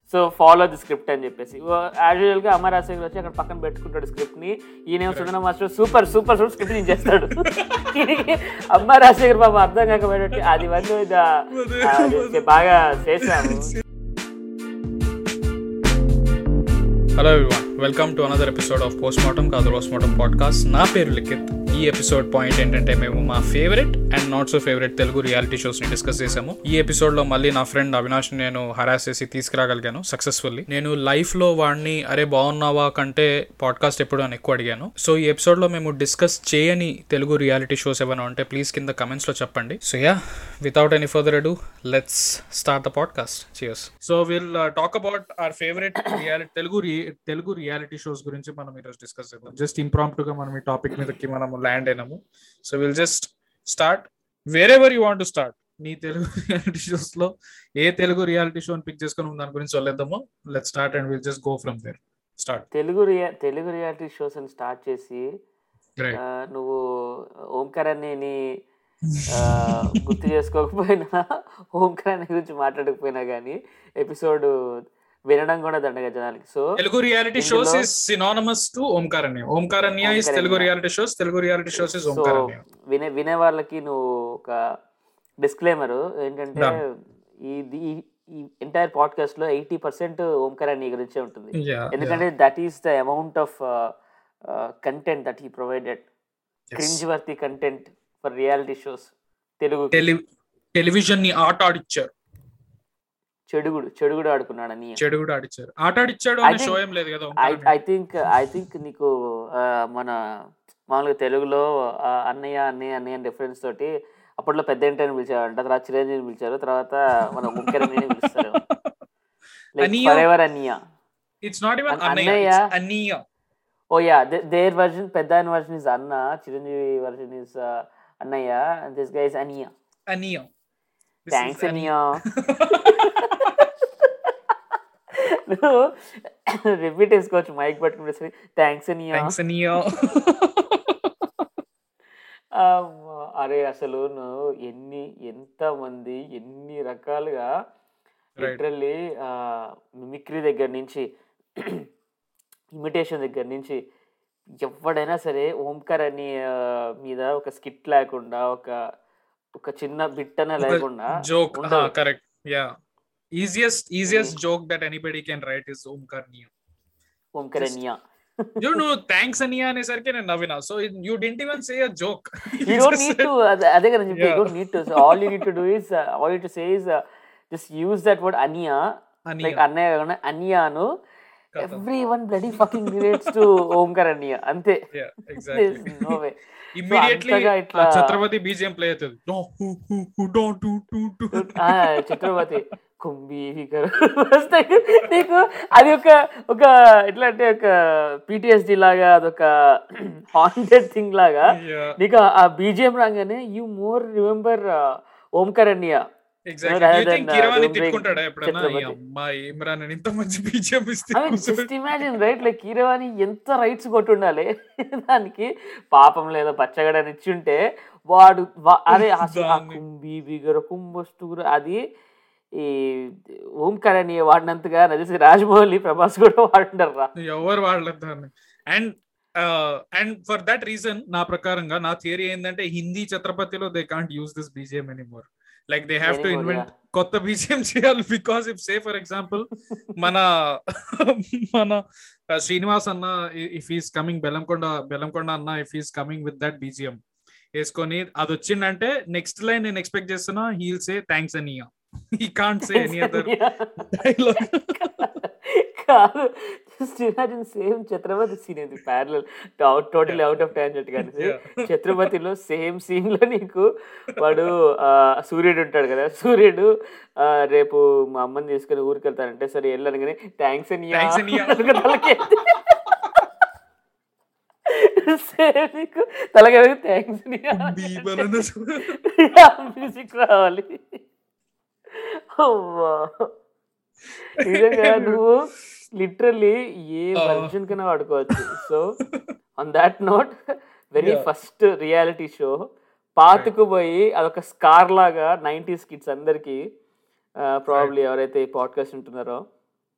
So follow the script అని చెప్పేసి usual గా అమ్మ రాజశేఖర్ వచ్చి అక్కడ పక్కన పెట్టుకుంటాడు స్క్రిప్ట్ ని ఈయన Sundara master super super super script ని చేస్తాడు ఈయనకి అమ్మ రాజశేఖర్ బాబు అర్థం కాకపోయేటట్టు అది వరకు ఇది, ఆ, అది బాగా చేసాము hello everyone welcome to another episode of post mortem కాదు రోస్ట్ మార్టం పాడ్కాస్ట్ నా పేరు లిఖిత్ ఈ ఎపిసోడ్ పాయింట్ ఏంటంటే మేము మా favourite and not so favourite Telugu reality shows ని డిస్కస్ చేసాము ఈ ఎపిసోడ్ లో మళ్ళీ నా ఫ్రెండ్ అవినాష్ నేను హరాస్ చేసి తీసుకురాగలిగాను సక్సెస్ఫుల్లీ నేను లైఫ్ లో వాడిని అరే బాగున్నావా కంటే పాడ్కాస్ట్ ఎప్పుడు అని ఎక్కువ అడిగాను సో ఈ ఎపిసోడ్ లో మేము డిస్కస్ చేయని తెలుగు రియాలిటీ షోస్ ఏమైనా ఉంటే ప్లీజ్ కింద కమెంట్స్ లో చెప్పండి so ya without any further ado let's start the podcast cheers so will talk about our favourite reality Telugu రి- తెలుగు రియాలిటీ షోస్ గురించి మనం ఈరోజు డిస్కస్ చేద్దాం జస్ట్ ఇంప్రాంప్ట్ గా మనం ఈ టాపిక్ మీదకి మనం ల్యాండ్ అయినాము so will just start wherever you want to start నీ తెలుగు రియాలిటీ షోస్ లో ఏ తెలుగు రియాలిటీ షోని పిక్ చేసుకుని దాని గురించి వల్లేద్దాము let start and will just go from there start Telugu రియా తెలుగు రియాలిటీ షోస్ అని స్టార్ట్ చేసి గ్రేట్ ఆ, నువ్వు ఓంకార్ అని గుర్తు చేసుకోకపోయినా ఓంకార్ అనే గురించి మాట్లాడకపోయినా కానీ ఎపిసోడ్ వినడం కూడా దండగా జనాలకి సో తెలుగు రియాలిటీ షోస్ ఇందులో- is synonymous to Omkaranya Omkaranya is Omkaranya. Telugu reality shows Telugu reality shows is so Omkaranya వినే వినే వాళ్ళకి నువ్వు ఒక డిస్క్లైమర్ ఏంటంటే Done. ఈ ఈ ఎంటైర్ పాడ్కాస్ట్ లో ఎయిటీ పర్సెంట్ ఓంకార్ అని గురించే ఉంటుంది Yeah, ఎందుకంటే that is the amount of content that he provided Yes. Cringe worthy content for reality shows Telugu టెలి- టెలివిజన్ ని ఆట ఆడిచ్చారు చెడుగుడు చెడుగుడు ఆడుకున్నాడు అని చెడు కూడా ఆడిచ్చారు ఆట ఆడిచ్చాడు I అనే think- షో ఏం లేదు కదా I Omkaranya. I think I think నీకు ఆ, మన మామూలుగా తెలుగులో ఆ, అన్నయ్య అన్నయ్య అన్నయ్య అని డిఫరెన్స్ తోటి అప్పట్లో పెద్ద ఇంటర్ని పిలిచారంట తర్వాత చిరంజీవిని పిలిచారు తర్వాత మన ముఖ్య పిలుస్తారు అన్నయ్య. ఫర్ ఎవర్ అన్నయ్య ఇట్స్ నాట్ ఈవెన్ అన్- అన్నయ్య అన్నయ్య. it's అన్నయ్య ఓ యా దేర్ వర్జన్ పెద్ద ఆయన వర్జన్ ఇస్ అన్న చిరంజీవి వర్జన్ ఇస్ అన్నయ్య దిస్ గైస్ అన్నయ్య అన్నయ్య This థ్యాంక్స్ is అన్నయ్య నువ్వు రిపీట్ వేసుకోవచ్చు మైక్ పట్టుకుని థ్యాంక్స్ అన్నయ్య థ్యాంక్స్ అన్నయ్య అమ్మా, అరే అసలు నువ్వు ఎన్ని ఎంత మంది ఎన్ని రకాలుగా లిటరల్లీ మిమిక్రీ దగ్గర నుంచి ఇమిటేషన్ దగ్గర నుంచి ఎవడైనా సరే ఓంకార్ అని ఆ, మీద ఒక స్కిట్ లేకుండా ఒక ఒక చిన్న బిట్ అనే లేకుండా జోక్ ఉండదు. Correct ya easiest easiest joke that anybody can write is Omkaranya Omkar అనియా యు నువ్వు థ్యాంక్స్ అన్నయ్య అనేసరికి నేను నవ్వినా so you didn't even say a joke you don't need to అదే కదా చెప్పి you Yeah. Don't need to all you need to do is all you to say is just use that word అనియా like అన్నయ్య కాకుండా అన్యాను everyone bloody fucking relates to Omkar అన్య అంతే exactly no way immediately అంతగా ఇట్లా- Chatrapathi BGM play అవుతుంది No, who, who, who, don't, do, do, do. చిత్రపతి కుంభి ఫిగర్ వస్తాయి నీకు అది ఒక ఒక ఎట్లా అంటే ఒక పిటిఎస్డి లాగా అదొక హాంటెడ్ థింగ్ లాగా Yeah, నీకు ఆ- ఆ బీజిఎం రాగానే యూ మోర్ రిమెంబర్ ఓంకార్ అన్య exactly. rather Do you think than, uh, Keeravani don't bring తిట్టుకుంటాడా ఎప్పుడన్నా ఈ ఛత్రపతి. అమ్మాయి ఇమ్రాన్ అని ఇంత మంచి బీజిఎం ఇస్తే I mean just imagine right like Keeravani ఎంత రైట్స్ కొట్టుండాలి దానికి పాపం లేదా పచ్చగడని ఇచ్చి ఉంటే వాడు వా- అదే అసలు ఆ దాన్ని. కుంభి బిగర కుంభస్తూరు అది ఈ ఓంకార్ అని వాడినంతగా నాకు తెలిసి రాజమౌళి ప్రభాస్ కూడా వాడుంటారు రా ఎవరు వాడలేదు దాన్ని and and for that reason నా ప్రకారంగా నా థియరీ ఏంటంటే హిందీ ఛత్రపతిలో they can't use this BGM anymore like they have to Anymore, invent కొత్త బీజిఎం చేయాలి because if say for example మన మన uh, శ్రీనివాస్ అన్న if is coming Bellamkonda Bellamkonda అన్న if is coming with that BGM వేసుకొని అది వచ్చిందంటే నెక్స్ట్ లైన్ నేను ఎక్స్పెక్ట్ చేస్తున్నా హీల్ సే థ్యాంక్స్ అనియా he can't say any other dialogue కాదు just imagine same Chatrapathi scene ఇది parallel total out of tangent కానీ Yeah. ఛత్రపతిలో సేమ్ సీన్ లో నీకు వాడు ఆ, సూర్యుడు ఉంటాడు కదా సూర్యుడు ఆ, రేపు మా అమ్మని తీసుకుని ఊరికి వెళ్తానంటే సరే వెళ్ళనగానే థ్యాంక్స్ అని Thanks అన్నయ్య. సేమ్ నీకు తలకే థ్యాంక్స్ మ్యూజిక్ రావాలి అవ్వా. నిజంగా నువ్వు లిటరల్లీ ఏ Ah. వర్జన్ కన్నా వాడుకోవచ్చు so on that note very Yeah. First reality show పాతుకుపోయి అదొక స్కార్ లాగా నైంటీస్ కిడ్స్ అందరికి ప్రాబ్లీ ఎవరైతే ఈ పాడ్కాస్ట్ ఉంటున్నారో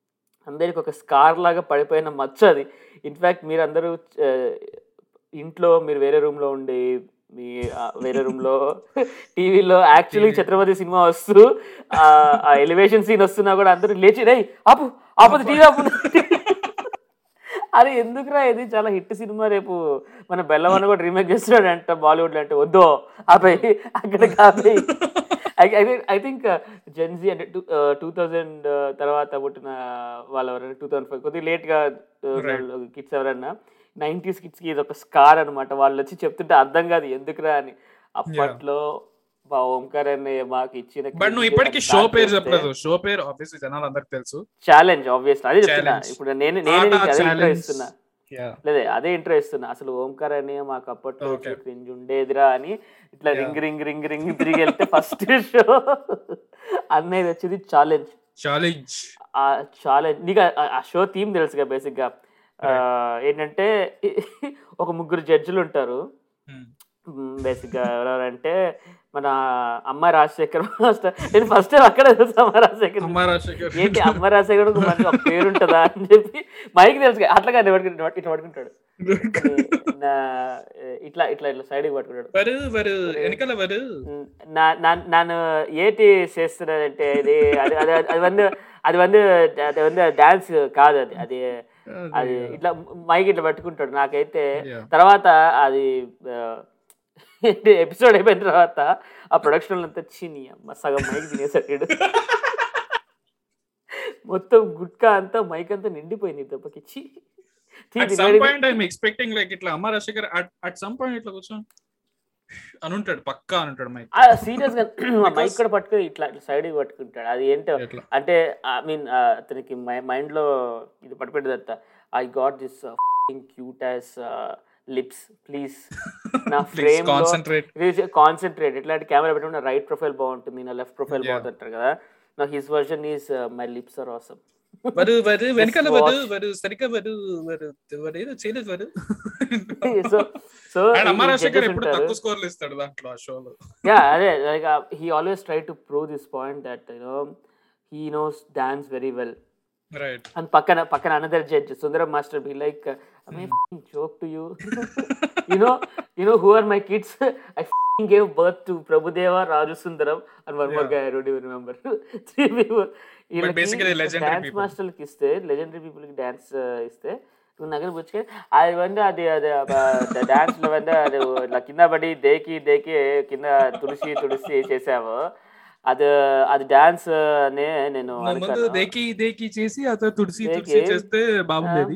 అందరికి ఒక స్కార్ లాగా పడిపోయిన మచ్చ అది ఇన్ఫ్యాక్ట్ మీరు అందరూ ఆ, ఇంట్లో మీరు వేరే రూమ్లో ఉండి మీ ఆ, వేరే రూమ్లో టీవీలో యాక్చువల్లీ ఛత్రపతి సినిమా వస్తూ ఆ, ఆ ఎలివేషన్ సీన్ వస్తున్నా కూడా అందరూ లేచి రేయ్ ఆపు ఆపదు టీవీ ఆపు అరే ఎందుకురా ఇది చాలా హిట్ సినిమా రేపు మన బెల్లవన్న కూడా రీమేక్ చేస్తున్నాడు అంట బాలీవుడ్ అంటే వద్దో ఆపై అక్కడ కాపై ఐ థింక్ జెన్జీ అంటే టూ టూ థౌజండ్ తర్వాత పుట్టిన వాళ్ళు ఎవరైనా టూ థౌసండ్ ఫైవ్ కొద్దిగా లేట్గా కిడ్స్ ఎవరన్నా నైంటీస్ కిడ్స్కి ఇది ఒక స్కార్ అనమాట వాళ్ళు వచ్చి చెప్తుంటే అర్థం కాదు ఎందుకురా అని అప్పట్లో బా ఓంకార్ అనే మాకు ఇచ్చిన బట్ నువ్వు ఇప్పటికీ షో పేరు చెప్పలేదు షో పేరు ఆబ్వియస్లీ జనాలు అందరికి తెలుసు ఛాలెంజ్ ఆబ్వియస్ అదే చెప్తున్నా Challenge. ఇప్పుడు నేను నేను నీకు అదే ఇంట్రో Challenge. ఇస్తున్నా యా లేదే అదే ఇంట్రో ఇస్తున్నా అసలు ఓంకార్ అనే మాకు అప్పట్లో Okay. క్రింజ్ ఉండేదిరా అని ఇట్లా Yeah. Ring ring ring ring తిరిగి వెళ్తే ఫస్ట్ షో అన్నది వచ్చేది ఛాలెంజ్ ఛాలెంజ్ ఆ ఛాలెంజ్ నీకు ఆ- ఆ షో థీమ్ తెలుసుగా బేసిక్ గా ఆ, ఏంటంటే ఒక ముగ్గురు జడ్జిలు ఉంటారు బేసిక్ గా ఎవరెవరంటే మన అమ్మ రాజశేఖర్ మాస్టర్ నేను ఫస్ట్ టైం అక్కడే చూసా అమ్మ రాజశేఖర్ అమ్మ రాజశేఖర్ ఏంటి అమ్మ రాజశేఖర్ మంచి ఒక పేరు ఉంటుందా అని చెప్పి మైక్ తెలుసు అట్లా కాదు పట్టుకుంటాడు ఇట్లా పట్టుకుంటాడు నా- ఇట్లా ఇట్లా ఇట్లా సైడ్ పట్టుకుంటాడు వరు వరు వెనకాల వరు నా- నా- ನಾನು ఏటి చేస్తున్నానంటే ఇది అది అది అది వంద అది వంద అది వంద డాన్స్ కాదు అది అది అది ఇట్లా మైక్ ఇట్లా పట్టుకుంటాడు నాకైతే Yeah. తర్వాత అది ఎపిసోడ్ అయిపోయిన తర్వాత ఆ ప్రొడక్షన్ అంతా చిని అమ్మ సగం మైక్ తినేసాడు వీడు. మొత్తం గుట్కా అంతా మైక్ అంతా నిండిపోయింది దెబ్బకి ఛీ. ఛీ, అట్ సమ్ తినేది- పాయింట్ ఐఎమ్ ఎక్స్పెక్టింగ్ లైక్ ఇట్లా Amma Rajasekhar at some point ఇట్లా కూర్చో అని ఉంటాడు పక్కా అని ఉంటాడు మైక్ ఆ సీరియస్ గా మైక్ కూడా పట్టుకొని ఇట్లా సైడ్ పట్టుకుంటాడు అది ఏంటో ఎట్లా అంటే ఐ మీన్ అతనికి మైండ్ లో ఇది పట్టుకుంటుందంట I got this cute ass lips please నా ప్లీజ్ ఫ్రేమ్ కాన్సన్ట్రేట్ కాన్సన్ట్రేట్ ఇట్లాంటి కెమెరా పెట్టుకున్న రైట్ ప్రొఫైల్ బాగుంటుంది నా లెఫ్ట్ ప్రొఫైల్ Yeah. బాగుంటుంటారు కదా నా his version is my lips are awesome వరు వరు వెనకాల watch. వరు వరు సరిగ్గా వరు వరు వరు ఏదో చేయలేదు వరు సో సో అండ్ అమ్మ రాజశేఖర్ ఎప్పుడు తక్కువ స్కోర్లు ఇస్తాడు దాంట్లో ఆ షోలో యా అదే like he always try to prove this point that you know he knows dance very well right and పక్కన పక్కన another judge Sundaram master be like I joke to you you know you know who are my kids I gave birth to Prabhudeva Raju Sundaram and one more guy I don't even remember three people basically legendary dance people. మాస్టర్కి ఇస్తే legendary పీపుల్కి dance ఇస్తే నువ్వు నగర పుచ్చుకొని అది వంద అది అది డాన్స్ లో వంద అది ఇట్లా కింద పడి దేకి దేకి కింద తుడిసి తుడిసి చేసావు అది అది డాన్స్ నే నేను ముందు అనుకోను. దేకి దేకి చేసి అతను తుడిసి దేకి. తుడిసి చేస్తే బాగుండేది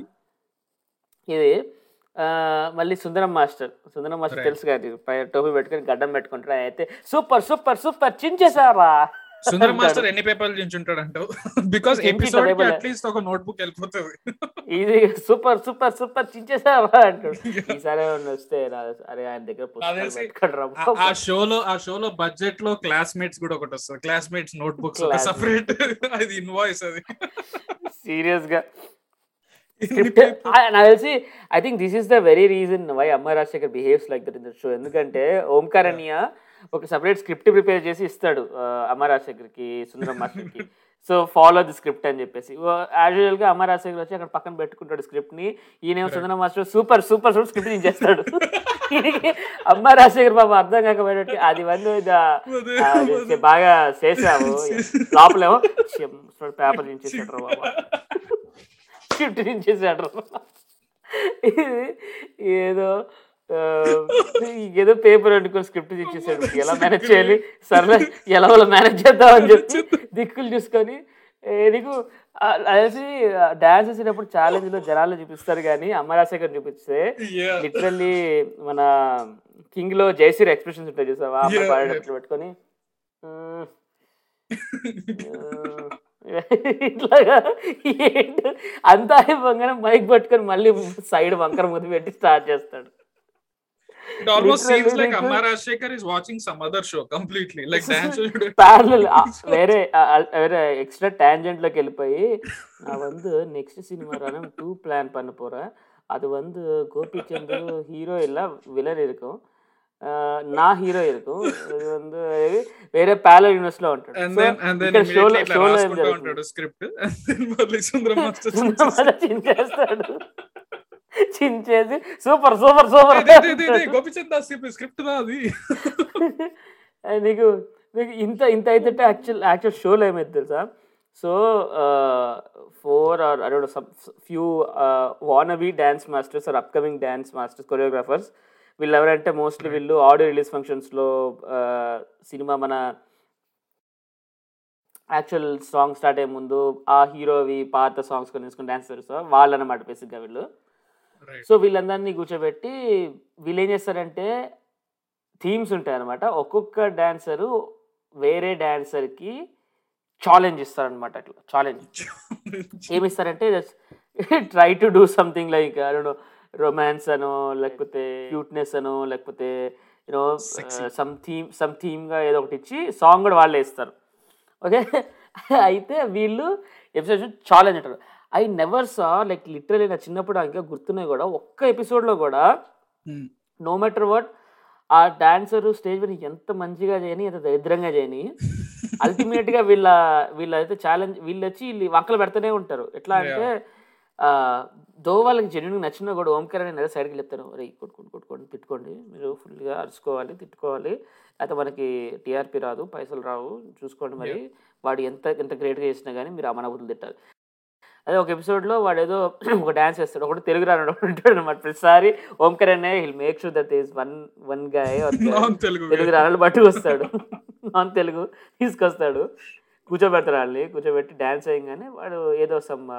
ఇది ఆ, మళ్ళీ Sundaram master Sundaram master Right. తెలుసు కదా పై టోపీ పెట్టుకొని గడ్డం పెట్టుకుంటారు ఆయన అయితే సూపర్ సూపర్ సూపర్ చించేసారా సుందర అంటాడు. మాస్టర్ ఎన్ని పేపర్లు చించుంటాడు అంటావు బికాస్ చించి ఎపిసోడ్ కి paper లే. అట్లీస్ట్ ఒక నోట్ బుక్ వెళ్ళిపోతుంది ఇది సూపర్ సూపర్ సూపర్ చించేసారా అంటాడు ఈసారి ఏమన్నా వస్తే నా- అరే ఆయన దగ్గర పుస్తకాలు తెలిసి పెట్టుకోండి రా ఆ- బాబు. ఆ షోలో ఆ షోలో బడ్జెట్ లో క్లాస్మేట్స్ కూడా ఒకటి వస్తుంది క్లాస్మేట్స్ నోట్ బుక్స్ ఒక Classmates. సపరేట్ అది ఇన్వాయిస్ అది సీరియస్ గా స్క్రిప్ట్ నాకు తెలిసి I think this is the very reason why Amma Rajasekhar behaves like that in the show ఎందుకంటే ఓంకార్ అనియ ఒక సపరేట్ స్క్రిప్ట్ ప్రిపేర్ చేసి ఇస్తాడు ఆ, అమ్మ రాజశేఖర్కి సుందరం మాస్టర్కి సో ఫాలో ది స్క్రిప్ట్ అని చెప్పేసి యాజువల్ గా అమ్మ రాజశేఖర్ వచ్చి అక్కడ పక్కన పెట్టుకుంటాడు స్క్రిప్ట్ ని ఈయన Sundaram master super super super script దించేస్తాడు ఈయనకి అమ్మ రాజశేఖర్ బాబు అర్థం కాకపోయేటట్టు అది వన్ అది బాగా చేసావు లోపలేమో పేపర్ దించేసాడు రా బాబా స్క్రిప్ట్ చేశాడు ఇది ఏదో ఆ, ఏదో పేపర్ అనుకుని స్క్రిప్ట్ ఇచ్చేసాడు ఎలా మేనేజ్ చేయాలి సర్లే ఎలా వాళ్ళ మేనేజ్ చేద్దామని చెప్పి దిక్కులు చూసుకొని ఏ, నీకు ఆ, తెలిసి డాన్స్ చేసేటప్పుడు ఛాలెంజ్ లో జనాలు చూపిస్తారు కానీ అమరాశేఖర్ చూపిస్తే Yeah. లిటరల్లీ మన కింగ్ లో జయశ్రీ ఎక్స్ప్రెషన్స్ ఉంటాయి చూసావా అమ్మ Yeah, పాడేటట్లు పెట్టుకొని "మ్మ్, ఇట్లాగా ఏంటో అంతా అయిపోగానే మైక్ పట్టుకొని మళ్ళీ సైడ్ వంకర ముద్దు పెట్టి స్టార్ట్ చేస్తాడు it almost Literally scenes like like- Amma Rajasekhar is watching some other show completely like dance parallel వేరే ఆ, ఆ, వేరే ఎక్స్ట్రా టాంజెంట్ లోకి వెళ్ళిపోయి நான் வந்து next cinema Ranam two plan பண்ண போறேன் அது வந்து கோபிச்சந்த் ஹீரோ இல்ல வில்லன் இருக்கும் నా హీరో ఇరుకు ఇది வந்து వేరే ప్యాలర్ యూనివర్స్ లో ఉంటాడు and So, then and then ఇక్కడ షోలో ఇట్లా షోలో ఏం రాసుకుంటూ జరుగుతుంది ఉంటాడు స్క్రిప్ట్ మళ్ళీ సుందరం మాస్టర్ సుందరమాల చించేస్తాడు చించేసి super super super Gopichand Das script రా అది నీకు నీకు ఇంత ఇంత అయితే యాక్చువల్ యాక్చువల్ షోలో ఏమైంది తెలుసా so four or around some few wannabe dance masters or upcoming dance masters choreographers వీళ్ళు ఎవరంటే మోస్ట్లీ వీళ్ళు ఆడియో రిలీజ్ ఫంక్షన్స్లో సినిమా మన యాక్చువల్ సాంగ్ స్టార్ట్ అయ్యే ముందు ఆ హీరోవి పాత సాంగ్స్ కొన్ని తీసుకుని డ్యాన్స్ చేస్తారు వాళ్ళు అనమాట బేసిక్గా వీళ్ళు సో వీళ్ళందరినీ కూర్చోబెట్టి వీళ్ళు ఏం చేస్తారంటే థీమ్స్ ఉంటాయి అనమాట ఒక్కొక్క డాన్సరు వేరే డాన్సర్కి ఛాలెంజ్ ఇస్తారనమాట అట్లా ఛాలెంజ్ ఏమి ఇస్తారంటే try to do something like no romance అనో లేకపోతే క్యూట్నెస్ అనో లేకపోతే you know Sexy. Some theme some థీమ్గా ఏదో ఒకటి ఇచ్చి సాంగ్ కూడా వాళ్ళే ఇస్తారు ఓకే అయితే వీళ్ళు ఎపిసోడ్ ఛాలెంజ్ అంటారు I never saw like literally నా చిన్నప్పుడు నాకు ఇంకా గుర్తున్నాయి కూడా ఒక్క ఎపిసోడ్లో కూడా నో మ్యాటర్ వాట్ ఆ డాన్సర్ స్టేజ్ మీద ఎంత మంచిగా చేయని ఎంత దరిద్రంగా చేయని అల్టిమేట్ గా వీళ్ళ వీళ్ళ అయితే ఛాలెంజ్ వీళ్ళు వచ్చి వీళ్ళు వంకలు పెడుతూనే ఉంటారు ఎట్లా అంటే ఆ, దో వాళ్ళకి జెన్యున్ నచ్చినా కూడా ఓంకార్ అని ఏదో సైడ్కి చెప్తాను రే కొట్టుకోండి కొట్టుకోండి తిట్టుకోండి మీరు ఫుల్గా అరుచుకోవాలి తిట్టుకోవాలి అయితే మనకి టీఆర్పీ రాదు పైసలు రావు చూసుకోండి మరి వాడు ఎంత ఎంత గ్రేట్గా చేసినా కానీ మీరు అమనబుద్ధులు తిట్టాలి అదే ఒక ఎపిసోడ్లో వాడు ఏదో ఒక డ్యాన్స్ వేస్తాడు ఒకటి తెలుగు రాను ఒకడు ఉంటాడు అనమాట ప్రతిసారి ఓంకర్ అనే he'll make sure that is one one guy non Telugu Telugu రాళ్ళు పట్టుకొస్తాడు నాన్ తెలుగు తీసుకొస్తాడు కూర్చోబెడతాడు వాళ్ళని కూర్చోబెట్టి డ్యాన్స్ వేయంగానే వాడు ఏదో సమ్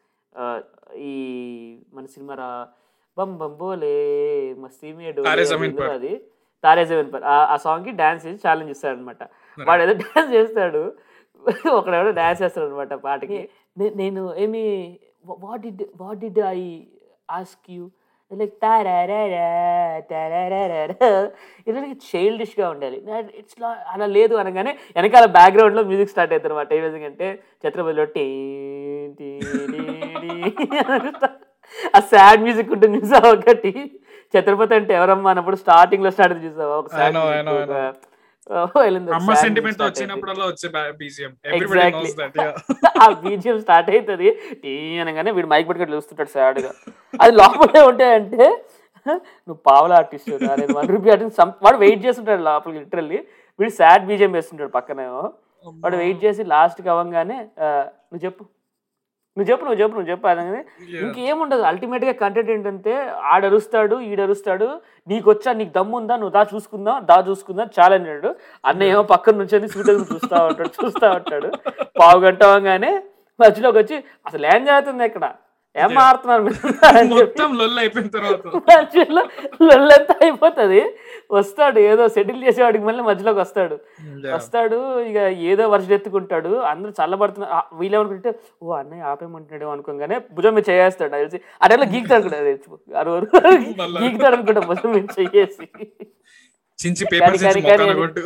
ఈ మన సినిమా రా బం బం బోలే మస్తీ మేడు తారే జమీన్ పర్. అది తారే జమీన్ పర్ ఆ- ఆ సాంగ్ కి డాన్స్ చేసి ఛాలెంజ్ ఇస్తాడు అనమాట వాడు ఏదో డాన్స్ చేస్తాడు ఒకడెవడో డాన్స్ చేస్తాడు అనమాట పాటకి నే- నేను ఏమి what did what did I ask you like తారారా తారారా ఇలా చైల్డిష్గా ఉండాలి ఇట్స్ అలా లేదు అనగానే వెనకాల బ్యాక్గ్రౌండ్లో మ్యూజిక్ స్టార్ట్ అవుతుంది అనమాట ఏ విధంగా అంటే ఛత్రపతిలో టీ టీ టీ టీ అనుకుంటా. ఆ సాడ్ మ్యూజిక్ ఉంటుంది చూసావా ఒకటి ఛత్రపతి అంటే ఎవరమ్మా అన్నప్పుడు స్టార్టింగ్ లో స్టార్ట్ చూసావా ఒక sad I know, I music, know, I ఒక- know. ఓ, వెళ్ళింది ఒక అమ్మ sad music సెంటిమెంట్ start అయింది. వచ్చినప్పుడల్లా వచ్చే BGM everybody Exactly. Knows that ఆ బీజిఎం స్టార్ట్ అవుతుంది టీ అనగానే వీడు మైక్ పట్టుకొని చూస్తుంటాడు sad గా అది లోపలే ఉంటాయంటే నువ్వు పావుల ఆర్టిస్ట్ నేను వన్ రూపీ ఆర్టిస్ట్ వాడు వెయిట్ చేస్తుంటాడు లోపలికి లిటరల్లీ వీడు సాడ్ బీజిఎం వేస్తుంటాడు పక్కనేమో వాడు వెయిట్ చేసి లాస్ట్కి అవ్వగానే "ఆ, నువ్వు చెప్పు నువ్వు చెప్పు నువ్వు చెప్పు నువ్వు చెప్పు అనగానే ఇంకేముండదు అల్టిమేట్ గా కంటెంట్ ఏంటంటే ఆడరుస్తాడు ఈడరుస్తాడు నీకు వచ్చా నీకు దమ్ము ఉందా నువ్వు దా చూసుకుందా దా చూసుకుందా ఛాలెంజ్ అన్నాడు అన్న ఏమో పక్కన నుంచి సూటగా చూస్తా ఉంటాడు చూస్తా ఉంటాడు పావు గంట అవ్వగానే మధ్యలోకి వచ్చి అసలు ఏం జరుగుతుంది ఇక్కడ ఏం మారుతున్నారు మీరు అని చెప్పి మొత్తం లొల్ అయిపోయిన తర్వాత మధ్యలో లొల్లంతా అయిపోతుంది వస్తాడు ఏదో సెటిల్ చేసేవాడికి మళ్ళీ మధ్యలోకి వస్తాడు వస్తాడు ఇక ఏదో వర్షం ఎత్తుకుంటాడు అందరూ చల్లబడుతున్నారు ఆ, వీళ్ళేమనుకుంటే ఓ అన్నయ్య ఆపేయమంటున్నాడు అనుకోగానే భుజం మీద చేయేస్తాడు నాకు తెలిసి అటెలా గీకుతాడు అనుకుంటా అరువురు గీకుతాడు అనుకుంటా భుజం మీద చెయ్యేసి చించి పేపర్ కానీ, చించి కానీ, మొక్కన కానీ. కొట్టు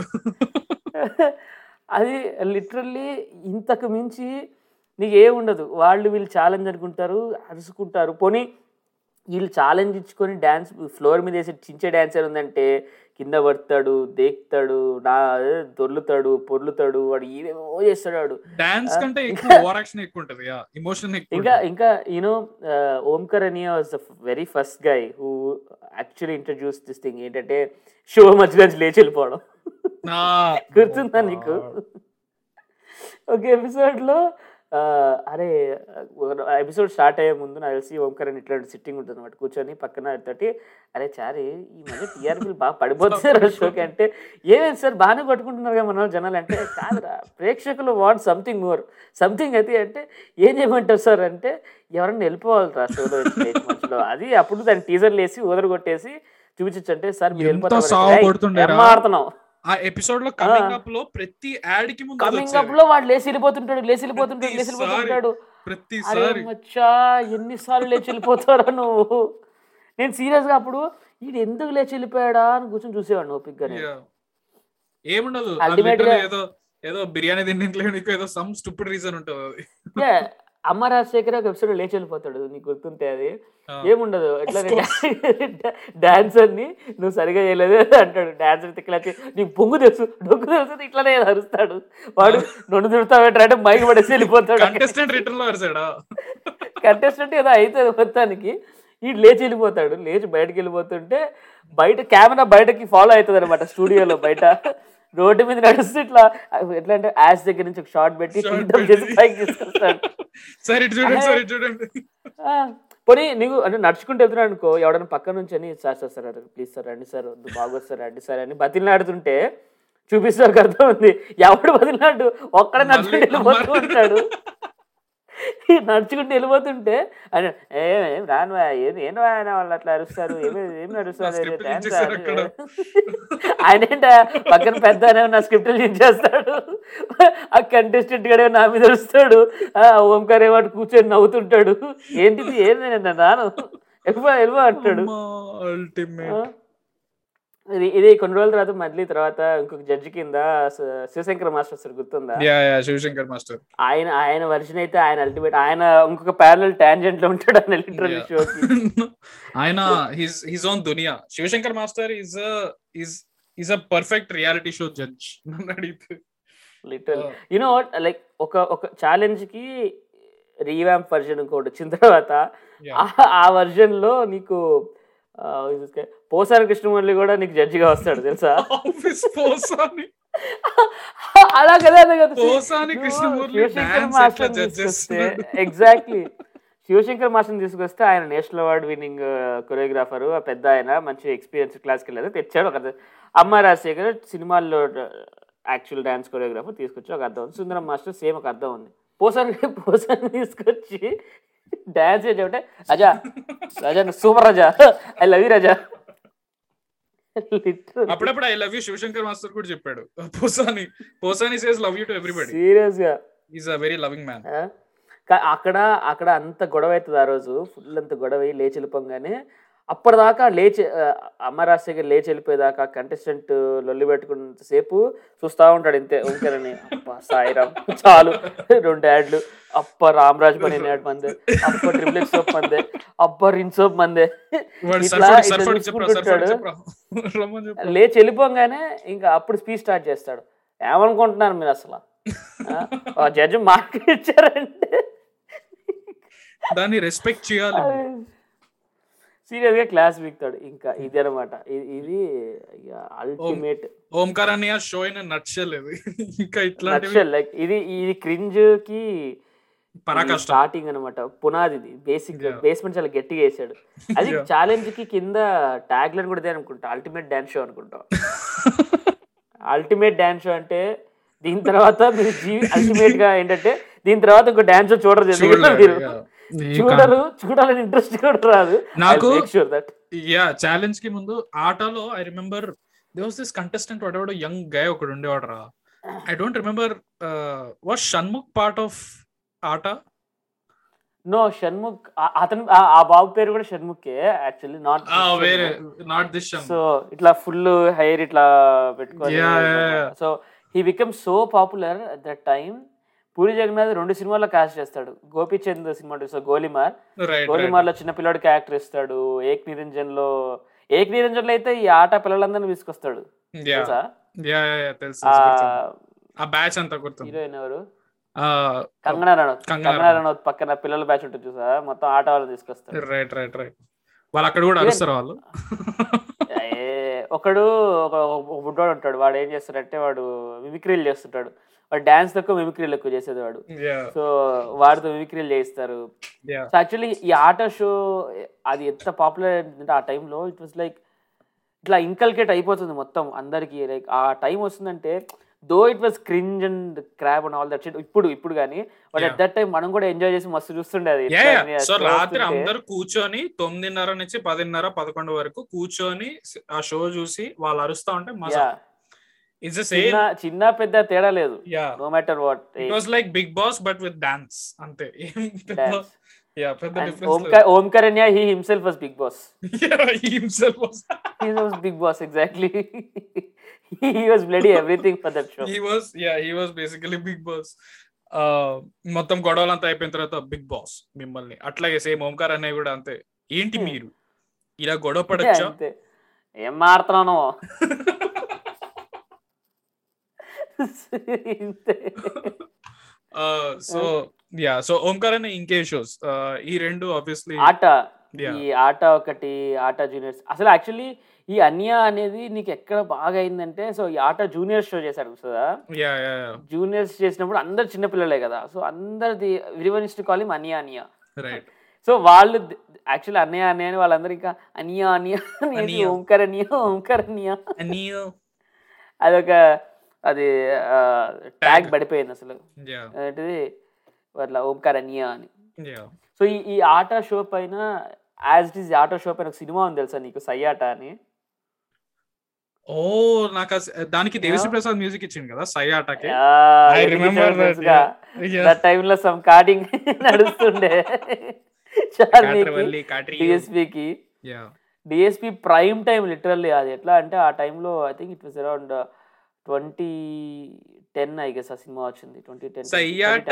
అది లిటరల్లీ ఇంతకు మించి నీకు ఏముండదు వాళ్ళు వీళ్ళు ఛాలెంజ్ అనుకుంటారు అరుచుకుంటారు పోనీ వీళ్ళు ఛాలెంజ్ ఇచ్చుకొని డ్యాన్స్ ఫ్లోర్ మీద వేసి చించే డాన్సర్ ఉందంటే కింద పడతాడు దేక్తాడు నా దొర్లుతాడు పొర్లుతాడు వాడు ఏదేమో చేస్తాడు వాడు డాన్స్ కంటే ఎక్కువ ఓవర్ యాక్షన్ ఎక్కువ ఉంటది ఇమోషన్ ఎక్కువ ఇంకా ఇంకా యూనో ఓంకర్ అని was the very first guy who actually introduce this thing ఏంటంటే షో మధ్యలో లేచి వెళ్ళిపోవడం నా గుర్తుందా నీకు ఒక ఎపిసోడ్ లో ఆ, అరే ఎపిసోడ్ స్టార్ట్ అయ్యే ముందు నాకు తెలిసి ఓంకర్ అని ఇట్లాంటి సిట్టింగ్ ఉంటుంది అనమాట కూర్చొని పక్కన తోటి అరే చారి ఈ మధ్య టీఆర్పీలు బాగా పడిపోతారు షోకి అంటే ఏమేమి సార్ బాగానే కొట్టుకుంటున్నారు కదా మన వాళ్ళు జనాలు అంటే కాదురా ప్రేక్షకులు వాంట్ సంథింగ్ మోర్ సంథింగ్ అయితే అంటే ఏం చేయమంటారు సార్ అంటే ఎవరన్నా వెళ్ళిపోవాలిరా షోలో స్టేజ్ మధ్యలో అది అప్పుడు దాన్ని టీజర్లు వేసి ఊదర కొట్టేసి చూపించచ్చు అంటే సార్ మీరు ఎంత వెళ్ళిపోతారు సావు అంటే, "ఏయ్, కొడుతుండేరా?" ఏం మాడుతున్నావు ఆ ఎపిసోడ్ లో కమింగ్ అప్ లో ప్రతి యాడ్ కి ముందు అది కమింగ్ అప్ వచ్చేది. లో వాడు లేచి వెళ్ళిపోతుంటాడు లేచి వెళ్ళిపోతుంటాడు లేచి ప్రతిసారి, వెళ్ళిపోతుంటాడు అరే ప్రతిసారి మచ్చా ఎన్నిసార్లు లేచి వెళ్ళిపోతారా నువ్వు నేను సీరియస్ గా అప్పుడు వీడు ఎందుకు లేచి వెళ్ళిపోయాడా అని కూర్చొని చూసేవాడు ఓపిక్ Yeah. ఏముండదు Ultimate Literally గా- ఏదో ఏదో బిర్యానీ తింటే ఏదో సమ్ స్టూపిడ్ రీజన్ ఉంటుంది అది గానే అమ్మ రాజశేఖర్ ఒక ఎపిసోడ్ లేచి వెళ్ళిపోతాడు నీకు గుర్తుంటే అది ఆ. ఏముండదు ఎట్లా డాన్సర్ ని నువ్వు సరిగా చేయలేదు అంటాడు డాన్సర్ తిక్కలకి నీకు పొంగు తెలుసు డొక్కు తెలుసు ఇట్లానే అరుస్తాడు వాడు నన్ను తిడతావేంటారు అంటే మైక్ పడేసి వెళ్ళిపోతాడు కంటెస్టెంట్ రిటర్న్ లో వరుసాడా కంటెస్టెంట్ ఏదో అవుతుంది మొత్తానికి ఈ లేచి వెళ్ళిపోతాడు లేచి బయటకు వెళ్ళిపోతుంటే బయట కెమెరా బయటకి ఫాలో అవుతుంది అనమాట స్టూడియోలో బయట రోడ్డు మీద నడుస్తూ ఇట్లా ఎట్లా అంటే యాష్ దగ్గర నుంచి ఒక షార్ట్ పెట్టి Shot ఫిల్టర్ చేసి పెట్టి. పైకి తీసుకొస్తాడు సరే ఇటు చూడండి సరే ఇటు చూడండి ఆ, పోనీ నీకు అంటే నడుచుకుంటూ వెళ్తున్నాడు అనుకో ఎవడన్నా పక్క నుంచి అని sir sir sir please sir రండి సార్ వద్దు బాగోదు సార్ రండి సార్ అని బతిలాడుతుంటే చూపిస్తే ఒక అర్థం ఉంది ఎవడు బతిలాడు ఒక్కడ నడుచుకుంటూ వెళ్ళిపోతూ ఉంటాడు ఈ నడుచుకుంటూ వెళ్ళిపోతుంటే ఆయన ఏం ఏం రాను వా, ఏం ఏం ఆయన వాళ్ళు అట్లా అరుస్తారు ఏమి ఏం నడుస్తారు నా script డాన్స్ ఇచ్చేసారు అక్కడ. ఆయన ఏంట పక్కన పెద్ద ఆయన నా స్క్రిప్ట్ ఇచ్చేస్తాడు ఆ కంటెస్టెంట్ గడే నా మీద అరుస్తాడు ఆ ఓంకార్ ఏవాడు కూర్చొని నవ్వుతుంటాడు ఏంటిది ఏంది నేను రాను వెళ్ళిపో వెళ్ళిపో అంటాడు అల్టిమేట్ ఇది ఇది కొన్ని రోజుల తర్వాత మళ్ళీ తర్వాత ఇంకొక జడ్జి కింద శ- శివశంకర్ మాస్టర్ వస్తాడు గుర్తుందా యా యా శివశంకర్ మాస్టర్ ఆయన ఆయన వర్షన్ అయితే ఆయన అల్టిమేట్ ఆయన ఇంకొక ప్యారల్ టాంజెంట్ లో ఉంటాడు ఆయన లిటరల్ షోకి ఆయన హిస్ హిస్ ఓన్ దునియా Shivashankar master is is is a perfect reality show judge నన్ను అడిగితే లిటరల్ యునో లైక్ ఒక ఒక ఛాలెంజ్ కి రీవ్యాంప్ వర్జన్ ఇంకోటి వచ్చిన తర్వాత Yeah. ఆ- ఆ వర్జన్ లో నీకు ఆ, ఇది పోసాని కృష్ణమురళి కూడా నీకు జడ్జిగా వస్తాడు తెలుసా ఆఫీస్ పోసాని అలా కదా అదే కదా పోసాని నువ్వు కృష్ణమురళి శివశంకర్ dance మాస్టర్ ఎట్లా judge తీసుకొస్తే చేస్తున్నాడు? ఎగ్జాక్ట్లీ శివశంకర్ మాస్టర్ తీసుకొస్తే ఆయన నేషనల్ అవార్డ్ విన్నింగ్ కొరియోగ్రాఫర్ ఆ పెద్ద ఆయన మంచి ఎక్స్పీరియన్స్ క్లాస్కి వెళ్ళేది తెచ్చాడు ఒక అర్థం. అమ్మ రాజశేఖర్ సినిమాల్లో యాక్చువల్ డ్యాన్స్ కొరియోగ్రాఫర్ తీసుకొచ్చి ఒక అర్థం ఉంది సుందరం మాస్టర్ సేమ్ ఒక అర్థం ఉంది పోసాని పోసాని తీసుకొచ్చి డ్యాన్స్ చేయమంటే అజా రజా సూపర్ రజా ఐ లవ్ యూ రజా అప్పుడప్పుడు I love you Shivashankar master కూడా చెప్పాడు Posani Posani says love you to everybody serious గా is a very loving man ఆ? కా- అక్కడ అక్కడ అంత గొడవ అవుతుంది ఆ రోజు ఫుల్ అంత గొడవ అయ్యి లేచి వెళ్ళిపోగానే అప్పటిదాకా లేచి ఆ, అమ్మ రాజశేఖర్ లేచి వెళ్ళిపోయేదాకా కంటెస్టెంట్ లొల్లి పెట్టుకున్నంతసేపు చూస్తా ఉంటాడు ఇంతే ఓంకరని అప్ప సాయిరామ్ చాలు రెండు యాడ్లు అప్ప రామరాజ్ పని యాడ్ మందే అప్ప ట్రిప్లెట్ సోప్ మందే అప్ప రిన్ సోప్ మందే వాడు ఇట్లా సర్ఫడ్ ఇట్లా సర్ఫడ్ చెప్పరా సర్ఫడ్ చూసుకుంటుంటాడు. చెప్పరా రమ్మని చెప్పు లేచి వెళ్ళిపోగానే ఇంకా అప్పుడు స్పీచ్ స్టార్ట్ చేస్తాడు ఏమనుకుంటున్నారు మీరు అసలు ఆ జడ్జి మార్క్ ఇచ్చారంటే దాన్ని రెస్పెక్ట్ చేయాలి సీరియస్ గా క్లాస్ వీక్తాడు ఇంకా ఇది అనమాట ఇది అల్టిమేట్ ఓంకార్ అన్నయ్య షో అయిన నచ్చలేదు ఇంకా ఇట్లాంటివి నచ్చల్ లైక్ ఇది ఇది క్రింజ్ కి పరాకాష్ట స్టార్టింగ్ అనమాట పునాది ఇది బేసిక్ Yeah. బేస్మెంట్ చాలా గట్టిగా వేసాడు అది Yeah. ఛాలెంజ్ కి కింద ట్యాగ్ లైన్ కూడా ఇదే అనుకుంటా అల్టిమేట్ డాన్స్ షో అనుకుంటా అల్టిమేట్ డాన్స్ షో అంటే దీని తర్వాత మీరు జీవి అల్టిమేట్ గా ఏంటంటే దీని తర్వాత ఇంకో డాన్స్ షో చూడరు ఎందుకంటే మీరు చూడరు చూడాలని ఇంట్రెస్ట్ కూడా రాదు నాకు- షూర్ దట్ యా ఛాలెంజ్ కి ముందు ఆటలో I remember they was this contestant వాడెవడో యంగ్ గై ఒకడు ఉండేవాడు రా I don't remember was Shanmukh part of Aata no Shanmukh ఆ- అతను ఆ- ఆ బాబు పేరు కూడా షణ్ముఖే యాక్చువల్లీ నాట్ వేరే నాట్ దిస్ సో ఇట్లా ఫుల్ హెయిర్ ఇట్లా పెట్టుకొని Yeah, yeah, yeah. So he become so popular at that time Puri Jagannath రెండు సినిమాల్లో కాస్ట్ చేస్తాడు గోపీచంద్ సినిమా సో గోలిమార్ రైట్ గోలిమార్ లో చిన్న పిల్లడికి క్యారెక్టర్ ఇస్తాడు ఏక్ నిరంజన్ లో ఏక్ నిరంజన్ లో అయితే ఈ ఆట పిల్లలందరినీ తీసుకొస్తాడు యా తెలుసా యా యా తెలుసు ఆ గుర్తుంది. ఆ బ్యాచ్ అంతా గుర్తుంది హీరోయిన్ ఎవరు ఆ కంగనా రనౌత్ కంగనా కంగనా రనౌత్ పక్కన పిల్లల బ్యాచ్ ఉంటుంది చూసా మొత్తం ఆట వాళ్ళని తీసుకొస్తాడు రైట్ రైట్ రైట్ వాళ్ళు అక్కడ కూడా అరుస్తారు వాళ్ళు ఏ, ఒకడు ఒక ఒక బుడ్డోడు ఉంటాడు వాడు ఏం చేస్తాడంటే వాడు మిమిక్రీలు చేస్తుంటాడు వాడు డాన్స్ తక్కువ మిమిక్రీలు ఎక్కువ చేసేది వాడు యా సో వాడితో మిమిక్రీలు చేయిస్తారు యా సో యాక్చువల్లీ ఈ ఆట షో అది ఎంత పాపులర్ అంటే ఆ టైంలో ఇట్ వాస్ లైక్ ఇట్లా ఇంకల్కేట్ అయిపోతుంది మొత్తం అందరికి లైక్ ఆ టైం వస్తుందంటే though it was cringe and crap and all that shit ఇప్పుడు ఇప్పుడు కానీ but at Yeah. That time మనం కూడా ఎంజాయ్ చేసి మస్తు చూస్తుండే అది యా ఎట్లా అని ఆ సో show రాత్రి వస్తుంటే. అందరు కూర్చొని తొమ్మిదిన్నర నుంచి పదిన్నర పదకొండు వరకు కూర్చొని ఆ షో చూసి వాళ్ళు అరుస్తా ఉంటే మజా Yeah. ఇట్స్ చిన్న సేమ్ చిన్న పెద్ద తేడా లేదు yeah no matter what it was like Bigg Boss but with dance అంతే ఏం పెద్ద యా పెద్ద డిఫరెన్స్ ఓంకార్ ఓంకరణ్య he himself was Bigg Boss himself was he was Bigg Boss exactly he was bloody everything for that show he was yeah he was basically big boss ఆ, మొత్తం గొడవలంతా అయిపోయిన తర్వాత big boss మిమ్మల్ని అట్లాగే same Omkar అన్నయ్య కూడా అంతే ఏంటి మీరు ఇలా గొడవ పడచ్చా అంతే ఏం మాడుతున్నాను ఇంతే సో యా సో ఓంకార్ అనే ఇంకే షోస్ ఈ రెండు ఆబ్వియస్లీ ఆట Yeah. ఈ ఆట ఒకటి ఆట జూనియర్స్ అసలు యాక్చువల్లీ ఈ అన్య అనేది నీకు ఎక్కడ బాగా అయిందంటే సో ఈ ఆట జూనియర్స్ షో చేశాడు కదా యా యా జూనియర్స్ చేసినప్పుడు అందరు చిన్నపిల్లలే కదా సో అందరిది విరివన్ ఇస్ట్ కాల్ అన్య అన్య రైట్ సో వాళ్ళు యాక్చువల్లీ అన్నయ్య అన్నయ్య అని వాళ్ళందరూ ఇంకా అన్య అన్య అనేసి అన్య. ఓంకర్ అన్య ఓంకర్ అన్య నీయో అదొక అది ట్యాగ్ పడిపోయింది అసలు యా ఏంటిది అట్లా ఓంకార్ అన్య అని యా సో ఈ ఈ ఆట షో పైన as it is Aata show పైన ఒక సినిమా ఉంది తెలుసా నీకు సయ్యాట అని ఓ నాకు ఆ స- దానికి దేవిశ్రీ ప్రసాద్ మ్యూజిక్ ఇచ్చింది కదా సై ఆటకి Yeah, I ఎందుకు remember ఇచ్చాడో that, తెలుసుగా. yeah. That time లో సమ్ కార్డింగ్ నడుస్తుండే కాట్రవల్లి కాట్రి డిఎస్పి కి yeah DSP prime time literally అది ఎట్లా అంటే ఆ టైంలో I think it was around twenty ten I guess ఆ సినిమా వచ్చింది twenty ten Sayyata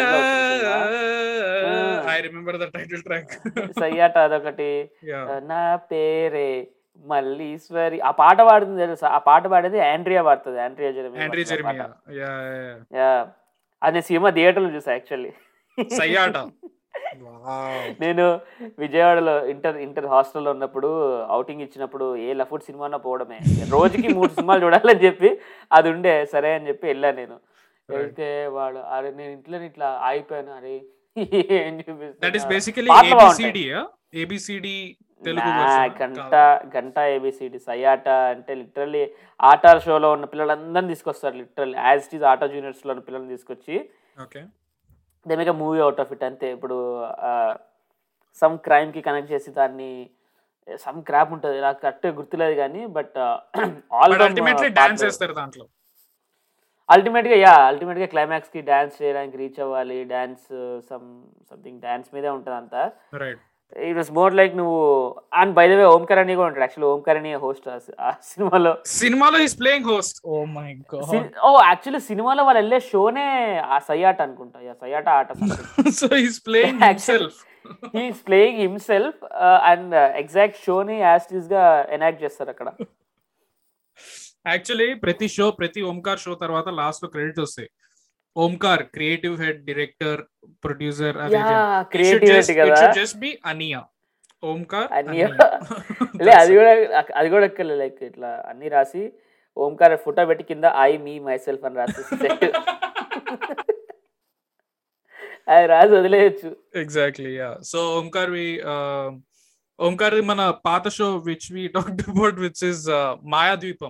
I remember the title track Sayyata అదొకటి యా నా పేరే మల్లీశ్వరి ఆ పాట పాడుతుంది తెలుసా ఆ పాట పాడేది ఆండ్రియా పాడుతుంది Andrea Andre Jeremiah Jeremiah yeah yeah అది సినిమా థియేటర్లో చూసా యాక్చువల్లీ సయ్యాట నేను విజయవాడలో ఇంటర్ ఇంటర్ హాస్టల్లో ఉన్నప్పుడు అవుటింగ్ ఇచ్చినప్పుడు ఏ లఫుడ్ సినిమానో పోవడమే రోజుకి మూడు సినిమాలు చూడాలని చెప్పి అది ఉండే సరే అని చెప్పి వెళ్ళాను నేను వెళ్తే వాడు అరే నేను ఇంట్లో ఇట్లా ఆగిపోయాను అరే ఏం దట్ ఈస్ చూపిస్తున్నా? బేసికలీ పాటలు బాగుంటాయి. ఏబిసిడి ఏబిసిడి తెలుగు నా version గంట కాదు. గంట ఏబిసిడి సయ్యాట అంటే లిటరల్లీ ఆటా షోలో ఉన్న పిల్లలందరినీ తీసుకొస్తారు literally as it is Aata Juniors లో ఉన్న పిల్లల్ని తీసుకొచ్చి okay they make movie out of it అంతే ఇప్పుడు సమ్ క్రైమ్ కి కనెక్ట్ చేసి దాన్ని సమ్ క్రాప్ ఉంటుంది నాకు కరెక్ట్ గుర్తులేదు కానీ but all but ultimately dance చేస్తారు దాంట్లో అల్టిమేట్ గా యా అల్టిమేట్ గా క్లైమాక్స్ కి డాన్స్ చేయడానికి రీచ్ అవ్వాలి డాన్స్ సమ్ సంథింగ్ డాన్స్ మీదే ఉంటుంది అంతా right it was more like నువ్వు and by the way Omkar అని కూడా ఉంటాడు యాక్చువల్లీ ఓంకార్ అని హోస్ట్ ఆ సినిమాలో సినిమాలో is playing host oh my god oh actually సినిమాలో వాళ్ళు వెళ్ళే షోనే ఆ సయ్యాట అనుకుంటా యా సయ్యాట ఆట so is playing Actually- himself he's playing himself and exact షోని యాస్టీస్ గా ఎనాక్ట్ చేస్తారు అక్కడ యాక్చువల్లీ ప్రతి షో ప్రతి ఓంకార్ షో తర్వాత లాస్ట్ లో క్రెడిట్ వస్తాయి Omkar creative head director producer creativity కదా జస్ట్ బి అనియా ఓంకార్ అనియా. లే అది కూడా అది కూడా ఎక్కలే లైక్ ఇట్లా అన్ని రాసి ఓంకార్ ఫోటో పెట్టి కింద ఐ మీ మై సెల్ఫ్ అని రాసి set. అది రాసి వదిలేయచ్చు exactly yeah so Omkar we Omkar మన పాత show which we talked about which is Mayadweepam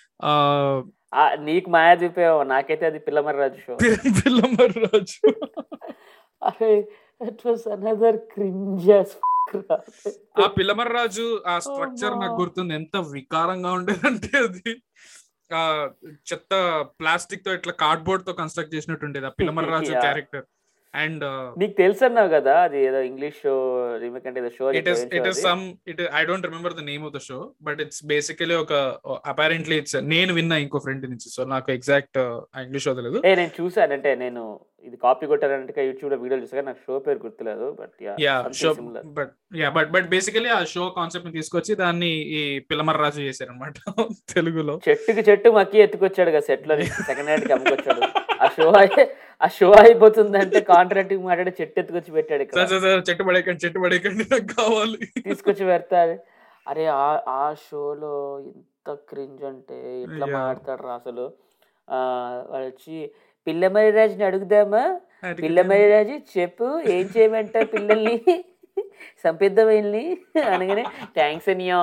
నీకు మాయా చూపేవో నాకైతే అది పిల్లమర్రి రాజు షో పిల్లమర్ రాజు అరే ఇట్ వాస్ అనదర్ క్రింజెస్ ఆ పిల్లమర్ రాజు ఆ స్ట్రక్చర్ నాకు గుర్తుంది ఎంత వికారంగా ఉండేదంటే అది ఆ చెత్త ప్లాస్టిక్ తో ఇట్లా కార్డ్బోర్డ్ తో కన్స్ట్రక్ట్ చేసినట్టు ఉండేది ఆ పిల్లమర్ రాజు Yeah. క్యారెక్టర్ అండ్ నీకు తెలుసు అన్నావు కదా అది ఏదో ఇంగ్లీష్ షో రీమేక్ అంటే ఏదో show it is it is some it I don't remember the name of the show but it's basically ఒక అపారెంట్లీ ఇట్స్ నేను విన్నా ఇంకో ఫ్రెండ్ నుంచి సో నాకు ఎగ్జాక్ట్ ఇంగ్లీష్ వదలేదు ఏ నేను చూసాను అంటే నేను ఇది కాపీ కొట్టానంటే యూట్యూబ్ లో వీడియో చూసాను నాకు షో పేరు గుర్తులేదు but yeah show but yeah but but basically ఆ షో కాన్సెప్ట్ ని తీసుకొచ్చి దాన్ని ఈ పిల్లమర్ రాజు చేశారనమాట తెలుగులో చెట్టుకి చెట్టు మక్కి ఎత్తుకొచ్చాడు కదా సెట్ లో సెకండ్ హ్యాండ్ కి అమ్ముకొచ్చాడు ఆ షో అయి- ఆ షో అయిపోతుంది అంటే కాంట్రాక్ట్ మాట్లాడి చెట్టు ఎత్తుకొచ్చి పెట్టాడు ఇక్కడ సార్ సార్ సార్ చెట్టు పడేయకండి చెట్టు పడేయకండి నాకు కావాలి తీసుకొచ్చి పెడతాడు అరే ఆ ఆ షోలో ఎంత క్రింజ్ అంటే ఎట్లా Yeah. మాట్లాడతాడు రా అసలు ఆ, వాడు వచ్చి పిల్లమరి రాజుని అడుగుదామా పిల్లమరి రాజు చెప్పు ఏం చేయమంటావు పిల్లల్ని సంపిద్దాం వెళ్ళి అనగానే థ్యాంక్స్ అనియా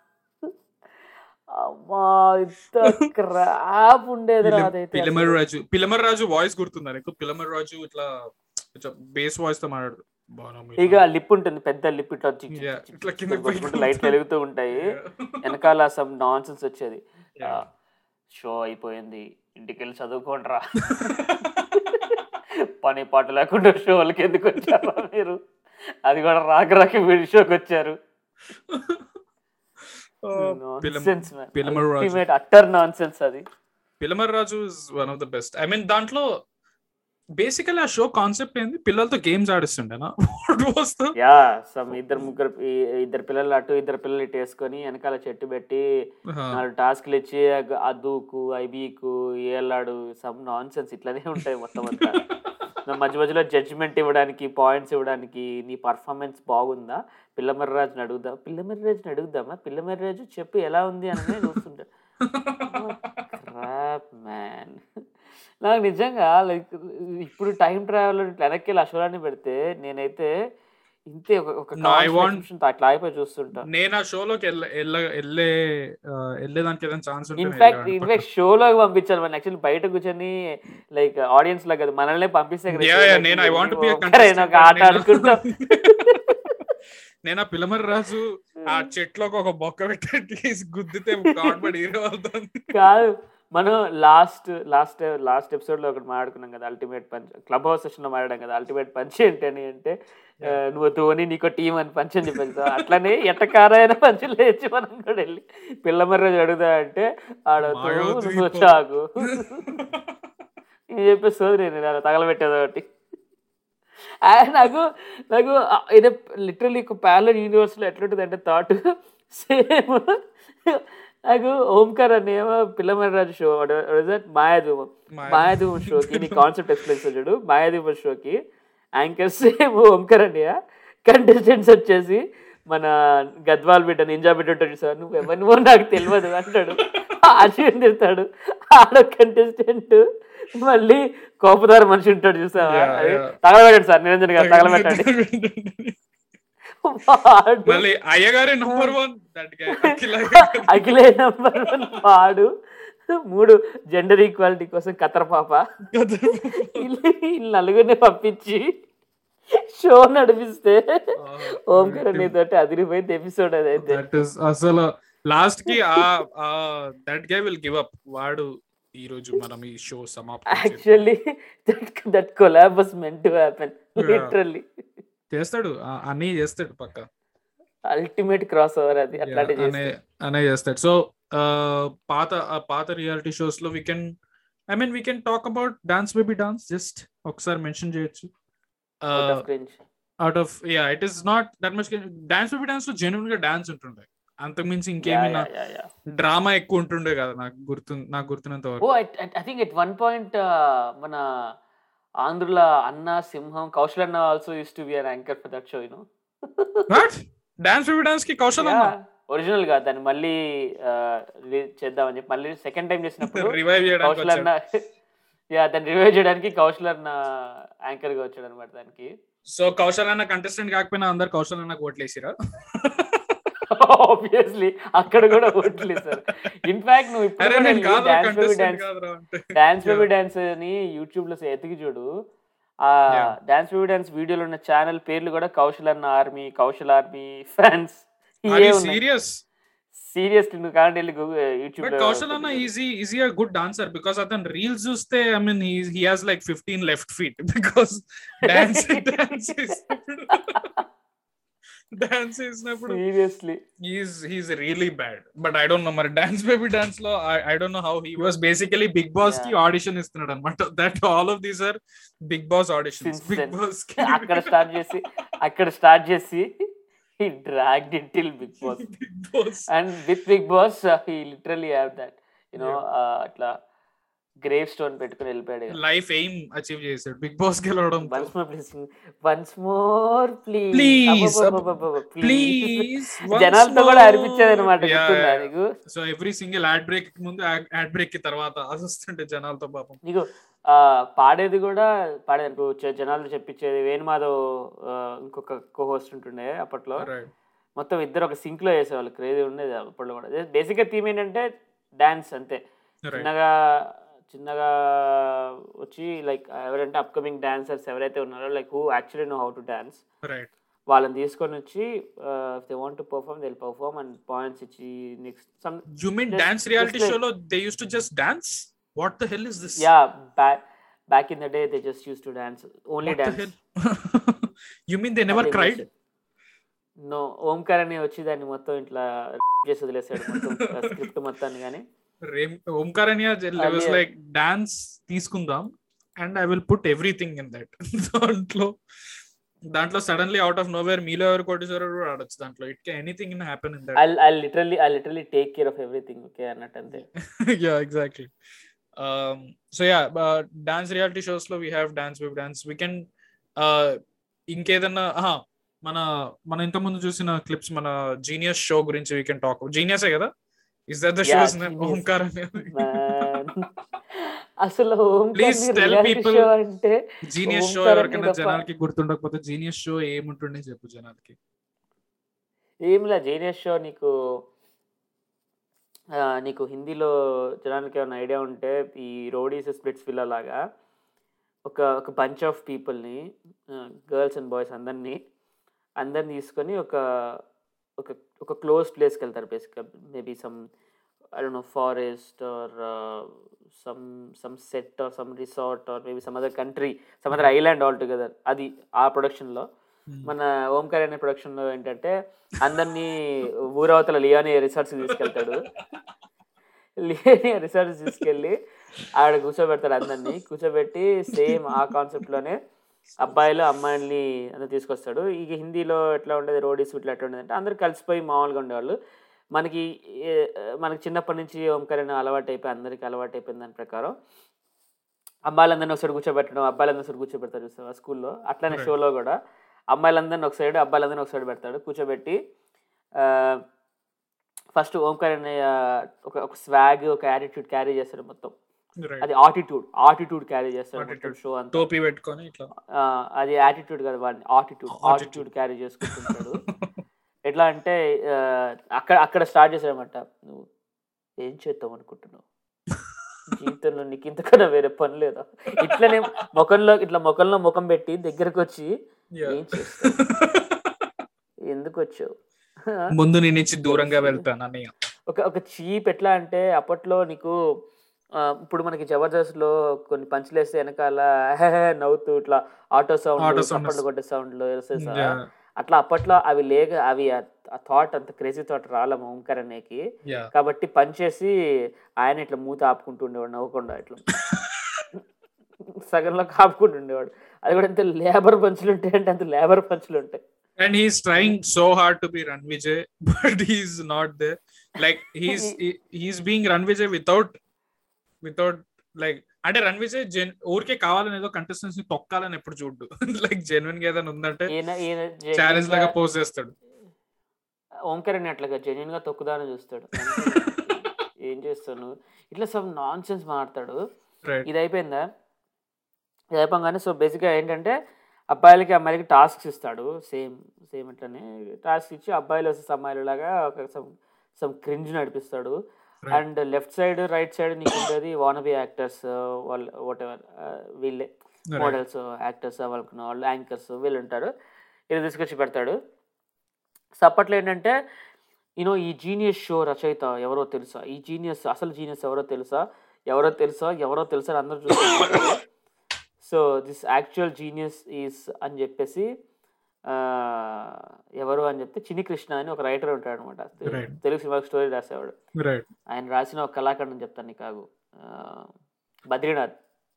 అమ్మా ఇంత క్రాప్ ఉండేది రా అదైతే పిల్లమర్ అసలు. రాజు పిల్లమర్ రాజు వాయిస్ గుర్తుందా నీకు పిల్లమర్ రాజు ఇట్లా బేస్ వాయిస్ తో మాట్లాడు ఇక లిప్ ఉంటుంది పెద్ద లిప్ ఇట్లా జిగ్ జిగ్ Yeah, జిగ్ ఇట్లా జిగ్ కిందకి జిగ్ కొట్టుకుంటూ పైకి లైట్ వెలుగుతూ ఉంటాయి వెనకాల సమ్ నాన్ సెన్స్ వచ్చేది Yeah. షో అయిపోయింది ఇంటికి వెళ్ళి చదువుకోండిరా పని పాట లేకుండా షోలకి ఎందుకు వచ్చారా మీరు అది కూడా రాక రాక వీడి షోకి వచ్చారు పిల్లమర్ రాజు అట్టర్ నాన్ సెన్స్ అది పిల్లమర్ రాజు is one of the best I mean దాంట్లో బేసికలీ ఆ షో కాన్సెప్ట్ ఏంది పిల్లలతో గేమ్స్ ఆడిస్తుండేనా వస్తూ యా సమ్ ఇద్దరు ముగ్గురు ఈ- ఇద్దరు పిల్లలు అటు ఇద్దరు పిల్లలు ఇటు వేసుకొని వెనకాల చెట్టు పెట్టి నాలుగు టాస్క్లు ఇచ్చి అగ్- ఆ దూకు ఐబీకు ఏలాడు సమ్ నాన్ సెన్స్ ఇట్లానే ఉంటాయి మొత్తం అంతా నా మధ్య మధ్యలో జడ్జిమెంట్ ఇవ్వడానికి పాయింట్స్ ఇవ్వడానికి నీ పర్ఫార్మెన్స్ బాగుందా పిల్లమర్రాజుని అడుగుదాం పిల్లమర్రాజుని అడుగుదామా పిల్లమర్రాజు చెప్పు ఎలా ఉంది అని చూస్తుంటా మ్యాన్ నాకు నిజంగా లైక్ ఇప్పుడు టైం ట్రావెల్ వెనక్కి వెళ్ళి అశోరాన్ని పెడితే నేనైతే ఇంతే ఒక ఒక No, I want- constant తో అట్లా అయిపోయి చూస్తుంటా నేను ఆ షోలోకి వెళ్ళ వెళ్ళ- వెళ్ళే ఆ, వెళ్ళేదానికి ఏదైనా ఛాన్స్ ఉంటే నేను ఇన్ఫాక్ట్ వెళ్ళేవాడిని ఇన్ఫాక్ట్ షోలోకి పంపించాలి మన యాక్చువల్లీ బయట కూర్చొని లైక్ ఆడియన్స్ లో కదా మనల్ని పంపిస్తే కదా Yeah, show yeah, లోకి నేను I want to be a ఒక్కరైనా contestant ఒక ఆట నేను- ఆడుకుంటాం నేను ఆ పిల్లమరి రాజు ఆ చెట్లోకి ఒక బొక్క పెట్టి గుద్దితే కాడ్బడి వెళ్తుంది కాదు మనం లాస్ట్ లాస్ట్ లాస్ట్ ఎపిసోడ్ లో ఒకటి మాట్లాడుకున్నాం కదా ultimate punch club house session లో మాట్లాడాం కదా అల్టిమేట్ పంచ్ ఏంటని అంటే ఆ, నువ్వు ధోని నీకో టీం అని పంచ్ అని చెప్పేసి సో అట్లనే ఎట్టకారైన పంచ్ లేచి మనం కూడా వెళ్ళి పిల్లమర్ర అడుగుదా అంటే ఆడ మాయాద్వీపం. నువ్వు చాకు నేను చెప్పేసి సోదరి నేను అలా తగలబెట్టేది ఒకటి ఆ, నాకు నాకు ఇది లిటరలీ ఒక ప్యాలర్ యూనివర్స్లో ఎట్లుంటుంది అంటే థాట్ సేమ్ నాకు ఓంకార్ అనే పిల్లమర్రాజు షో మాయాధూమం మాయాధూమం షోకి నీ కాన్సెప్ట్ ఎక్స్ప్లెయిన్ చూడు మాయాధూమం షోకి యాంకర్స్ సేమ్ ఓంకార్ అన్నయ్య కంటెస్టెంట్స్ వచ్చేసి మన గద్వాల్ బిడ్డ నింజా బిడ్డ ఉంటాడు సార్ నువ్వు ఎవరినో నాకు తెలియదు అంటాడు ఆశయం తిడతాడు ఆడ కంటెస్టెంట్ మళ్ళీ కోపదార మనిషి ఉంటాడు చూసావా Yeah, అది yeah. తగలబెట్టండి సార్ నిరంజన్ గారు తగలబెట్టండి వాడు మళ్ళీ అయ్యగారే నంబర్ వన్ దట్ అఖిలే నంబర్ వన్ వాడు మూడు జెండర్ ఈక్వాలిటీ కోసం కతర్ పాప వీళ్ళు వీళ్ళు నలుగురిని పంపించి షో నడిపిస్తే ఓంకార్ తోటి అదిరిపోయింది ఎపిసోడ్ అదైతే దట్ ఇస్ అసలు లాస్ట్ కి ఆ that guy will give up వాడు ఈ రోజు మనం ఈ షో సమాప్తం చేద్దాం. Actually that collab was meant to happen Yeah. Literally చేస్తాడు ఆ- అన్నీ చేస్తాడు పక్క అల్టిమేట్ క్రాస్ ఓవర్ అది అట్లాంటి Yeah, అనే అనే చేస్తాడు సో పాత ఆ పాత రియాలిటీ షోస్ లో we can I mean we can talk about dance baby dance just ఒకసారి మెన్షన్ చేయొచ్చు out of yeah it is not that much dance baby dance లో జెన్యున్ గా డాన్స్ ఉంటుండే అంతకుమించి ఇంకేమి డ్రామా ఎక్కువ ఉంటుండే కదా నాకు గుర్తు నాకు గుర్తున్నంత ఓ వరకు I think at one point మన ఆంధ్రుల అన్న సింహం కౌశల్ అన్న also used to be an anchor for that show you know what dance baby dance కి కౌశల్ అన్న ఒరిజినల్ గా దాన్ని మళ్ళీ రిలీజ్ చేద్దామని చెప్పి మళ్ళీ సెకండ్ టైం చేసినప్పుడు రివైవ్ చేయడానికి కౌశల్ అన్న యా దాన్ని రివైవ్ చేయడానికి కౌశల్ అన్న యాంకర్ గా వచ్చాడు అనమాట దానికి సో కౌశల్ అన్న కంటెస్టెంట్ కాకపోయినా అందరు కౌశల్ అన్న ఓట్లేసిరా ఆబ్వియస్లీ అక్కడ కూడా ఓట్లేదు సార్ ఇన్ఫాక్ట్ నువ్వు అరే నేను కాదు డాన్స్ బేబీ కంటెస్టెంట్ డాన్స్ కాదురా అంటే డాన్స్ బేబీ Yeah. డాన్స్ అని యూట్యూబ్ లో ఎతికి చూడు ఆ Yeah. డాన్స్ బేబీ డాన్స్ వీడియోలో ఉన్న ఛానల్ పేర్లు కూడా కౌశల్ అన్న army Kaushal army fans are ఇవే యు ఉన్నాయి సీరియస్ సీరియస్లీ నువ్వు కాండి వెళ్ళి యూట్యూబ్ బట్ కౌశల్ అన్న easy easy a good dancer because అతను రీల్స్ చూస్తే I mean he has like fifteen left feet because dance dance dance చేసినప్పుడు seriously is he's really bad but I don't know మరి dance baby dance లో I don't know how he was basically Bigg Boss కి audition ఇస్తున్నాడు అనమాట that all of these are Bigg Boss auditions Since Bigg then. Boss అక్కడ start చేసి అక్కడ start చేసి ఈ drag it till Bigg Boss Bigg Boss and with Bigg Boss he literally have that you know అట్లా gravestone పెట్టుకుని వెళ్ళిపోయాడు ఇక. Life aim achieve చేశాడు బిగ్ బాస్ గెలవడం once more please once more please Please, please జనాలతో కూడా అనిపించేది అనమాట గుర్తుందా నీకు so every single ad break ముందు యాడ్ బ్రేక్ కి తర్వాత అది వస్తుంటే జనాలతో పాపం నీకు ఆ, పాడేది కూడా పాడేది అనుకో చ- జనాలు చెప్పించేది వేణుమాధవ్ ఆ, ఇంకొక కో హోస్ట్ ఉంటుండే అప్పట్లో Right. మొత్తం ఇద్దరు ఒక సింక్ లో వేసేవాళ్ళు క్రేజీ ఉండేది అప్పట్లో కూడా బేసిక్ గా థీమ్ ఏంటంటే డాన్స్ అంతే Right. చిన్నగా చిన్నగా వచ్చి లైక్ ఎవరంటే అప్కమింగ్ డాన్సర్స్ ఎవరైతే ఉన్నారో like who actually know how to dance right వాళ్ళని తీసుకొని వచ్చి they want to perform they perform and points ఇచ్చి next some you mean Just- dance reality just like- షోలో they use to just dance what the hell is this yeah back back in the day they just used to dance only dance you mean they never cried no Omkar అని వచ్చి దాన్ని మొత్తం ఇట్లా చేసి వదిలేసాడు మొత్తం script మొత్తాన్ని కానీ ఓంకార్ అని వాస్ అదే. లైక్ డాన్స్ తీసుకుందాం and I will put everything in that దాంట్లో దాంట్లో సడన్లీ అవుట్ ఆఫ్ నోవేర్ మీలో ఎవరు కొట్టేసారో కూడా ఆడొచ్చు దాంట్లో it can anything in happen in that I I literally I literally take care of everything okay అన్నట్టు అంతే yeah exactly um so yeah uh, dance reality shows లో we have dance with dance we can uh ఇంకేదన్నా ఆహా, మన మన ఇంత ముందు చూసిన క్లిప్స్ మన జీనియస్ షో గురించి వీ కెన్ టాక్ జీనియస్ కదా is that the Yeah, shows Genius. Omkar Man. అసలు Please tell people షో అంటే జీనియస్ షో ఓంకార్ ఎవరికైనా అనేది ఒక- జనాలకి గుర్తుండకపోతే జీనియస్ షో ఏముంటుండే చెప్పు జనాలకి ఏంలా జీనియస్ షో నీకు ఆ, నీకు హిందీలో జనానికి ఏమైనా ఐడియా ఉంటే ఈ రోడీస్ స్ప్లిట్స్ విల్ల లాగా ఒక ఒక బంచ్ ఆఫ్ పీపుల్ని గర్ల్స్ అండ్ బాయ్స్ అందరినీ అందరిని తీసుకొని ఒక ఒక ఒక క్లోజ్ ప్లేస్కి వెళ్తారు బేసిక్గా maybe some I don't know forest or some some set or some resort or maybe some other country some other island all together అది ఆ ప్రొడక్షన్లో మన ఓంకార్ అనే ప్రొడక్షన్ లో ఏంటంటే అందరినీ ఊరవతల లియాని రిసార్ట్స్ తీసుకెళ్తాడు లియాని రిసార్ట్స్ తీసుకెళ్ళి ఆడ కూర్చోబెడతాడు అందరినీ కూర్చోబెట్టి సేమ్ ఆ కాన్సెప్ట్ లోనే అబ్బాయిలు అమ్మాయిల్ని అందరు తీసుకొస్తాడు ఇక హిందీలో ఎట్లా ఉండేది రోడీస్ ఇట్లా ఎట్లా ఉండేది అంటే అందరు కలిసిపోయి మామూలుగా ఉండేవాళ్ళు మనకి ఏ- మనకి చిన్నప్పటి నుంచి ఓంకార్ అనే అలవాటు అయిపోయి అందరికి అలవాటు అయిపోయింది దాని ప్రకారం అబ్బాయిలందరినీ ఒకసారి కూర్చోబెట్టడం అబ్బాయిలందరూ ఒకసారి కూర్చోబెడతారు చూస్తావా స్కూల్లో అట్లానే Right. షోలో కూడా అమ్మాయిలందరినీ ఒక సైడ్ అబ్బాయిలందరినీ ఒక సైడ్ పెడతాడు కూర్చోబెట్టి ఫస్ట్ ఓంకార్ అనే ఆ, ఒక ఒక స్వాగ్ ఒక యాటిట్యూడ్ క్యారీ చేస్తాడు మొత్తం రైట్ అది ఆటిట్యూడ్ ఆటిట్యూడ్ క్యారీ చేస్తాడు మొత్తం Attitude. షో అంతా టోపీ పెట్టుకొని ఇట్లా ఆ, అది యాటిట్యూడ్ కదా వాడిని ఆటిట్యూడ్ Attitude. ఆటిట్యూడ్ క్యారీ చేసుకుంటుంటాడు ఎట్లా అంటే ఆ, అక్కడ అక్కడ స్టార్ట్ చేశాడనమాట నువ్వు ఏం చేద్దాం అనుకుంటున్నావు జీవితంలో నీకు ఇంతకన్నా వేరే పని లేదా ఇట్లనే ముఖంలో ఇట్లా ముఖంలో ముఖం పెట్టి దగ్గరకు వచ్చి Yeah. ఏం చేస్తావు ఎందుకు వచ్చావు ముందు నేను నుంచి దూరంగా వెళ్తాను అని ఒక ఒక చీప్ ఎట్లా అంటే అప్పట్లో నీకు ఆ, ఇప్పుడు మనకి జబర్దస్త్ లో కొన్ని పంచులు వేస్తే వెనకాల నవ్వుతూ ఇట్లా ఆటో Auto సౌండ్ sound చప్పట్లు కొట్టే సౌండ్లు వేసేసా Yeah. అట్లా అప్పట్లో అవి లేక అవి ఆ థాట్ అంత క్రేజీ థాట్ రాలే మా ఓంకార్ అనేకి యా కాబట్టి పంచేసి ఆయన ఇట్లా మూత ఆపుకుంటూ ఉండేవాడు నవ్వకుండా ఇట్లా సగంలో కాపుకుంటూ ఉండేవాడు అది కూడా ఎంత లేబర్ పంచులు ఉంటాయి అంటే అంత లేబర్ పంచులు ఉంటాయి and he's trying so hard to be Ranvijay, but he's not there. Like he's he, he's being Ranvijay without without like అంటే రణ్విజయ్ జెన్ ఊరికే కావాలని ఏదో కంటెస్టెంట్స్ ని తొక్కాలని ఎప్పుడు చూడ్డు లైక్ జెన్యున్ గా ఏదైనా ఉందంటే ఈయన ఈయన ఛాలెంజ్ లాగా genuine పోజ్ చేస్తాడు గా- ఓంకార్ అని అట్లాగా జెన్యున్ గా తొక్కుదాని చూస్తాడు ఏం చేస్తాను ఇట్లా సమ్ నాన్ సెన్స్ మాట్లాడతాడు రైట్ ఇది అయిపోయిందా ఇది అయిపోగానే సో బేసిక్గా ఏంటంటే అబ్బాయిలకి అమ్మాయిలకి టాస్క్స్ ఇస్తాడు సేమ్ సేమ్ ఇట్లనే టాస్క్ ఇచ్చి అబ్బాయిలు వచ్చేసి అమ్మాయిలు లాగా ఒక సమ్ సమ్ క్రింజ్ నడిపిస్తాడు Right. And left side right side నీకు ఉండేది వానబీ యాక్టర్స్ వాళ్ళు వాట్ ఎవర్ వీళ్ళే మోడల్స్ యాక్టర్స్ వాళ్ళకున్న వాళ్ళు యాంకర్స్ వీళ్ళు ఉంటారు ఇది తీసుకొచ్చి పెడతాడు సో అప్పట్లో ఏంటంటే యూనో ఈ జీనియస్ షో రచయిత ఎవరో తెలుసా ఈ జీనియస్ అసలు జీనియస్ ఎవరో తెలుసా ఎవరో తెలుసా ఎవరో తెలుసా అని అందరూ చూస్తున్నారు so this actual genius is అని చెప్పేసి ఆ, ఎవరు అని చెప్తే చిన్ని కృష్ణ అని ఒక రైటర్ ఉంటాడు అనమాట Right. తెలుగు సినిమాకి స్టోరీ రాసేవాడు రైట్ ఆయన రాసిన ఒక కళాఖండం చెప్తాను నీకు కాగు ఆ, Badrinath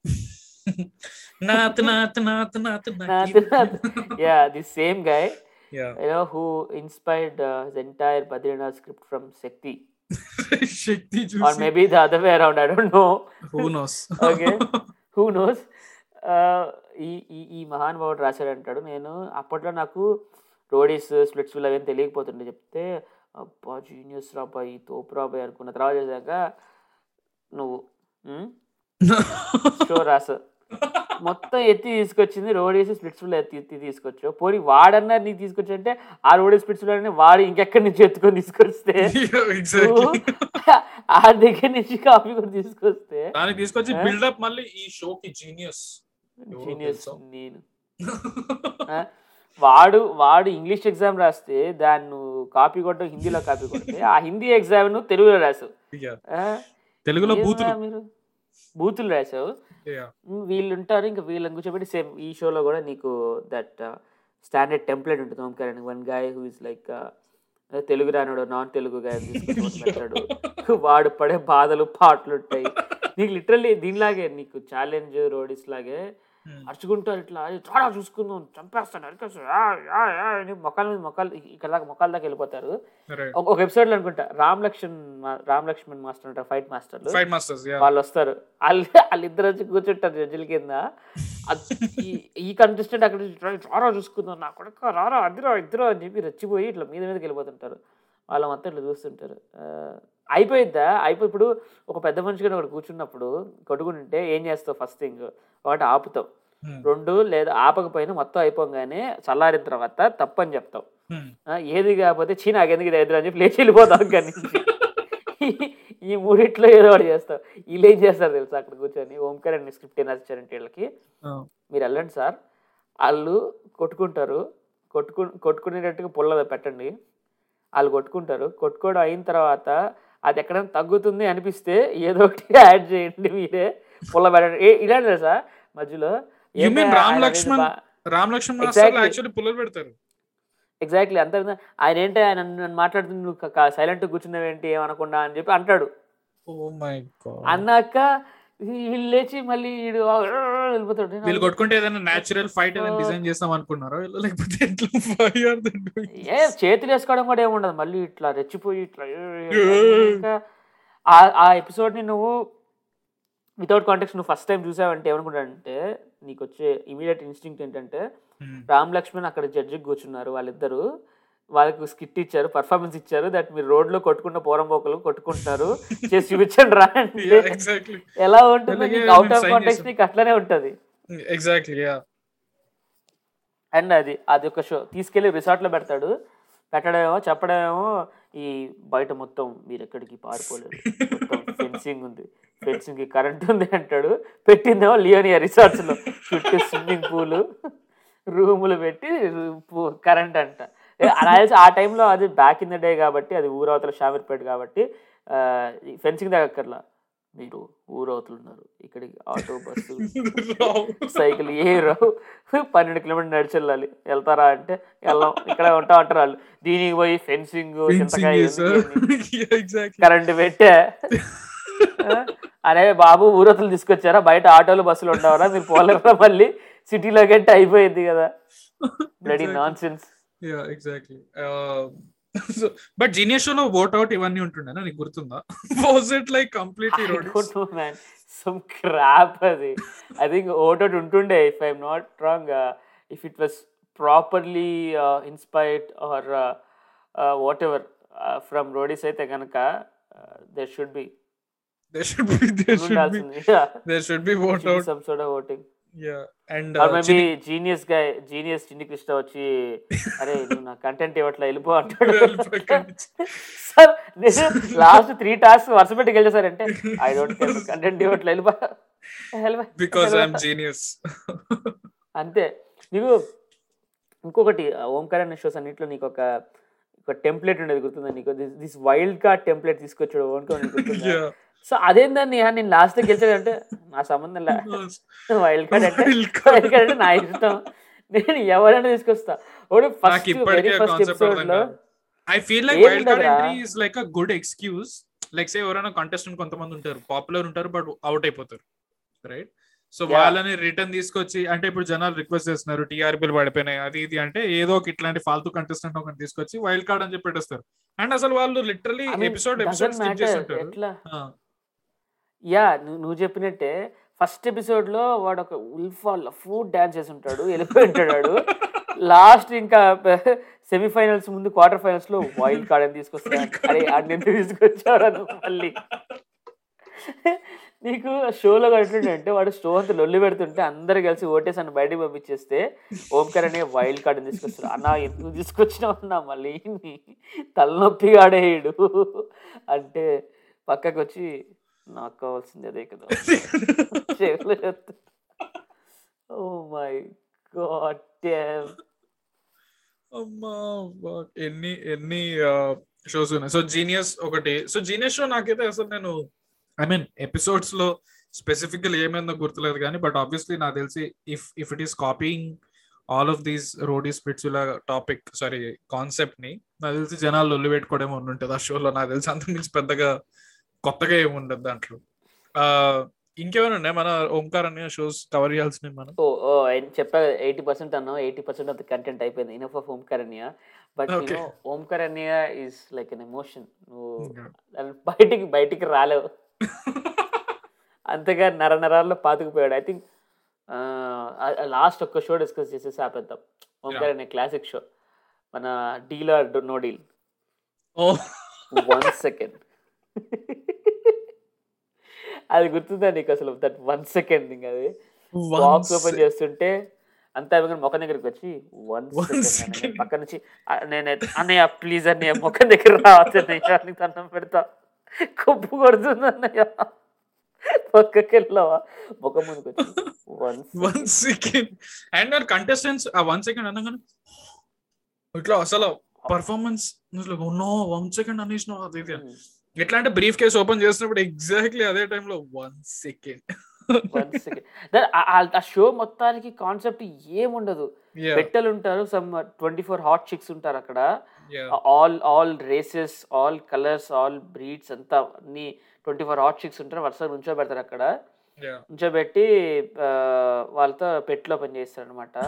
Nath Nath Nath Nath Nath Nath. yeah the same guy yeah you know who inspired uh, his entire badrinath script from shakti Shakti or చూసి maybe the other way around i don't know who knows Okay. who knows Uh, ఈ ఈ ఈ మహానుభావుడు రాశాడంటాడు నేను అప్పట్లో నాకు Roadies splits వీళ్ళు అవేం తెలియకపోతుండే చెప్తే అబ్బా జీనియస్ రాబాయ్ తోపు రాబాయ్ అనుకున్న తర్వాత చేశాక నువ్వు షో రాసు మొత్తం ఎత్తి తీసుకొచ్చింది రోడీస్ స్ప్లిట్స్ లో ఎత్తి ఎత్తి తీసుకొచ్చావు పోనీ వాడన్నా నీకు తీసుకొచ్చి అంటే ఆ రోడీ స్ప్లిట్స్ లోనే వాడు ఇంకెక్కడి నుంచి ఎత్తుకొని తీసుకొస్తే ఎగ్జాక్ట్లీ ఆ దగ్గర నుంచి కాపీ కూడా తీసుకొస్తే దానికి తీసుకొచ్చి Eh? బిల్డప్ మళ్ళీ ఈ షోకి జీనియస్ ఎవరో జీనియస్ తెలుసా? నేను ఆ, వాడు వాడు ఇంగ్లీష్ ఎగ్జామ్ రాస్తే దాన్ని నువ్వు కాపీ కొట్టడం హిందీలో కాపీ కొడితే ఆ హిందీ ఎగ్జామ్ నువ్వు తెలుగులో రాసావు ఆ, తెలుగులో ఏందిరా బూతులు మీరు బూతులు రాసావు Yeah. ఉమ్, వీళ్ళు ఉంటారు ఇంకా వీళ్ళని కూర్చోబెట్టి సేమ్ ఈ షోలో కూడా నీకు దట్ స్టాండర్డ్ టెంప్లెట్ ఉంటుంది ఓంకార్ అని one guy who is like Telugu రానుడు నాన్ తెలుగు గాయ తీసుకొని పెట్టాడు వాడు పడే బాధలు పాటలు ఉంటాయి నీకు లిటరల్లీ దీనిలాగే నీకు ఛాలెంజ్ రోడీస్ లాగే అరుచుకుంటారు ఇట్లా "అది చాలా చూసుకుందాం చంపేస్తాను నరికేస్తాను ఆ, ఆ, ఆ" అని మొక్కల మీద మొక్కలు ఇక్కడ దాకా మొక్కల దాకా వెళ్ళిపోతారు ఒక- ఒక ఎపిసోడ్ లో అనుకుంటా రామ్ లక్ష్మణ్ మా- రామ్ లక్ష్మణ్ మాస్టర్ ఉంటారు ఫైట్ మాస్టర్లు ఫైట్ మాస్టర్స్ వాళ్ళు వస్తారు వాళ్ళు వాళ్ళిద్దరు వచ్చి కూర్చుంటారు జడ్జిల కింద అది- ఈ- ఈ కంటెస్టెంట్ అక్కడ నుంచి "రా- రారా చూసుకుందాం నా కొడుక రారా అద్దరు ఇద్దరు అని చెప్పి రెచ్చిపోయి ఇట్లా మీద మీదకి వెళ్ళిపోతుంటారు వాళ్ళ మొత్తం ఇట్లా చూస్తుంటారు ఆ, అయిపోయిద్దా అయిపోయి ఇప్పుడు ఒక పెద్ద మనిషి కానీ ఒకటి కూర్చున్నప్పుడు కొట్టుకుంటుంటే ఏం చేస్తావు ఫస్ట్ థింగ్ ఒకటి ఆపుతావు రెండు లేదా ఆపకపోయినా మొత్తం అయిపోగానే చల్లారిన తర్వాత తప్పని చెప్తావు ఆ, ఏది కాకపోతే చీ నాకెందుకు ఇది ఎదురు అని చెప్పి లేచి వెళ్ళిపోతాం అక్కడి నుంచి ఈ- ఈ మూడిట్లో ఏదో ఒకటి చేస్తావు వీళ్ళు ఏం చేస్తారు తెలుసా అక్కడ కూర్చొని ఓంకార్ అండ్ స్క్రిప్ట్ ఏం రాసిచ్చారంటే వీళ్ళకి మీరు వెళ్ళండి సార్ వాళ్ళు కొట్టుకుంటారు కొట్టుకు కొట్టుకునేటట్టుగా పుల్ల పెట్టండి వాళ్ళు కొట్టుకుంటారు కొట్టుకోవడం అయిన తర్వాత అది ఎక్కడైనా తగ్గుతుంది అనిపిస్తే ఏదో ఒకటి యాడ్ చేయండి మీరే పుల్ల పెట్టండి ఏ- ఇలాంటి సార్ మధ్యలో you mean Ram Laxman Ram Laxman master Exactly. Actually పుల్లలు పెడతారు ఎగ్జాక్ట్లీ అంత ఆయన ఏంటి ఆయన నన్ను నన్ను మాట్లాడుతుంది నువ్వు సైలెంట్ కూర్చున్నావేంటి ఏమనకుండా అని చెప్పి అంటాడు ఓ మై గాడ్ అన్నాక వీళ్ళు లేచి మళ్ళీ వీడు వెళ్ళిపోతాడు వీళ్ళు కొట్టుకుంటే ఏదైనా నేచురల్ ఫైట్ ఏదైనా డిజైన్ చేస్తాం అనుకున్నారో లేకపోతే ఎట్లా fire they doing? ఏ చేతులు వేసుకోవడం కూడా ఏముండదు మళ్ళీ ఇట్లా రెచ్చిపోయి ఇట్లా ఏ, ఏ, ఇంకా ఆ ఆ ఎపిసోడ్ని నువ్వు వితౌట్ కాంటెక్స్ నువ్వు ఫస్ట్ టైం చూసావంటే ఏమనుకుంటానంటే నీకు వచ్చే ఇమీడియట్ ఇన్స్టింక్ట్ ఏంటంటే Hmm. రామ్ లక్ష్మణ్ అక్కడ జడ్జికి కూర్చున్నారు వాళ్ళిద్దరు వాళ్ళకి స్కిట్ ఇచ్చారు పర్ఫార్మెన్స్ ఇచ్చారు దట్ మీరు రోడ్ లో కొట్టుకున్న పోరంబోకలు కొట్టుకుంటున్నారు చేసి చూపించండి రా అంటే Yeah, exactly. ఎలా ఉంటుంది అలాగే అవుట్ నేను ఆఫ్ sign కాంటెక్స్ చేశాను. నీకు అట్లనే ఉంటది Exactly, yeah. అండ్ అది అది ఒక షో తీసుకెళ్లి రిసార్ట్ లో పెడతాడు పెట్టడమేమో చెప్పడమేమో ఈ బయట మొత్తం మీరు ఎక్కడికి పారిపోలేదు మొత్తం ఫెన్సింగ్ ఉంది ఫెన్సింగ్ కి కరెంట్ ఉంది అంటాడు పెట్టిందేమో లియోనియా రిసార్ట్స్ లో చుట్టూ స్విమ్మింగ్ పూల్ రూములు పెట్టి కరెంట్ అంట ఏ, నాకు తెలిసి ఆ టైంలో అది బ్యాక్ ఇన్ ద డే కాబట్టి అది ఊరవతల షామీర్పేట కాబట్టి ఫెన్సింగ్ దగ్గరలా మీరు ఊరవతలు ఉన్నారు ఇక్కడికి ఆటో బస్సు సైకిల్ ఏ రావు పన్నెండు కిలోమీటర్ నడిచి వెళ్ళాలి వెళ్తారా అంటే వెళ్ళాం ఇక్కడ ఉంటా అంటారు వాళ్ళు దీనికి పోయి fencing Fencing is, uh, yeah, exactly. Current పెట్టే ఆ, అరే బాబు ఊరతులు తీసుకొచ్చారా బయట ఆటోలు బస్సులు ఉండవరా మీరు పోలేరా మళ్ళీ సిటీలో గట్టి అయిపోయింది కదా bloody Exactly. Nonsense Yeah, exactly. Uh, so, but genius షోలో ఓట్ అవుట్ ఇవన్నీ ఉంటుండేనా నీకు గుర్తుందా was it like completely road man some crap అది ఐ థింక్ ఓటోట్ ఉంటుండే if I'm not wrong if it was properly inspired or whatever from Roadies అయితే కనుక they should be there should be there should be ఉండాల్సింది there should be vote out some sort of voting yeah and or uh, maybe Chini- genius గా genius Chinni Krishna వచ్చి అరే నువ్వు నా content ఇవ్వట్లా వెళ్ళిపో అంటాడు సార్ నేను లాస్ట్ త్రీ టాస్క్ వరుస పెట్టి గెలిచారంటే ఐ డోంట్ కంటెంట్ ఇవ్వట్లా వెళ్ళిపో వెళ్ళిపో. because i'm వెళ్ళిపో. genius అంతే నీకు ఇంకొకటి ఓంకార్ అనే షోస్ అన్నింటిలో నీకు ఒక ఒక టెంప్లెట్ ఉండేది గుర్తుందా నీకు దిస్ వైల్డ్ కార్డ్ టెంప్లెట్ తీసుకొచ్చాడు ఓంకార్ నీకు గుర్తుందా yeah సో అదేందని నేను లాస్ట్ గెలిచాడంటే నా సంబంధం లే వైల్డ్ కార్డ్ అంటే Wild card. వైల్డ్ కార్డ్ అంటే నా ఇష్టం నేను ఎవరైనా తీసుకొస్తా ఒకటి నాకు ఫస్ట్ ఇప్పటికే వెరీ ఫస్ట్ కాన్సెప్ట్ ఎపిసోడ్ అర్థం లో కాదు ఐ ఫీల్ లైక్ ఏం వైల్డ్ కార్డ్ ఉండదురా. Entry is like a good excuse like say ఎవరైనా కంటెస్టెంట్ కొంతమంది ఉంటారు పాపులర్ ఉంటారు బట్ అవుట్ అయిపోతారు రైట్ సో Yeah. వాళ్ళని రిటర్న్ తీసుకొచ్చి అంటే ఇప్పుడు జనాలు రిక్వెస్ట్ చేస్తున్నారు టీఆర్పీలు పడిపోయినాయి అది ఇది అంటే ఏదో ఒక ఇట్లాంటి ఫాల్తూ కంటెస్టెంట్ ఒకటి తీసుకొచ్చి వైల్డ్ కార్డ్ అని చెప్పి పెట్టేస్తారు అండ్ అసలు వాళ్ళు literally I mean, episode doesn't episode skip చేసి matter. ఉంటారు ఎట్లా ఆ, యా నువ్వు నువ్వు చెప్పినట్టే ఫస్ట్ ఎపిసోడ్ లో వాడు ఒక ఉల్ఫా ఫుడ్ డాన్స్ చేసి ఉంటాడు వెళ్ళిపోయి ఉంటాడు వాడు లాస్ట్ ఇంకా సెమీఫైనల్స్ ముందు క్వార్టర్ ఫైనల్స్ లో వైల్డ్ కార్డ్ అని తీసుకొస్తా అరే అన్ని ఎందుకు తీసుకొచ్చారా నువ్వు మళ్ళీ నీకు షోలో కట్టుండే అంటే వాడు షో అంతా లొల్లి పెడుతుంటే అందరు కలిసి ఓటేసి అని బయటకు పంపించేస్తే ఓంకార్ అనే వైల్డ్ కార్డ్ తీసుకొస్తాడు అన్న ఎందుకు తీసుకొచ్చినావు అన్నా మళ్ళీ నీ తలనొప్పి ఆడేయడు అంటే పక్కకు వచ్చి నాకు కావాల్సింది అదే కదా ఓ మై గాడ్ అమ్మా fuck. ఎన్ని ఎన్ని షోస్ ఉన్నాయి సో జీనియస్ ఒకటి సో జీనియస్ షో నాకైతే అసలు నేను ఐ మీన్ ఎపిసోడ్స్ లో స్పెసిఫికల్ ఏమైందో గుర్తులేదు కానీ బట్ ఆబ్వియస్లీ నాకు తెలిసి if if it is copying all of these Roadie స్పిట్చుల టాపిక్ సారీ కాన్సెప్ట్ ని నాకు తెలిసి జనాలు ఒళ్ళు పెట్టుకోవడం ఉంటుంది ఆ షోలో నాకు తెలిసి అంత మించి పెద్దగా కొత్తగా ఏమి ఉండదు దాంట్లో ఇంకేమైనా ఉన్నాయి మన ఓంకార్ అనే షోస్ కవర్ చేయాల్సినవి మనం ఓ ఓ ఆయన చెప్పా ఎయిటీ పర్సెంట్ అన్నావు eighty percent of the content అయిపోయింది ఇనఫ్ ఆఫ్ ఓంకరణ్య బట్ Okay. నేను ఓంకరణ్య ఈస్ లైక్ ఎన్ ఎమోషన్ నువ్వు దాన్ని బయటికి బయటికి రాలేవు అంతగా నర నరాల్లో పాతుకుపోయాడు ఐ థింక్ లాస్ట్ ఒక్క షో డిస్కస్ చేసేసి ఆపేద్దాం ఓంకరణ్య క్లాసిక్ షో మన డీల్ ఆర్ నో డీల్ ఓ వన్ సెకండ్ అది గుర్తుందా నీకు అసలు దట్ వన్ సెకండ్ ఇంకా అది బాక్స్ ఓపెన్ చేస్తుంటే అంతా అయిపోయిన ముఖం దగ్గరికి వచ్చి వన్ One సెకండ్ second. పక్క నుంచి "ఆ, నేను అన్నయ్య ప్లీజ్ అన్నయ్య ముఖం దగ్గర రావచ్చు అన్నయ్య నీకు దండం పెడతా కొప్పు కొడుతుంది అన్నయ్య పక్కకి వెళ్ళావా ముఖం ముందుకు వచ్చి one one second and our contestants ఆ వన్ సెకండ్ అనగానే ఇట్లా అసలు పర్ఫార్మెన్స్ నో వన్ సెకండ్ అనేసిన అది ఇది అని. ఎట్లా అంటే బ్రీఫ్ కేస్ ఓపెన్ చేసినప్పుడు ఎగ్జాక్ట్లీ అదే టైంలో వన్ సెకండ్ వన్ సెకండ్ ఆ షో మొత్తానికి కాన్సెప్ట్ ఏముండదు పెట్టెలు ఉంటారు some twenty four hot chicks ఉంటారు అక్కడ all all races all colours all breeds అంతా అన్ని ట్వంటీ ఫోర్ హాట్ చిక్స్ ఉంటారు వరుసగా నుంచోబెడతారు అక్కడ నుంచోబెట్టి ఆ, వాళ్ళతో పెట్లో పని చేస్తారు అనమాట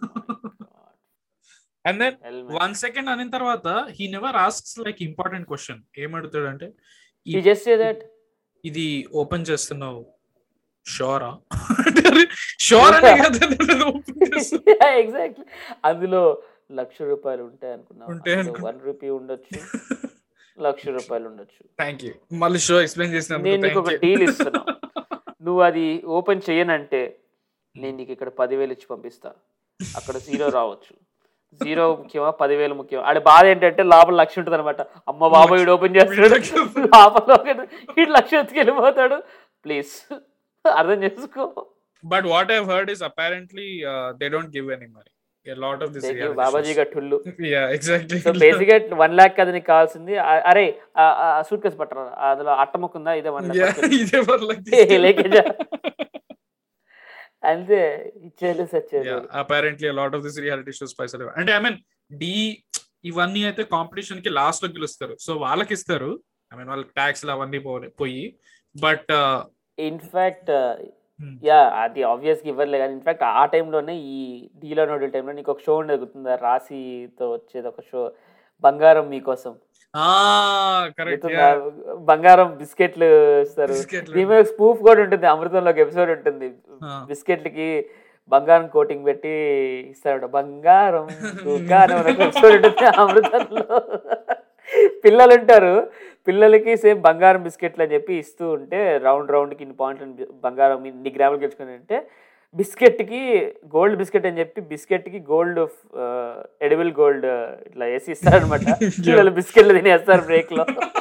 అండ్ దెన్ వన్ సెకండ్ అనిన తర్వాత he never asks like important question ఏమడుతాడు అంటే జస్ట్ దట్ ఇది ఓపెన్ చేస్తున్నావు షోరా షోర్ అనే కదా ఓపెన్ చేస్తున్నా ఎగ్జాక్ట్లీ అందులో లక్ష రూపాయలు ఉంటాయి ఉంటాయి అనుకున్నాం అనుకున్నా. వన్ రూపీ ఉండొచ్చు లక్ష రూపాయలు ఉండొచ్చు థ్యాంక్ యూ మళ్ళీ షో ఎక్స్ప్లెయిన్ నేను నీకు ఒక చేసినందుకు డీల్ ఇస్తున్నా నువ్వు అది ఓపెన్ చేయనంటే నేను నీకు ఇక్కడ పదివేలు ఇచ్చి పంపిస్తా అక్కడ జీరో రావచ్చు జీరో ముఖ్యమా పదివేలు ముఖ్యం ఆడ బాధ ఏంటంటే లోపల లక్ష ఉంటుంది అనమాట అమ్మ బాబా వీడు ఓపెన్ చేస్తాడు లోపల ఒక- వీడు లక్ష ఎత్తుకు వెళ్ళిపోతాడు ప్లీజ్ అర్థం చేసుకో but what I heard is apparently they don't give any money lot of this బాబాజీ గట్టుళ్ళు యా ఎగ్జాక్ట్లీ సో బేసిక్ గా వన్ లాక్ అది నీకు కావాల్సింది ఆ- అరే సూట్ కేసు పట్టరా అందులో అట్ట ముక్క ఉందా ఇదే వన్ యా లాక్ ఇదే ఫర్ లేకేజా అంతే ఇచ్చేది సచ్చేది apparently lot of this reality shows పైసలు అంటే ఐ మీన్ డి ఇవన్నీ అయితే కాంపిటీషన్ కి లాస్ట్ లో గెలుస్తారు సో వాళ్ళకి ఇస్తారు ఐ మీన్ వాళ్ళకి ట్యాక్స్ అవన్నీ పో- పోయి బట్ ఇన్ఫాక్ట్ యా అది ఆబ్వియస్ గా ఇవ్వలే కానీ ఇన్ఫాక్ట్ ఆ టైంలోనే ఈ డీలో నోడల్ టైంలో నీకు ఒక షో ఉండేది గుర్తుందా రాశితో వచ్చేది ఒక షో బంగారం మీకోసం కరెక్ట్ గుర్తుందా? బంగారం బిస్కెట్లు ఇస్తారు Biscuit లు. దీని మీద స్పూఫ్ కూడా ఉంటుంది అమృతంలో ఒక ఎపిసోడ్ ఉంటుంది బిస్కెట్లకి బంగారం కోటింగ్ పెట్టి ఇస్తాడు బంగారం దుకాణం అని ఒక ఎపిసోడ్ ఉంటుంది అమృతంలో పిల్లలు ఉంటారు పిల్లలకి సేమ్ బంగారం బిస్కెట్లు అని చెప్పి ఇస్తూ ఉంటే రౌండ్ రౌండ్కి ఇన్ని పాయింట్లు బంగారం ఇన్ని గ్రాములు గెలుచుకుని అంటే బిస్కెట్కి గోల్డ్ బిస్కెట్ అని చెప్పి బిస్కెట్కి గోల్డ్ ఎడిబుల్ గోల్డ్ ఇట్లా వేసి ఇస్తారు అనమాట పిల్లలు బిస్కెట్లు తినేస్తారు బ్రేక్లో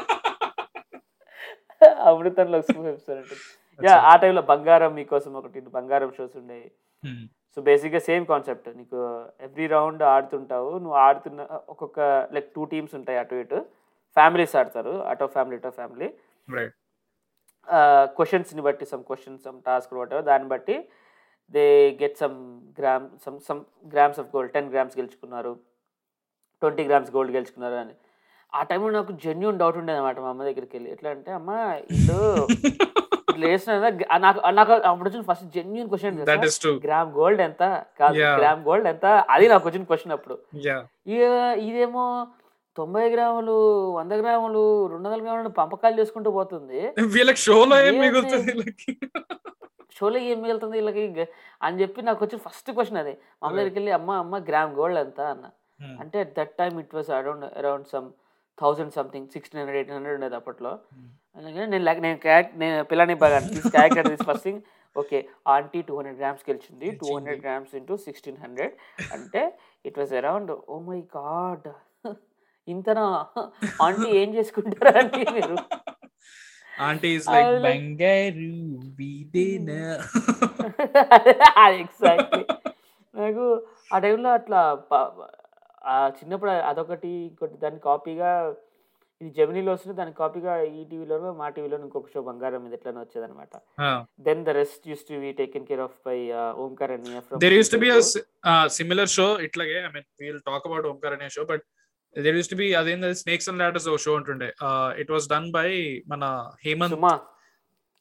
అమృతంలో ఎపిసోడ్ ఉంటుంది యా ఆ టైంలో బంగారం మీకోసం ఒకటి బంగారం షోస్ ఉండేవి సో బేసిక్గా సేమ్ కాన్సెప్ట్ నీకు ఎవ్రీ రౌండ్ ఆడుతుంటావు నువ్వు ఆడుతున్న ఒక్కొక్క లైక్ టూ టీమ్స్ ఉంటాయి అటు ఇటు ఫ్యామిలీస్ ఆడతారు అటో ఫ్యామిలీ ఇటో ఫ్యామిలీ రైట్ క్వశ్చన్స్ని బట్టి some questions some task what దాన్ని బట్టి they get some gram some some grams of gold ten grams గెలుచుకున్నారు ట్వంటీ గ్రామ్స్ గోల్డ్ గెలుచుకున్నారు అని ఆ టైంలో నాకు జెన్యున్ డౌట్ ఉండేది అనమాట మా అమ్మ దగ్గరికి వెళ్ళి ఎట్లా అంటే అమ్మ వీళ్ళు ఇట్లా వేస్తున్నా నాకు నాకు అప్పుడు వచ్చిన first genuine question that is true gram gold ఎంత కాదు Yeah. గ్రామ్ గోల్డ్ ఎంత అది నాకు వచ్చిన క్వశ్చన్ అప్పుడు యా ఇక ఇదేమో తొంభై గ్రాములు వంద గ్రాములు రెండు వందల గ్రాములు పంపకాలు చేసుకుంటూ పోతుంది వీళ్ళకి షోలో ఏం ఏంది? మిగులుతుంది వీళ్ళకి షోలో ఏం మిగులుతుంది వీళ్ళకి గ- అని చెప్పి నాకు వచ్చిన ఫస్ట్ క్వశ్చన్ అది మా అమ్మ దగ్గరికి వెళ్ళి అమ్మ అమ్మ గ్రామ్ గోల్డ్ ఎంత అన్న Hmm. అంటే at that time it was around around some thousand something sixteen hundred eight hundred ఉండేది అప్పట్లో Hmm. అలాగే నేను లైక్ నేను క్యాక్ నేను పిల్లని బాగా తీసి క్యారెక్టర్ తీసి first thing okay aunty two hundred grams గెలిచింది two hundred grams into sixteen hundred అంటే it was around oh my god ఇంతనా ఆంటీ ఏం చేసుకుంటారా ఆంటీ మీరు aunty is like I like- బంగారు వీడేనా ఎగ్జాక్ట్లీ నాకు ఆ టైంలో అట్లా ప- ఆ చిన్నప్పుడు అదొకటి ఇంకోటి దాని కాపీగా ఇది జమినీలో వస్తుంది దాని కాపీగా ఈ టీవీలోనో మా టీవీలోనో ఇంకొక షో బంగారం మీద ఎట్లనో వచ్చేదన్నమాట then the rest used to be taken care of by Omkar and there used to be a s- uh, similar show ఇట్లాగే I mean we'll talk about Omkar అనే show but there use to be అదేంది snakes and ladders ఓ show ఉంటుండే it was done by మన Hemanth Suma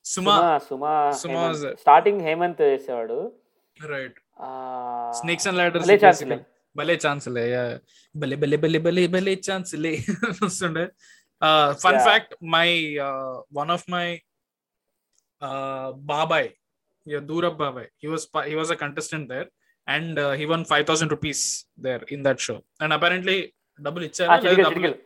Suma Suma Suma was there. Starting Hemanth చేసేవాడు right ఆ, snakes and ladders భలే chance లే. భలే ఛాన్స్లే భలే భలే భలే భలే భలే ఛాన్స్లే వస్తుండే fun Yeah. Fact my one of my బాబాయ్ దూరబ్ బాబాయ్ he was he was a contestant there and he won five thousand rupees there in that show and apparently డబ్బులు ఆ, ఇచ్చారు చిటికెలు చిటికెలు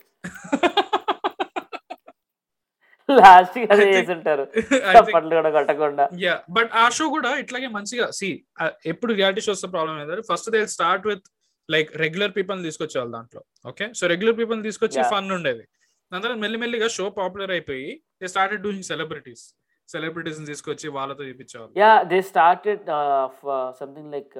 లాస్ట్ కి అదే చేసి ఉంటారు చప్పట్లు కూడా కొట్టకుండా యా బట్ ఆ షో కూడా ఇట్లాగే మంచిగా సి ఎప్పుడు రియాలిటీ షోస్ ప్రాబ్లం ఏంటంటే first they start with like regular people తీసుకొచ్చేవాళ్ళు దాంట్లో ఓకే సో రెగ్యులర్ పీపుల్ తీసుకొచ్చి Yeah. ఫన్ ఉండేది దాని తర్వాత మెల్లిమెల్లిగా షో పాపులర్ అయిపోయి they started doing celebrities celebrities తీసుకొచ్చి వాళ్ళతో చూపించేవాళ్ళు yeah they started something like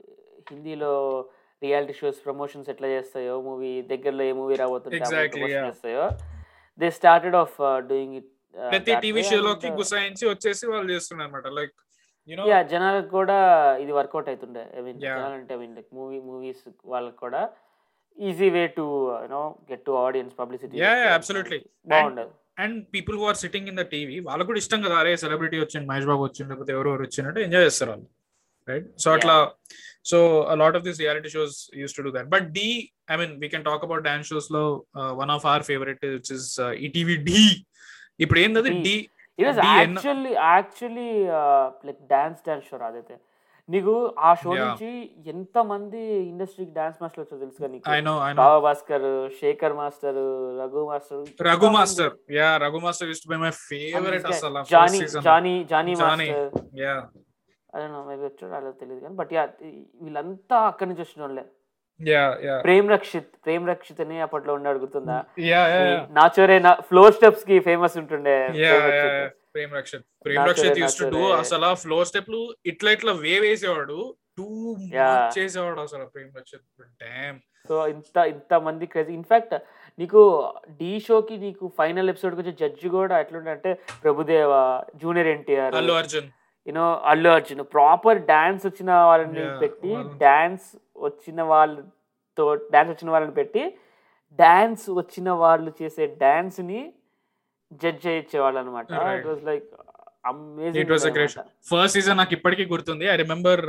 హిందీలో రియాలిటీ షోస్ ప్రమోషన్స్ ఎట్లా చేస్తాయో మూవీ దగ్గరలో ఏ మూవీ రాబోతుంటే Exactly, yeah. చేస్తాయో they started of doing it ప్రతి టీవీ షోలోకి గుసాయించి వచ్చేసి వాళ్ళు చేస్తున్నారు అనమాట లైక్ యూనో యా జనాలకు కూడా ఇది వర్కౌట్ అవుతుండే ఐ మీన్ Yeah. జనాలంటే I mean like movie movies వాళ్ళకి కూడా easy way to you know get to audience publicity Yeah, yeah, absolutely. బాగుండదు and people who are sitting in the TV వాళ్ళకు కూడా ఇష్టం కదా అరే సెలబ్రిటీ వచ్చింది మహేష్ బాబు వచ్చింది లేకపోతే ఎవరు ఎవరు వచ్చినట్టు ఎంజాయ్ చేస్తారు వాళ్ళు రైట్ సో అట్లా so lot of this reality shows used to do that but D I mean we can talk about dance shows లో one of our favourite which is ETV D ఇప్పుడు ఏంటది D. D it was DN. Actually actually like dance dance show అదైతే నీకు ఆ show Yeah. నుంచి ఎంత మంది ఇండస్ట్రీకి డాన్స్ మాస్టర్ వచ్చారు తెలుసుగా నీకు I know I know Baba Bhaskar Sekhar master Raghu master Raghu master yeah Raghu master used to be my favourite అసలు జానీ జానీ జానీ జానీ. మాస్టర్ యా అదే మేబీ వచ్చాడు అలా తెలియదు కానీ బట్ యా వీళ్ళంతా అక్కడి నుంచి వచ్చిన వాళ్ళే యా యా ప్రేమ్ రక్షిత్ ప్రేమ్ రక్షిత్ అని అప్పట్లో ఉన్నాడు గుర్తుందా యా యా నాచోరే నా ఫ్లోర్ స్టెప్స్ కి ఫేమస్ ఉంటుండే యా ప్రేమ్ రక్షిత్. ప్రేమ్ రక్షిత్ ప్రేమ్ నాచురే, రక్షిత్ యూస్ టు డూ నాచురే. అసలు ఫ్లో స్టెప్లు ఇట్లా ఇట్లా వే వేసేవాడు టూ Yeah. చేసేవాడు అసలు ప్రేమ్ రక్షిత్ డామ్ సో ఇంత ఇంత మంది క్రేజీ ఇన్ఫాక్ట్ నీకు డి షోకి నీకు ఫైనల్ ఎపిసోడ్ వచ్చే జడ్జి కూడా ఎట్లుంటే అంటే Prabhudeva junior NTR Allu Arjun you know Allu Arjun proper dance వచ్చిన వాళ్ళని Yeah, పెట్టి వాళ్ళు- డాన్స్ వచ్చిన వాళ్ళతో డాన్స్ వచ్చిన వాళ్ళని పెట్టి డాన్స్ వచ్చిన వాళ్ళు చేసే డాన్స్ ని జడ్జ్ చేయించేవాళ్ళు అనమాట Right. It was like amazing it was a great first season నాకు ఇప్పటికీ గుర్తుంది I remember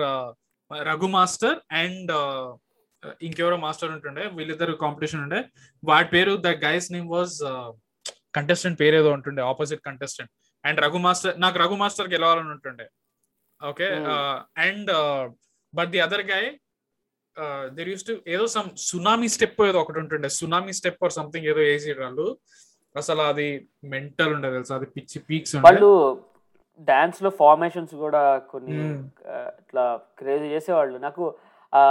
Raghu master and ఇంకెవరో మాస్టర్ ఉంటుండే వీళ్ళిద్దరు కాంపిటీషన్ ఉండే వాడి పేరు the guy's name was contestant పేరు ఏదో ఉంటుండే opposite contestant and Raghu master నాకు రఘు మాస్టర్ గెలవాలని ఉంటుండే okay Hmm. And but the other guy there used to ఏదో సమ్ సునామీ స్టెప్ ఏదో ఒకటి ఉంటుండే సునామీ స్టెప్ ఆర్ సంథింగ్ ఏదో వేసి వాళ్ళు అసలు అది మెంటల్ ఉండే తెలుసా అది పిచ్చి పీక్స్ ఉండే వాళ్ళు డాన్స్ లో ఫార్మేషన్స్ కూడా కొన్ని Hmm. ఆ, ఇట్లా క్రేజీ చేసేవాళ్ళు నాకు ఆ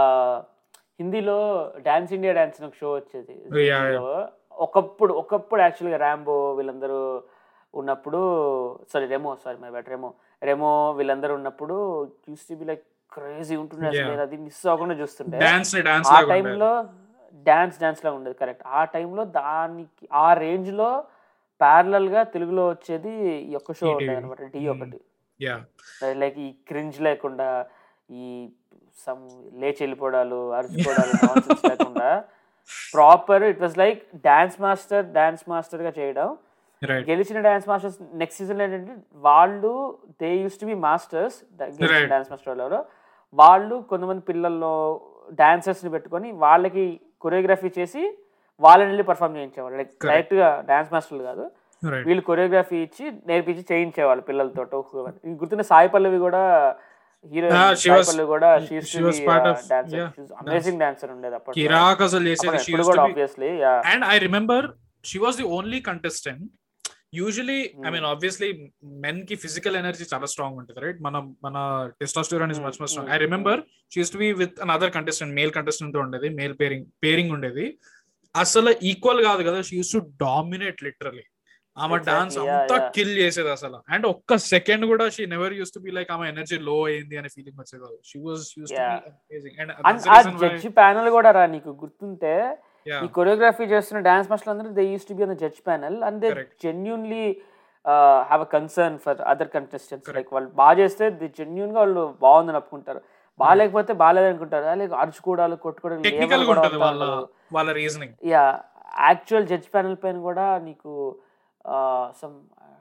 హిందీలో డాన్స్ ఇండియా డాన్స్ ఒక షో వచ్చేది Yeah, yeah. లో ఒకప్పుడు ఒకప్పుడు యాక్చువల్గా ర్యాంబో వీళ్ళందరూ ఉన్నప్పుడు sorry Remo sorry my bad Remo Remo వీళ్ళందరూ ఉన్నప్పుడు used to be like crazy ఉంటుండే అసలు Yeah. నేను అది మిస్ అవ్వకుండా చూస్తుండే డాన్స్ డాన్స్ ఆ లాగా ఉండేది. టైంలో డాన్స్ డాన్స్ లా ఉండేది కరెక్ట్ ఆ టైంలో దానికి ఆ రేంజ్ లో ప్యారలల్ గా తెలుగులో వచ్చేది ఈ ఒక్క షో ఈ ఉండేది TV. అనమాట డి Hmm. ఒకటి యా లైక్ ఈ క్రింజ్ లేకుండా ఈ సమ్ లేచి వెళ్ళిపోవడాలు అరుచుకోవడాలు nonsense లేకుండా proper it was like dance master dance master గా చేయడం రైట్ గెలిచిన డాన్స్ మాస్టర్స్ నెక్స్ట్ సీజన్ ఏంటంటే వాళ్ళు they use to be masters Right. Dance master వాళ్ళు వాళ్ళు కొంతమంది పిల్లల్లో డాన్సర్స్ ని పెట్టుకొని వాళ్ళకి కొరియోగ్రఫీ చేసి వాళ్ళని వెళ్ళి పర్ఫామ్ చేయించేవాళ్ళు లైక్ Correct. డైరెక్ట్ గా డాన్స్ మాస్టర్లు కాదు రైట్ వీళ్ళు కొరియోగ్రఫీ ఇచ్చి నేర్పించి చేయించేవాళ్ళు పిల్లలతో ఇంక గుర్తున్న సాయి పల్లవి కూడా hero Ah, she Sai was- Pallavi కూడా she was part of- yeah, amazing dancer ఉండేది అప్పట్లో కిరాక్ అసలు చేసేది అప్పుడు she ఇప్పుడు used to కూడా be- obviously and I remember she was the only contestant. Usually I mean obviously men కి ఫిజికల్ ఎనర్జీ చాలా స్ట్రాంగ్ ఉంటుంది రైట్ మన మన testosterone is Mm, much much strong mm, I remember she's to be with another contestant male contestant తో ఉండేది male pairing pairing ఉండేది అసలు equal కాదు కదా she use to dominate literally ఆమె Exactly, డాన్స్ yeah, అంతా yeah. కిల్ చేసేది అసలు అండ్ ఒక్క సెకండ్ కూడా she never use to be like ఆమె ఎనర్జీ లో అయింది అనే ఫీలింగ్ వచ్చేది కాదు she was use to Yeah. Be amazing and and ఆ జడ్జి ప్యానల్ కూడా రా నీకు గుర్తుంటే ఈ కొరియోగ్రఫీ చేస్తున్న డాన్స్ మాస్టర్లు అందరూ they use to be on judge panel and they Correct. Genuinely have a concern for other contestants Correct. Like వాళ్ళు బాగా చేస్తే ది జెన్యున్ గా వాళ్ళు బాగుందని ఒప్పుకుంటారు బాగాలేకపోతే బాగాలేదు అనుకుంటారు లైక్ అరుచుకోవడాలు కొట్టుకోవడాలు టెక్నికల్ గా లేవలు ఉంటుంది కూడా వాళ్ళ ఉంటారు. వాళ్ళ reasoning yeah actual judge panel పైన కూడా నీకు సమ్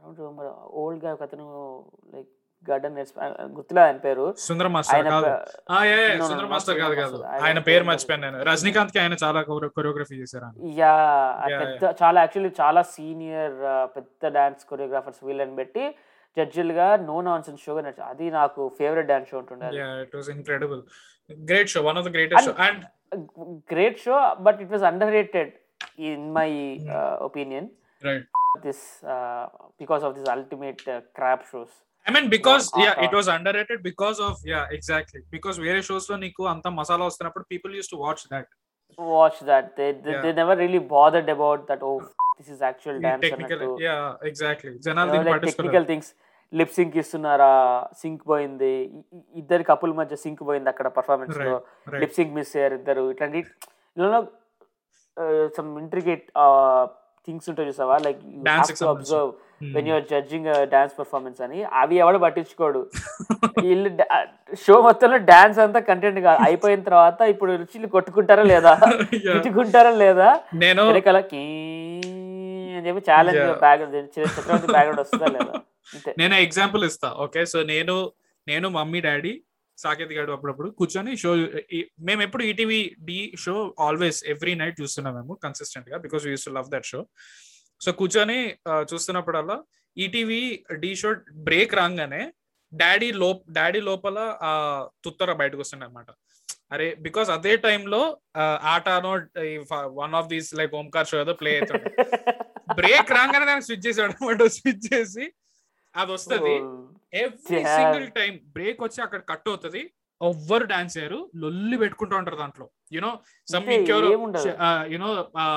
ఓల్డ్ గా ఒక అతను లైక్ గార్డెన్ గుర్తులే ఆయన పేరు సుందర మాస్టర్ ఆయన కాదు ప- ఆ, ఏ, ఏ, No, no, Sundara no, master not కాదు సుందర కాదు మాస్టర్. ఆయన ఆయన పేరు పేరు మర్చిపోయాను నేను రజనీకాంత్ కి ఆయన చాలా కొరియోగ్రఫీ చేశారు ఆయన. యా Yeah, పెద్ద చాలా యాక్చువల్లీ చాలా సీనియర్ పెద్ద డాన్స్ కొరియోగ్రాఫర్స్ వీళ్ళని పెట్టి జడ్జిలుగా నో నాన్ సెన్స్ షోగా నడిచి అది నాకు ఫేవరెట్ డాన్స్ షో ఉంటుండే Yeah, it was incredible. Great show, one of the greatest And- show. And great show but it was underrated in my opinion right. This because of this ultimate crap shows I mean, because Uh, yeah, uh, it was underrated because of yeah, exactly. Because వేరే shows లో నీకు అంత మసాలా వస్తున్నప్పుడు people used to watch that. Watch that they Yeah. They never really bothered about that oh this is actual dance Technical, అన్నట్టు yeah, exactly. జనాలు దీన్ని పట్టించుకోలేదు. Technical things lip sync ఇస్తున్నారా సింక్ పోయింది ఇ- ఇ- ఇద్దరి కపుల్ మధ్య సింక్ పోయింది అక్కడ పర్ఫార్మెన్స్ లో Right. లిప్ సింక్ మిస్ అయ్యారు ఇద్దరు ఇట్లాంటి ఇలా సమ్ ఇంట్రిగేట్ థింగ్స్ ఉంటాయి చూసావా లైక్ Dance కి సంబంధించి. Observe Hmm. When you're judging dance performance అని అవి ఎవడు పట్టించుకోడు వీళ్ళు షో మొత్తంలో డాన్స్ అంతా కంటెంట్ కాదు అయిపోయిన తర్వాత ఇప్పుడు వచ్చి వీళ్ళు కొట్టుకుంటారా లేదా Yeah. తిట్టుకుంటారా లేదా నేను వెనకాల కీ అని చెప్పి challenge Yeah. Background Chakravarthy background వస్తుందా లేదా అంతే నేను ఎగ్జాంపుల్ ఇస్తా ఓకే సో నేను నేను మమ్మీ డాడీ సాకేత్ గారు అప్పుడప్పుడు కూర్చొని షో మేము ఎప్పుడు ETV Dhee show always every night చూస్తున్నాం మేము కన్సిస్టెంట్ గా because use to love that show so కూర్చొని ఆ, చూస్తున్నప్పుడల్లా ఈటీవీ డి షో బ్రేక్ రాగానే డాడీ లో డాడీ లోపల ఆ తుత్తర బయటకు వస్తుండే అనమాట అరే బికాస్ అదే టైంలో ఆటానో one of these like Omkar show ఏదో ప్లే అవుతుంది బ్రేక్ రాగానే నేను స్విచ్ చేసాడు అనమాట స్విచ్ చేసి అది వస్తుంది every Yeah. Single time break వచ్చి అక్కడ కట్ అవుతుంది ఎవ్వరు డాన్స్ చేయరు లొల్లి పెట్టుకుంటూ ఉంటారు దాంట్లో యూనో సమ్ అంతే, ఇంకెవరో ఏముండదు. యూనో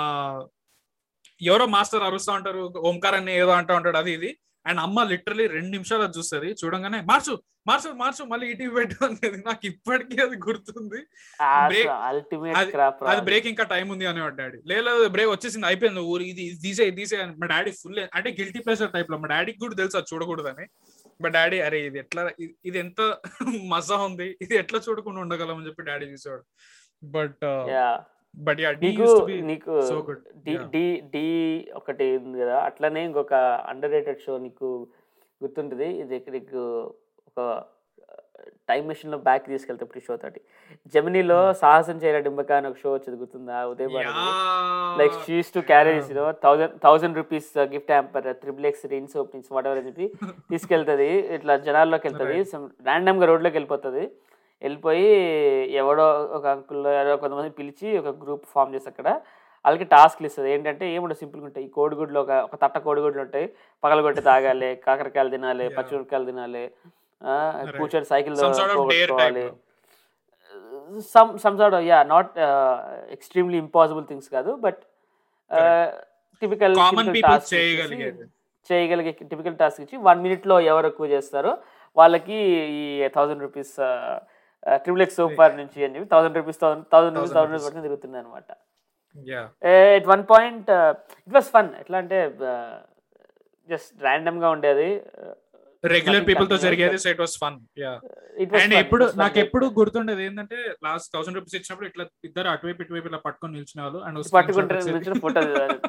ఎవరో మాస్టర్ అరుస్తా ఉంటారు ఓంకార్ అని ఏదో అంటూ ఉంటాడు అది ఇది అండ్ అమ్మ లిటరలీ రెండు నిమిషాలు అది చూస్తుంది చూడంగానే మార్చు మార్చు మార్చు మళ్ళీ ఇటీవీ పెట్టు అనేది నాకు ఇప్పటికీ అది గుర్తుంది break- అల్టిమేట్ అది- క్రాప్ అది బ్రేక్ ఇంకా టైం ఉంది అనేవాడు డాడీ లేదు బ్రేక్ వచ్చేసింది అయిపోయింది ఊరు ఇది ఇది తీసే ఇది తీసే అని మా డాడీ ఫుల్ అంటే గిల్టీ ప్రెషర్ టైప్ లో మా డాడీకి కూడా తెలుసు అది చూడకూడదని మా డాడీ అరే ఇది ఎట్లా ఇది- ఇది ఎంత మజా ఉంది ఇది ఎట్లా చూడకుండా ఉండగలం అని చెప్పి డాడీ చూసేవాడు బట్ బట్ యా డీ నీకు యూస్ టు బి నీకు సో గుడ్ డి డి డి ఒకటి ఉంది కదా అట్లనే ఇంకొక అండర్ రేటెడ్ షో నీకు గుర్తుంటుంది ఇది నీకు ఒక టైం మెషిన్ లో బ్యాక్ తీసుకెళ్తే ఈ షో తోటి జమినీలో సాహసం చేయరా డింబక అని ఒక షో వచ్చేది గుర్తుందా Uday Bharathi like she's to carry you know thousand thousand rupees gift hamper triple X rinse openings whatever అని చెప్పి తీసుకెళ్తుంది ఇట్లా జనాల్లోకి వెళ్తుంది ర్యాండమ్ గా రోడ్లోకి వెళ్ళిపోతుంది వెళ్ళిపోయి ఎవడో ఒక అంకుల్ ఎవరో కొంతమంది పిలిచి ఒక గ్రూప్ ఫామ్ చేసి అక్కడ వాళ్ళకి టాస్క్లు ఇస్తుంది ఏంటంటే ఏముండదు సింపుల్గా ఉంటాయి ఈ కోడిగుడ్లు ఒక ఒక తట్ట కోడిగుడ్లు ఉంటాయి పగలగొట్టి తాగాలి కాకరకాయలు తినాలి Yeah. పచ్చిమిరకాయలు తినాలి ఆ, Right. కూర్చొని cycle Some sort of dare type పోగొట్టుకోవాలి లో. Some some sort yeah not extremely impossible things కాదు బట్ టిపికల్ కామన్ పీపుల్ చేయగలిగేది చేయగలిగే టిపికల్ టాస్క్ ఇచ్చి వన్ మినిట్ లో ఎవరు ఎక్కువ చేస్తారో వాళ్ళకి ఈ thousand rupees triple X super నుంచి అని చెప్పి thousand rupees thousand thousand rupees thousand rupees పట్టుకుని తిరుగుతుంది అనమాట yeah at one point it was fun ఎట్లా అంటే జస్ట్ ర్యాండమ్ గా ఉండేది రెగ్యులర్ Nothing పీపుల్ తో continuous, జరిగేది so it was fun yeah it and ఎప్పుడు నాకు ఎప్పుడు గుర్తుండేది ఏంటంటే లాస్ట్ థౌసండ్ రూపీస్ ఇచ్చినప్పుడు ఇట్లా ఇద్దరు అటువైపు ఇటువైపు ఇలా పట్టుకొని నిల్చునే వాళ్ళు అండ్ పట్టుకుంటే నిల్చున్న ఫోటో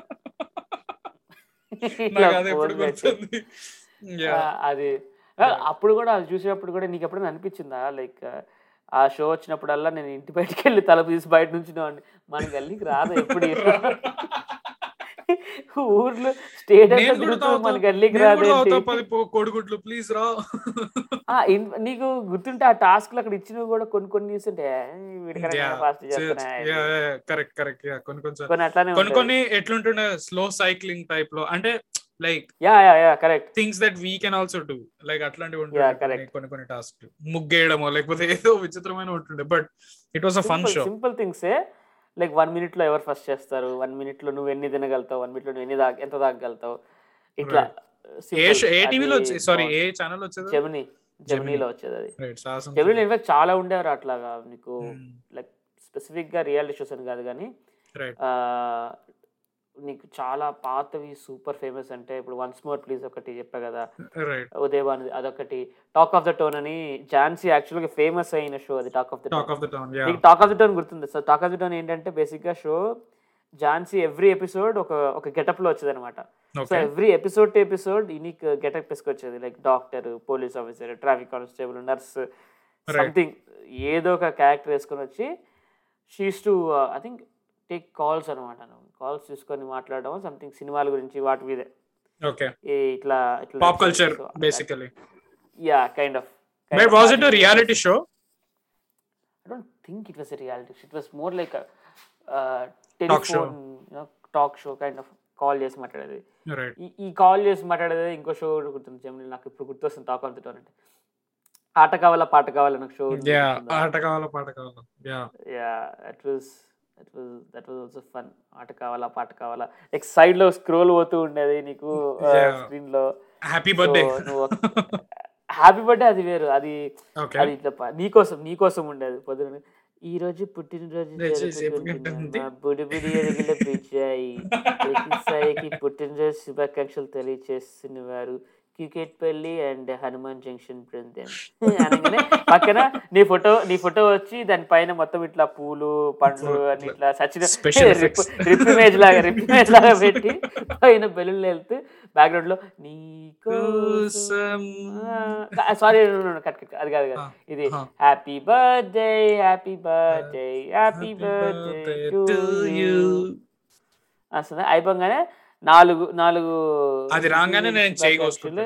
నాకు అది ఎప్పుడు గుర్తుంది ఆ, అది ఆ, అప్పుడు కూడా అది చూసేటప్పుడు కూడా నీకు ఎప్పుడైనా అనిపించిందా లైక్ ఆ షో వచ్చినప్పుడల్లా నేను ఇంటి బయటికి వెళ్ళి తలుపు తీసి బయట నుంచి మన గల్లీకి రాదు ఎప్పుడు ఊర్లో స్టేట్ నేను కూడా తాగుతా. మన గల్లీకి నేను కూడా తాగుతా రాదు పది పో- కోడిగుడ్లు ప్లీజ్ రా నీకు గుర్తుంటే ఆ టాస్క్లు అక్కడ ఇచ్చినవి కూడా కొన్ని కొన్ని చూస్తుంటే వీడికన్నా ఫాస్ట్ చేస్తున్నా కరెక్ట్ కరెక్ట్ యా కొన్ని కొంచెం కొన్ని అట్లానే కొన్ని కొన్ని ఎట్లుంటుండే స్లో సైక్లింగ్ టైప్ లో అంటే like yeah yeah yeah correct things that we can also do like అట్లాంటివి Yeah, ఉంటుండే correct. కొన్ని- కొన్ని కొన్ని టాస్క్ ముగ్గేయడమో లేకపోతే ఏదో విచిత్రమైన ఉంటుండే but it was a fun show simple థింగ్సే లైక్ వన్ మినిట్ లో ఎవరు ఫస్ట్ చేస్తారు వన్ మినిట్ లో నువ్వు ఎన్ని తినగలుగుతావు వన్ మినిట్ లో నువ్వు ఎన్ని దాకా ఎంత దాగలుగుతావు ఇట్లా ఏ షో ఏ టీవీలో సారీ ఏ ఛానల్ వచ్చేది జెమిని జెమినీలో వచ్చేది అది రైట్ సాహసం జెమినీలో ఇన్ఫాక్ట్ చాలా ఉండేవారు అట్లాగా నీకు Hmm. లైక్ స్పెసిఫిక్ గా రియాలిటీ షోస్ అని కాదు కానీ రైట్ ఆ, నీకు చాలా పాతవి సూపర్ ఫేమస్ అంటే ఇప్పుడు వన్స్ మోర్ ప్లీజ్ ఒకటి చెప్పా కదా రైట్ ఉదయబాన్ అదొకటి టాక్ ఆఫ్ ద టోన్ అని ఝాన్సీ యాక్చువల్గా ఫేమస్ అయిన షో అది talk of the talk town of the town yeah నీకు టాక్ ఆఫ్ ద టోన్ గుర్తుంది so talk of the town ఏంటంటే బేసిక్గా షో ఝాన్సీ ఎవ్రీ ఎపిసోడ్ ఒక ఒక గెటప్లో వచ్చేది అనమాట so okay every episode to episode unique getup వేసుకొచ్చేది like doctor police officer traffic constable nurse something ఏదో ఒక క్యారెక్టర్ వేసుకొని వచ్చి she's to I think take calls అనమాట కాల్స్ తీసుకొని మాట్లాడడం సంథింగ్ సినిమాల గురించి వాటి మీదే ఓకే ఏ ఇట్లా ఇట్లా pop culture basically yeah kind of but was it reality show I don't think it was a reality show. It was more like a uh, Talk show. telephone, you know, talk show kind of call చేసి మాట్లాడేది right ఈ ఈ call చేసి మాట్లాడేది ఇంకో show కూడా గుర్తుంది జమిని నాకు ఇప్పుడు గుర్తొస్తుంది టాక్ ఆన్ అంటే ఆట కావాలా పాట కావాలా నాకు షో యా ఆట కావాలా పాట కావాలా yeah yeah that was that was that was also fun ఆట కావాలా పాట కావాలా లైక్ సైడ్ లో స్క్రోల్ పోతూ ఉండేది నీకు Yeah. స్క్రీన్ లో హ్యాపీ బర్త్డే So, నువ్వు హ్యాపీ బర్త్డే అది వేరు అది ఓకే అది ఇట్లా ప- నీకోసం నీకోసం ఉండేది పొద్దున ఈ రోజు పుట్టినరోజు రోజు జరుపుకుంటున్నాం. జరుపుకుంటుంది. మా బుడి బుడి ఎరుగుల పిచ్చాయి ప్రతి సాయికి పుట్టినరోజు శుభాకాంక్షలు తెలియచేస్తున్న వారు క్రికెట్ పల్లి అండ్ హనుమాన్ జంక్షన్ బృందం అనగానే పక్కన నీ ఫోటో నీ ఫోటో వచ్చి దానిపైన మొత్తం ఇట్లా పూలు పండ్లు అని ఇట్లా సచిన Special effects. రిప్ ఇమేజ్ లాగా రిప్ ఇమేజ్ లాగా పెట్టి పైన బెలూన్లు వెళ్తూ బ్యాక్గ్రౌండ్ లో నీ కోసం సారీ కట్ కట్ అది కాదు కాదు Ah, ఇది ah. Happy birthday happy birthday happy birthday to you అసలు అయిపోగానే నాలుగు నాలుగు అది రాగానే నేను చేయి శుభాకాంక్షలు.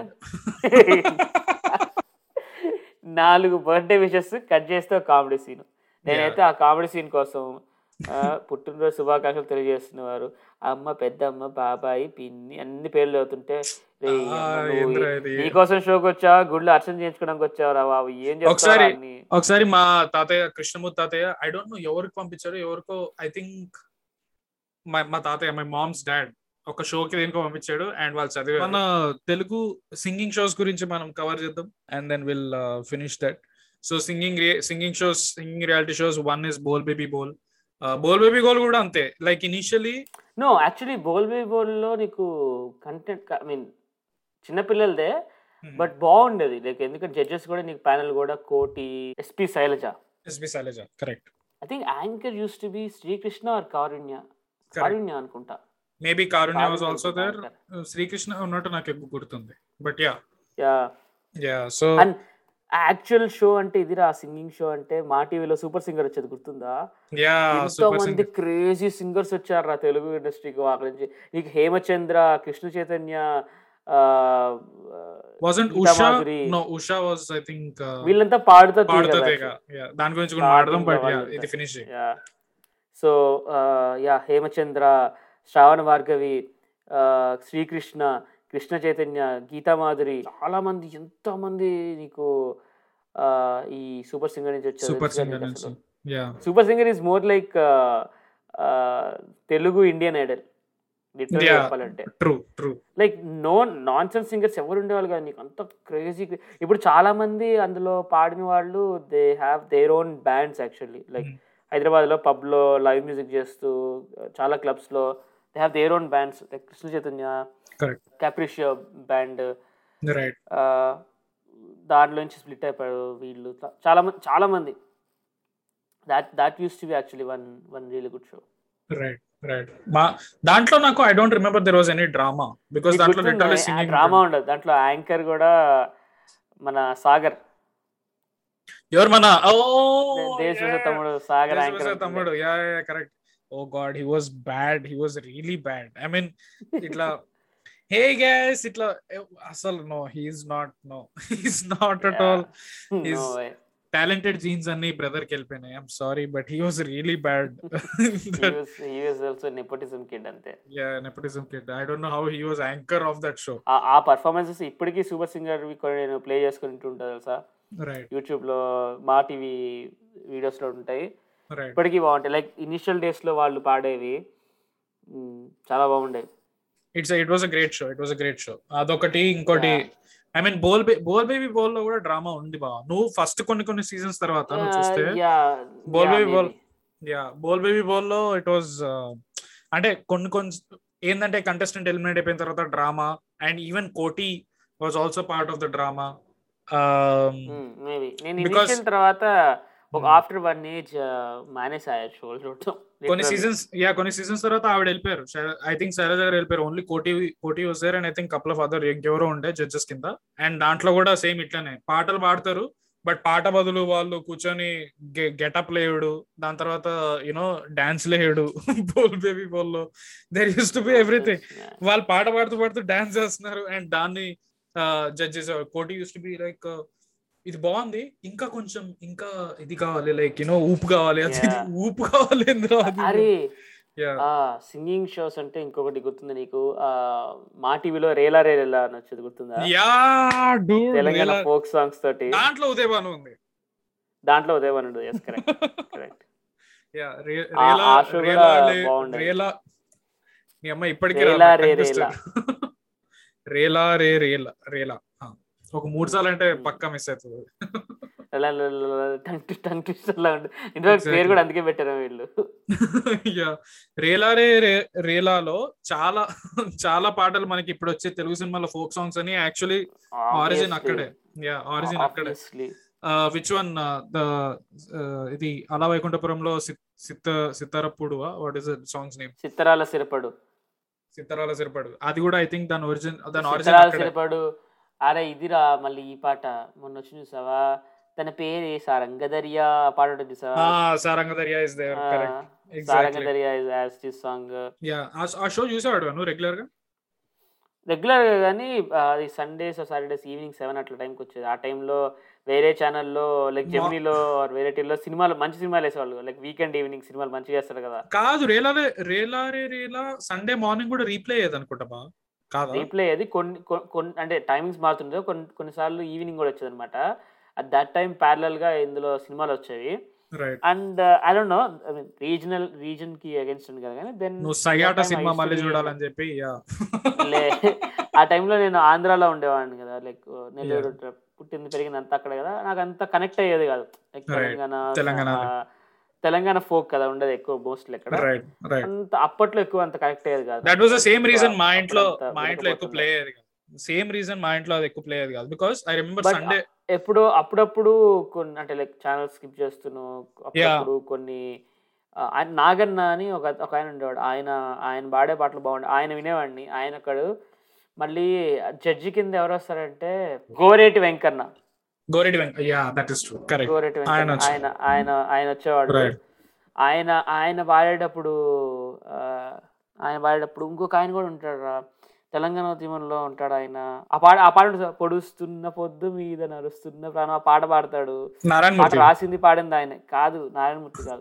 నాలుగు బర్త్డే విషెస్ కట్ చేస్తే కామెడీ సీన్ నేనైతే ఆ కామెడీ సీన్ కోసం ఆ, పుట్టినరోజు శుభాకాంక్షలు తెలియజేస్తున్నవారు అమ్మ పెద్దమ్మ బాబాయ్ పిన్ని అన్ని పేర్లు అవుతుంటే రేయ్ ఆ, అమ్మ నువ్వు ఏంద్రా ఇది? నీకోసం షోకి వచ్చావా గుడిలో అర్చన చేయించుకోవడానికి వచ్చావా బాబు ఏం ఒకసారి చెప్తారా అన్ని? ఒకసారి మా తాతయ్య కృష్ణమూర్తి తాతయ్య ఐ డోంట్ నో ఎవరికి పంపించారు ఎవరికో ఐ థింక్ మా మా తాతయ్య మై మామ్స్ డాడ్ ఒక షోకి దేనికో పంపించాడు అండ్ వాళ్ళు చదివారు మన తెలుగు సింగింగ్ షోస్ గురించి మనం కవర్ చేద్దాం and then will finish that so singing singing shows singing reality shows one is Bol baby Bol Bol baby గోల్ కూడా అంతే like initially no actually Bol బే బోల్లో నీకు కంటెంట్ ఐ మీన్ చిన్నపిల్లలదే బట్ బాగుండేది లైక్ ఎందుకంటే జడ్జెస్ కూడా నీకు ప్యానల్ కూడా Koti SP Sailaja SP Sailaja correct I think anchor use to be Sreekrishna or Karunya Karunya అనుకుంటా maybe Karunya was Karunya also there అనుకుంటా శ్రీకృష్ణ ఉన్నట్టు నాకు ఎక్కువ గుర్తుంది but yeah yeah yeah so and actual show అంటే ఇదిరా సింగింగ్ షో అంటే మా టీవీలో సూపర్ సింగర్ వచ్చేది గుర్తుందా యా ఎంతో సూపర్ మంది క్రేజీ సింగర్స్ వచ్చారు రా తెలుగు ఇండస్ట్రీకి అక్కడి నుంచి నీకు హేమచంద్ర కృష్ణ చైతన్య ఆ, wasn't Gita Usha Madhuri. no Usha was I think uh, వీళ్ళంతా పాడుతా పాడుతుందేగా yeah దాని గురించి కూడా మాట్లాడదాం బట్ యా వాళ్ళంతా. ఇది finish yeah so yeah Hemachandra Sravana Bhargavi ఆ, శ్రీకృష్ణ కృష్ణ చైతన్య గీతా మాధురి చాలా మంది ఎంతో మంది నీకు ఆ, ఈ సూపర్ సింగర్ నుంచి వచ్చారు సూపర్ తెలుసుగా సింగర్ నీకు నుంచి అసలు. Yeah super singer is more like Telugu Indian idol literal Yeah. చెప్పాలంటే true true like no nonsense singers ఎవరు ఉండేవాళ్ళు కాదు నీకు అంత క్రేజీ ఇప్పుడు చాలా మంది అందులో పాడిన వాళ్ళు they have their own bands actually like హైదరాబాద్లో పబ్లో లైవ్ మ్యూజిక్ చేస్తూ చాలా క్లబ్స్లో they have their own bands like Krishna Chaitanya correct Capricio band right దాంట్లో నుంచి స్ప్లిట్ అయిపోయారు వీళ్ళు చా- చాలా మంది చాలా మంది that that use to be actually one one really good show right right మా దాంట్లో నాకు I don't remember there was any drama because దాంట్లో లిటరల్లీ సింగింగ్ డ్రామా ఉండదు దాంట్లో యాంకర్ కూడా మన సాగర్ ఎవరు మన ఓ దేశ తమ్ముడు సాగర్ యాంకర్ తమ్ముడు yeah yeah correct oh god he was bad he was really bad I mean ఇట్లా హే గ్యాస్ ఇట్లా eh, అసలు no he's not no he's not at all He's- talented genes అన్ని బ్రదర్ కి వెళ్ళిపోయినాయి I'm sorry but he was really bad also nepotism kid అంతే yeah nepotism kid I don't know how he was anchor of that show ఆ- ఆ performances ఇప్పటికీ super singer కొన్ని నేను play చేసుకుంటూ ఉంటాను తెలుసా రైట్ యూట్యూబ్ లో మా టీవీ వీడియోస్ లో ఉంటాయి రైట్ ఇప్పటికీ బాగుంటాయి లైక్ ఇనిషియల్ డేస్ లో వాళ్ళు పాడేవి మ్, చాలా బాగుండేవి it's it was a great show it was a great show అదొకటి ఇంకోటి I mean Bol Bol baby Bol లో కూడా డ్రామా ఉంది బా నువ్వు ఫస్ట్ కొన్ని కొన్ని సీజన్స్ తర్వాత నువ్వు చూస్తే Ball Baby Ball. Yeah Bol baby Bol లో ఇట్ వాజ్ అంటే కొన్ని కొన్ని ఏంటంటే కంటెస్టెంట్ ఎలిమినేట్ అయిపోయిన తర్వాత drama and even Koti was also part of the drama maybe నేను Because- ఇనిషియల్ తర్వాత ఒక Hmm. ఆఫ్టర్ వన్ ఏజ్ మానేసాయి షోలు చూడటం కొన్ని సీజన్స్ యా కొన్ని సీజన్స్ తర్వాత ఆవిడ వెళ్ళిపోయారు ఐ థింక్ శైలజ గారు వెళ్ళిపోయారు ఓన్లీ కోటి కోటి వస్తారు and I think couple of other ఇంకెవరో ఉండే జడ్జెస్ కింద అండ్ దాంట్లో కూడా సేమ్ ఇట్లానే పాటలు పాడతారు బట్ పాట బదులు వాళ్ళు కూర్చొని గెటప్ లేయుడు దాని తర్వాత యూనో డాన్స్ లేయుడు బోల్ బేబీ బోల్ లో there use to be everything వాళ్ళు పాట పాడుతూ పాడుతూ డాన్స్ చేస్తున్నారు అండ్ దాన్ని జడ్జ్ చేసేవారు కోటి యూస్ టు బి లైక్ ఇది బాగుంది ఇంకా కొంచెం ఇంకా ఇది కావాలి లైక్ యూనో ఊపు కావాలి అది ఇది Yeah. ఊపు కావాలి ఎందులో అది అరే Yeah. ఆ సింగింగ్ షోస్ అంటే ఇంకొకటి గుర్తుంది నీకు ఆ మా టీవీలో రేలా రేలా అని వచ్చేది గుర్తుందా యా dude, తెలంగాణ రేలా- ఫోక్ సాంగ్స్ తోటి దాంట్లో ఉదయభాను ఉంది దాంట్లో ఉదయవనుడు ఎస్ కరెక్ట్ కరెక్ట్ యా రే- ఆ- రేలా ఆ show రేలా కూడా లే- బాగుండేది. రేలా మీ అమ్మ ఇప్పటికీ రేలా రాదు, రే కనిపిస్తుంది. రేలా రే రేలా రేలా ఆ. ఒక మూడు సార్లు అంటే Hmm. పక్కా మిస్ అవుతుంది టంగ్ టంగ్ ట్విస్టర్ లా ఉంటుంది ఇన్ఫాక్ట్ పేరు Exactly. కూడా అందుకే పెట్టారు వీళ్ళు యా రేలా రే రే- రేలాలో చాలా చాలా పాటలు మనకి ఇప్పుడు వచ్చే తెలుగు సినిమాలో ఫోక్ సాంగ్స్ అని యాక్చువల్లీ ఆరిజిన్ అక్కడే యా ఆరిజిన్ అక్కడే Obviously. విచ్ వన్ ద ఇది అలా వైకుంఠపురంలో సిత్- సిత్త సితారప్పుడు వాట్ ఇస్ సాంగ్స్ నేమ్ చిత్తరాల సిరపడు సితారాల సిరపడు అది కూడా ఐ థింక్ దాని ఒరిజిన్ దాని ఒరిజిన్ చిత్తరాల అక్కడే సిరపడు అరే ఇదిరా మళ్ళీ ఈ పాట మొన్న వచ్చి చూసావా తన పేరు సారంగదరియా ఆ పాట ఉంటుంది చూసావా సారంగదరియా ఇస్ దేర్ కరెక్ట్ ఎగ్జాక్ట్లీ సారంగదరియా is as this song yeah ఆ షో చూసాడు నువ్వు రెగ్యులర్ గా రెగ్యులర్ గా కానీ అది సండేస్ సాటర్డేస్ ఈవినింగ్ సెవెన్ అట్లా టైంకి వచ్చేది ఆ టైంలో వేరే ఛానల్లో లైక్ మా- జెమినీలో వేరే టీవీలో సినిమాలు మంచి సినిమాలు వేసేవాళ్ళు లైక్ వీకెండ్ ఈవినింగ్ సినిమాలు మంచిగా చేస్తారు కదా కాదు రేలారే రేలా రే రేలా సండే మార్నింగ్ కూడా రీప్లే అయ్యేది అనుకుంటా బా కాదా రీప్లే అది కొన్ని కొన్- కొన్ని అంటే టైమింగ్స్ మారుతుండే కొన్ని కొన్నిసార్లు ఈవినింగ్ కూడా వచ్చేది అనమాట అట్ దట్ టైం ప్యారలల్ గా ఇందులో సినిమాలు వచ్చేవి right and I don't know regional reason కి అగేన్స్ట్ ఉంది కదా కానీ దెన్ నువ్వు సయాట సినిమా మళ్ళీ చూడాలని చెప్పి యా లే ఆ టైంలో నేను ఆంధ్రాలో ఉండేవాడిని కదా లైక్ నెల్లూరు పుట్టింది పెరిగింది అంతా అక్కడ కదా నాకు అంత కనెక్ట్ అయ్యేది కాదు లైక్ Right. తెలంగాణ తెలంగాణ. ఆ, తెలంగాణ ఫోక్ కదా ఉండేది ఎక్కువ మోస్ట్లీ ఇక్కడ రైట్ రైట్ అంత అప్పట్లో ఎక్కువ అంత కనెక్ట్ అయ్యేది కాదు that was the same reason మా ఇంట్లో అప్పుడంతా మా ఇంట్లో ఎక్కువ ప్లే అయ్యేది కాదు సేమ్ రీజన్ మా ఇంట్లో అది ఎక్కువ ప్లే అయ్యేది కాదు because I remember But, Sunday ఎప్పుడో అప్పుడప్పుడు కొన్ని అంటే లైక్ ఛానల్ స్కిప్ చేస్తున్నాను అప్పుడప్పుడు కొన్ని ఆ, ఆయన నాగన్న అని ఒక ఒక ఆయన ఉండేవాడు ఆయన ఆయన పాడే పాటలు బాగుండే ఆయన వినేవాడిని ఆయన ఒకడు మళ్ళీ జడ్జి కింద ఎవరు వస్తారంటే గోరేటి వెంకన్న గోరెడి వెంక yeah that is true correct Goreti ఆయన వెంకన్న వచ్చి- ఆయన ఆయన ఆయన వచ్చేవాడు Right. ఆయన ఆయన పాడేటప్పుడు ఆ, ఆయన పాడేటప్పుడు ఇంకొక ఆయన కూడా ఉంటాడు రా తెలంగాణ ఉద్యమంలో ఉంటాడు ఆయన ఆ పాట ఆ పాట ఉంటుంది సార్, పొడుస్తున్న పొద్దు మీద నడుస్తున్న ప్రాణం ఆ పాట పాడతాడు నారాయణ పాట మూర్తి రాసింది పాడింది ఆయన కాదు నారాయణమూర్తి కాదు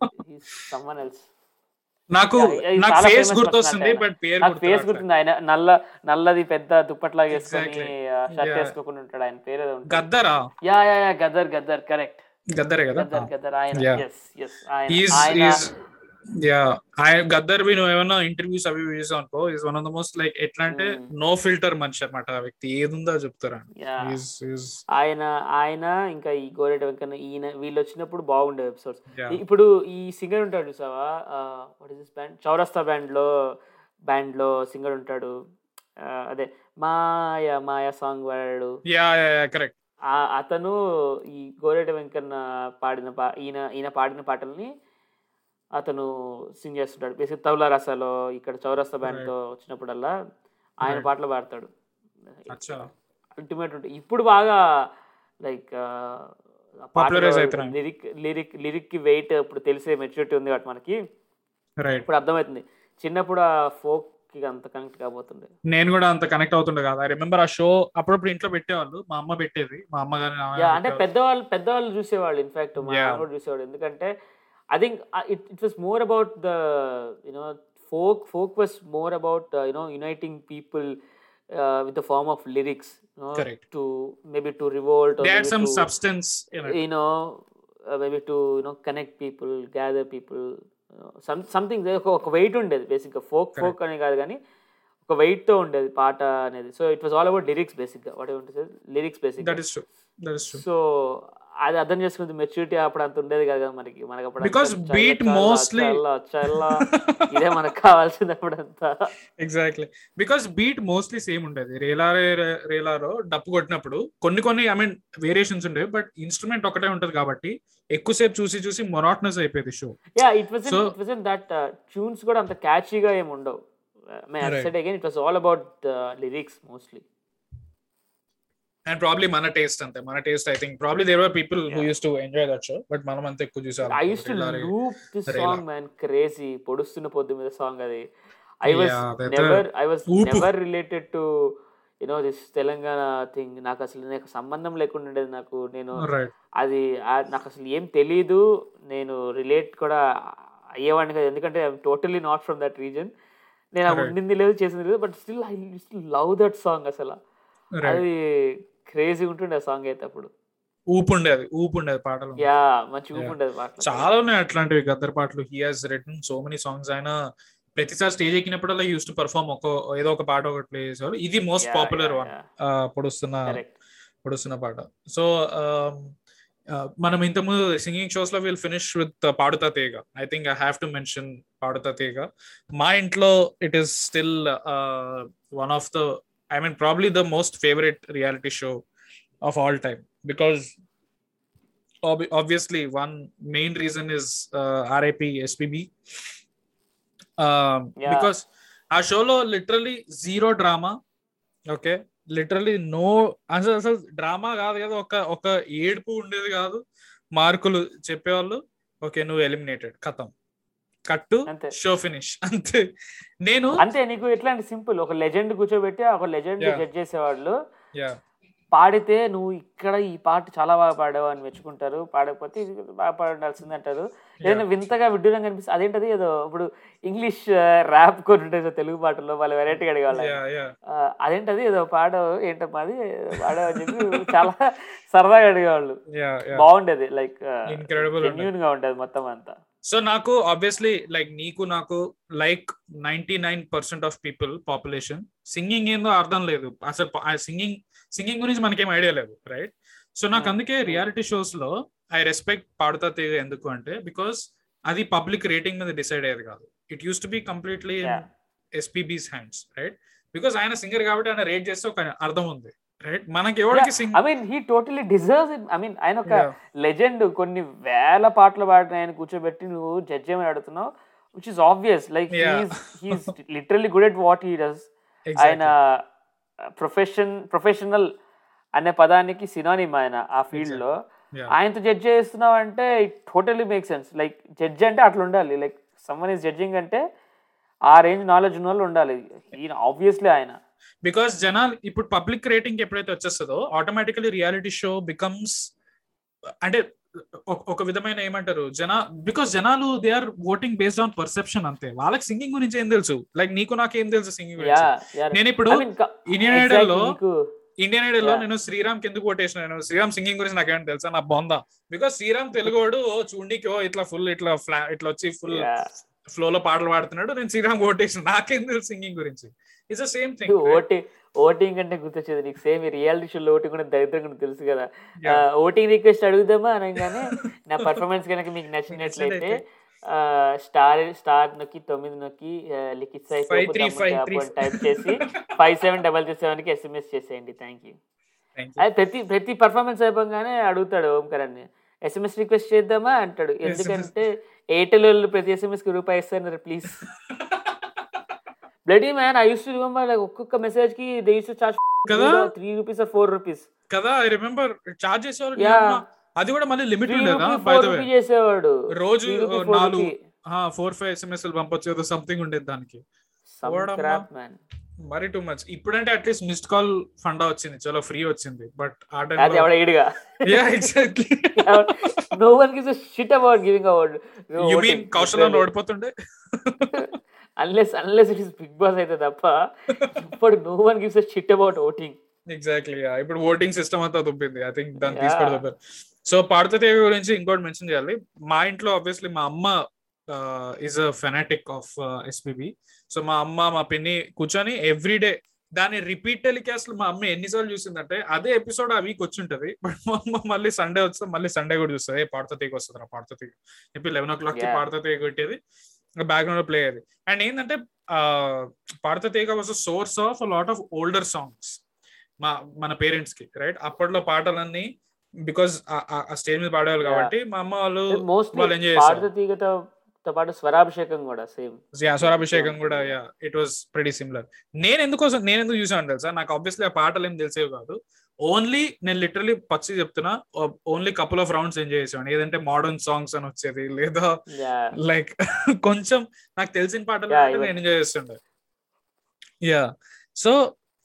సమ్మన్ ఎల్స్ నాకు Yeah, ఇది నాకు చాలా ఫేస్ famous గుర్తొస్తుంది person బట్ పేరు నాకు ఫేస్ గుర్తు గుర్తుంది ఆయన నల్ల నల్లది పెద్ద దుప్పట్లాగా వేసుకొని Exactly. Shirt Yeah. వేసుకోకుండా ఉంటాడు ఆయన పేరు ఏదో ఉంటుంది గద్దరా yeah yeah yeah Gaddar Gaddar correct గద్దరే కదా గద్దర్ గద్దర్ ఆయన Yeah. ఎస్ ఎస్ ఆయన ఈజ్ ఆయన is yeah I Gaddar be నువ్వు ఏమైనా ఇంటర్వ్యూస్ అవి ఇవి చూసావు అనుకో is one of the most like ఎట్లా అంటే Mm. నో ఫిల్టర్ మనిషి అనమాట ఆ వ్యక్తి ఏదుందో చెప్తారా Yeah. ఈజ్ ఈజ్ ఆయన ఆయన ఇంకా ఈ గోరెట వెంకన్న ఈయన వీళ్ళు వచ్చినప్పుడు బాగుండే ఎపిసోడ్స్ యా ఇప్పుడు ఈ సింగర్ ఉంటాడు చూసావా what is this band Chowrasta band లో బ్యాండ్ లో సింగర్ ఉంటాడు ఆ, అదే మాయ మాయ సాంగ్ పాడాడు యా యా కరెక్ట్ ఆ అతను ఈ గోరెట వెంకన్న పాడిన పా ఈయన ఈయన పాడిన పాటల్ని అతను సింగ్ చేస్తుంటాడు బేసిక్ తౌలా రసాలో ఇక్కడ చౌరస్తా బ్యాండ్ తో వచ్చినప్పుడల్లా ఆయన Right. పాటలు పాడతాడు అచ్చా అల్టిమేట్ ఉంటుంది ఇప్పుడు బాగా లైక్ Popularize అవుతున్నాయి. లిరిక్ లిరిక్ లిరిక్ కి వెయిట్ ఇప్పుడు తెలిసే మెచ్యూరిటీ ఉంది కాబట్టి మనకి రైట్ ఇప్పుడు అర్థమవుతుంది చిన్నప్పుడు ఆ ఫోక్ కి అంత కనెక్ట్ కాబోతుంది నేను కూడా అంత కనెక్ట్ అవుతుండే కదా ఐ రిమెంబర్ ఆ షో అప్పుడప్పుడు ఇంట్లో పెట్టేవాళ్ళు మా అమ్మ పెట్టేది మా అమ్మ గాని నా యా నాన్న అంటే పెట్టేవాళ్ళు. పెద్దవాళ్ళు పెద్దవాళ్ళు చూసేవాళ్ళు ఇన్ఫాక్ట్ మా Yeah. నాన్న కూడా చూసేవాడు ఎందుకంటే I think it it was more about the you know folk folk was more about you know uniting people with the form of lyrics Correct. To maybe to revolt They had some substance in it. you know uh, maybe to you know connect people gather people you know, some something ఒక ఒక wait ఉండేది బేసిక్గా folk folk అని కాదు కానీ ఒక weight తో ఉండేది పాట అనేది so it was all about lyrics బేసిక్గా what lyrics basic That is true. That is true. So అది అర్థం చేసుకుంది మెచ్యూరిటీ అప్పుడు అంత ఉండేది కదా మనకి మనకి అప్పుడు Because అంతా beat చల్ల, mostly- చల్ల, చల్ల, ఇదే మనకు కావాల్సింది అప్పుడంతా exactly because beat mostly same ఉండేది రేలా రే- రేలాలో డప్పు కొట్టినప్పుడు కొన్ని కొన్ని ఐ మీన్ వేరియేషన్స్ ఉండేవి బట్ ఇన్స్ట్రుమెంట్ ఒకటే ఉంటది కాబట్టి ఎక్కువసేపు చూసి చూసి మొనాట్నస్ అయిపోయేది show yeah it was So- it was that tunes కూడా అంత క్యాచీగా ఏమి ఉండవు may Right. Set again it was all about lyrics mostly and probably మన టేస్ట్ అంతే మన taste I think probably there were people who Yeah. Use to enjoy that show but మనం అంతా ఎక్కువ చూసాం I use to loop this Rela. Song man crazy పొడుస్తున్న పొద్దు మీద సాంగ్ అది I was Yeah, that- never I was ఊపు. Never related to you know this Telangana thing నాకు అసలు నాకు సంబంధం లేకుండా ఉండేది నాకు నేను రైట్ అది ఆ- నాకు అసలు ఏం తెలీదు నేను రిలేట్ కూడా అయ్యేవాడిని కదా ఎందుకంటే I'm totally not from that reason నేను ఆ Right. ఉండింది లేదు చేసింది లేదు but still I still love that song అసలు రైట్ అది క్రేజీ ఉంటుండే ఆ సాంగ్ అయితే అప్పుడు ఊపు ఉండేది ఊపు ఉండేది పాటలు యా మంచి ఊపు Yeah. ఉండేది పాటలు చాలా ఉన్నాయి అట్లాంటివి గద్దర్ పాటలు he has written so many songs ఆయన ప్రతిసారి స్టేజ్ ఎక్కినప్పుడల్లా యూస్ టు పర్ఫార్మ్ ఒక ఏదో ఒక పాట ఒకటి ప్లే చేసేవారు ఇది most Yeah, popular yeah, one yeah. పొడుస్తున్న Correct. పొడుస్తున్న పాట సో మనం ఇంతకుముందు సింగింగ్ షోస్ లో will finish with Paduta Theeyaga I think I have to mention Paduta Theeyaga మా ఇంట్లో it is still one of the I mean probably the most favourite reality show off all time because obviously one main reason is uh, RIP SPB um, Yeah. because ఆ షోలో literally zero drama okay literally no అసలు అసలు drama కాదు కదా ఒక ఒక ఏడుపు ఉండేది కాదు మార్కులు చెప్పేవాళ్ళు ఓకే నువ్వు ఎలిమినేటెడ్ కథం కట్టు అంతే. షో ఫినిష్ అంతే నేను అంతే నీకు ఎట్లాంటి సింపుల్ ఒక లెజెండ్ కూర్చోబెట్టి ఒక లెజెండ్ Yeah. జడ్జ్ చేసేవాళ్ళు యా పాడితే నువ్వు ఇక్కడ ఈ పాట చాలా బాగా పాడావు అని మెచ్చుకుంటారు పాడకపోతే ఇది బాగా పాడాల్సింది అంటారు ఏదైనా వింతగా విడ్డూరంగా అనిపిస్తుంది అదేంటది ఏదో ఇప్పుడు ఇంగ్లీష్ ర్యాప్ కొన్ని ఉంటాయి సో తెలుగు పాటల్లో వాళ్ళు వెరైటీగా అడిగేవాళ్ళు యా యా ఆ, అదేంటది ఏదో పాడవు ఏంటమ్మా అది పాడవు అని చెప్పి చాలా సరదాగా అడిగేవాళ్ళు యా యా బాగుండేది లైక్ Incredible జెన్యున్ గా ఉండేది మొత్తం అంతా సో నాకు ఆబ్వియస్లీ లైక్ నీకు నాకు like ninety nine percent of people population singing ఏందో అర్థం లేదు అసలు సింగింగ్ సింగింగ్ గురించి మనకేం ఐడియా లేదు రైట్ సో నాకు Hmm. అందుకే రియాలిటీ షోస్ లో ఐ రెస్పెక్ట్ పాడుతా తీగ ఎందుకు అంటే బికాస్ అది పబ్లిక్ రేటింగ్ మీద డిసైడ్ అయ్యేది కాదు it use to be completely Yeah. SPB's hands right because ఆయన సింగర్ కాబట్టి ఆయన రేట్ చేస్తే ఒక అర్థం ఉంది రైట్ మనకి ఎవరికి sing I mean he totally deserves it I mean ఆయన ఒక లెజెండ్ కొన్ని వేల పాటలు పాడిన ఆయన కూర్చోబెట్టి నువ్వు జడ్జ్ ఏమని అడుగుతున్నావు which is obvious like Yeah. He's literally good at what he does ఆయన ప్రొఫెషన్ ప్రొఫెషనల్ అనే పదానికి సినానిమ్ ఆయన ఆ ఫీల్డ్ లో ఆయనతో జడ్జ్ చేస్తున్నావు అంటే it totally make sense like judge అంటే అట్లా ఉండాలి లైక్ సమ్మన్ ఈస్ జడ్జింగ్ అంటే ఆ రేంజ్ నాలెడ్జ్ ఉన్న వాళ్ళు ఉండాలి ఈయన ఆబ్వియస్లీ ఆయన బికాస్ జనాలు ఇప్పుడు పబ్లిక్ రేటింగ్ ఎప్పుడైతే వచ్చేస్తుందో ఆటోమేటికలీ రియాలిటీ షో బికమ్స్ అంటే ఒక- ఒక విధమైన ఏమంటారు జన బికాస్ జనాలు they are voting based on perception అంతే వాళ్ళకి సింగింగ్ గురించి ఏం తెలుసు లైక్ నీకు నాకు ఏం తెలుసు సింగింగ్ యా గురించి నేను ఇప్పుడు ఇండియన్ exactly ఐడల్ లో నీకు ఇండియన్ ఐడల్ లో Yeah. నేను శ్రీరామ్ కి ఎందుకు ఓటేసిన నేను శ్రీరామ్ సింగింగ్ గురించి నాకేమైనా తెలుసా నా బొందా బికాస్ శ్రీరామ్ తెలుగోడు ఓ చూండికి ఓ ఇట్లా ఫుల్ ఇట్లా ఫ్లా ఇట్లా వచ్చి ఫుల్ Yeah. ఫ్లో లో పాటలు పాడుతున్నాడు నేను శ్రీరామ్ ఓటేసిన నాకేం తెలుసు సింగింగ్ గురించి it's the same thing voting voting అంటే గుర్తొచ్చేది నీకు సేమ్ రియాలిటీ షోలో ఓటింగ్ కూడా దరిద్రంగా ఉంటుంది తెలుసు కదా Yeah. ఓటింగ్ రిక్వెస్ట్ అడుగుదామా అనగానే నా పర్ఫార్మెన్స్ కనుక మీకు నచ్చినట్లయితే స్టార్ స్టార్ నొక్కి తొమ్మిది నొక్కి Likhith Sai Five three five three. Type చేసి five seven double three seven కి ఎస్ఎంఎస్ చేసేయండి థ్యాంక్ యూ అది ప్రతి ప్రతి పర్ఫార్మెన్స్ అయిపోగానే అడుగుతాడు ఓంకరణ్ ఎస్ఎంఎస్ రిక్వెస్ట్ చేద్దామా అంటాడు ఎందుకంటే ఎయిర్టెల్ వాళ్ళు ప్రతి ఎస్ఎంఎస్ కి రూపాయి ఇస్తారు please bloody man I use to remember like ఒక్కొక్క మెసేజ్ కి దే యూస్ టు చార్జ్ కదా three rupees or four rupees కదా ఐ రిమెంబర్ చార్జ్ చేసేవారు నీ Yeah. అమ్మ. అది కూడా మళ్ళీ లిమిట్ త్రీ ఉండేదా rupee by four the way rupee చేసేవాడు రోజు Three rupee, ఓ four నాలుగు rupee. ఫోర్ ఫైవ్ ఎస్ఎంఎస్ పంపొచ్చు ఏదో సంథింగ్ ఉండేది దానికి Some ఓడమ్మా. crap, man. మరి టూ మచ్ ఇప్పుడంటే అట్లీస్ట్ మిస్డ్ కాల్ ఫండా వచ్చింది చాలా ఫ్రీ వచ్చింది బట్ ఆ అది టైంలో ఎవడ ఈడుగా yeah exactly no one gives shit about giving award you mean Kaushal ఓడిపోతుండే unless unless it is Bigg Boss అయితే తప్ప ఇప్పుడు no one gives a shit about voting exactly ఇప్పుడు ఓటింగ్ సిస్టమ్ అంతా దుబ్బింది ఐ థింక్ దాన్ని Yeah. తీసుకోవడం దుబ్బారు సో పాడుతదేవి గురించి ఇంకోటి మెన్షన్ చేయాలి మా ఇంట్లో ఆబ్వియస్లీ మా అమ్మ is a fanatic of SPB so మా అమ్మ మా పిన్ని కూర్చొని ఎవ్రీ డే దాని రిపీట్ టెలికాస్ట్ మా అమ్మ ఎన్నిసార్లు చూసిందంటే అదే ఎపిసోడ్ ఆ వీక్ వచ్చి ఉంటది బట్ మా అమ్మ మళ్ళీ సండే వస్తే మళ్ళీ సండే కూడా చూస్తుంది ఏ పాడతా తీగ వస్తుంది రా పాడతా తీగ చెప్పి లెవెన్ ఓ క్లాక్ కి Yeah. పాడతా తీగ కొట్టేది బ్యాక్గ్రౌండ్ లో ప్లే అయ్యేది అండ్ ఏంటంటే Paduta Theeyaga was source of lot of older songs మా మన పేరెంట్స్ కి రైట్ అప్పట్లో పాటలన్నీ బికాస్ ఆ స్టేజ్ మీద పాడేవాళ్ళు Yeah. కాబట్టి మా అమ్మ వాళ్ళు మోస్ట్లీ వాళ్ళు enjoy చేస్తారు. పాడుతూ తీగతో తో పాటు స్వరాభిషేకం కూడా సేమ్ స్వరాభిషేకం కూడా ఇట్ వాస్ ప్రెటీ సిమిలర్ నేను ఎందుకోసం నేను ఎందుకు చూసాను తెలుసా నాకు ఆబ్వియస్లీ ఆ పాటలు ఏం తెలిసేవి కాదు ఓన్లీ నేను లిటరలీ పచ్చి చెప్తున్నా only couple of rounds enjoy చేసాను ఏదంటే మోడర్న్ సాంగ్స్ అని వచ్చేది లేదా లైక్ కొంచెం నాకు తెలిసిన పాటలు Yeah, అంటే even- నేను ఎంజాయ్ చేస్తుండే యా సో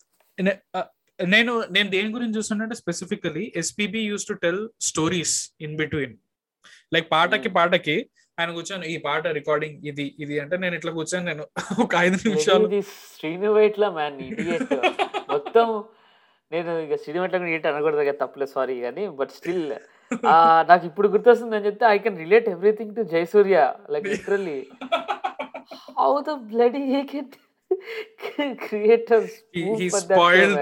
నేను నేను దేని గురించి చూస్తుంటే specifically SPB use to tell stories in between like పాటకి Hmm. పాటకి ఆయన కూర్చొని ఈ పాట రికార్డింగ్ ఇది ఇది అంటే నేను ఇట్లా కూర్చొని నేను ఒక ఐదు నిమిషాలు ఇది శ్రీను వైట్ల మ్యాన్ ఇడియట్ మొత్తం నేను ఇక శ్రీను వైట్ల కూడా ఏంటి అనకూడదు కదా తప్పలేదు సారీ కానీ బట్ స్టిల్ నాకు ఇప్పుడు గుర్తొస్తుంది అని చెప్తే I can relate everything to Jayasurya like literally how the bloody he can create he spoiled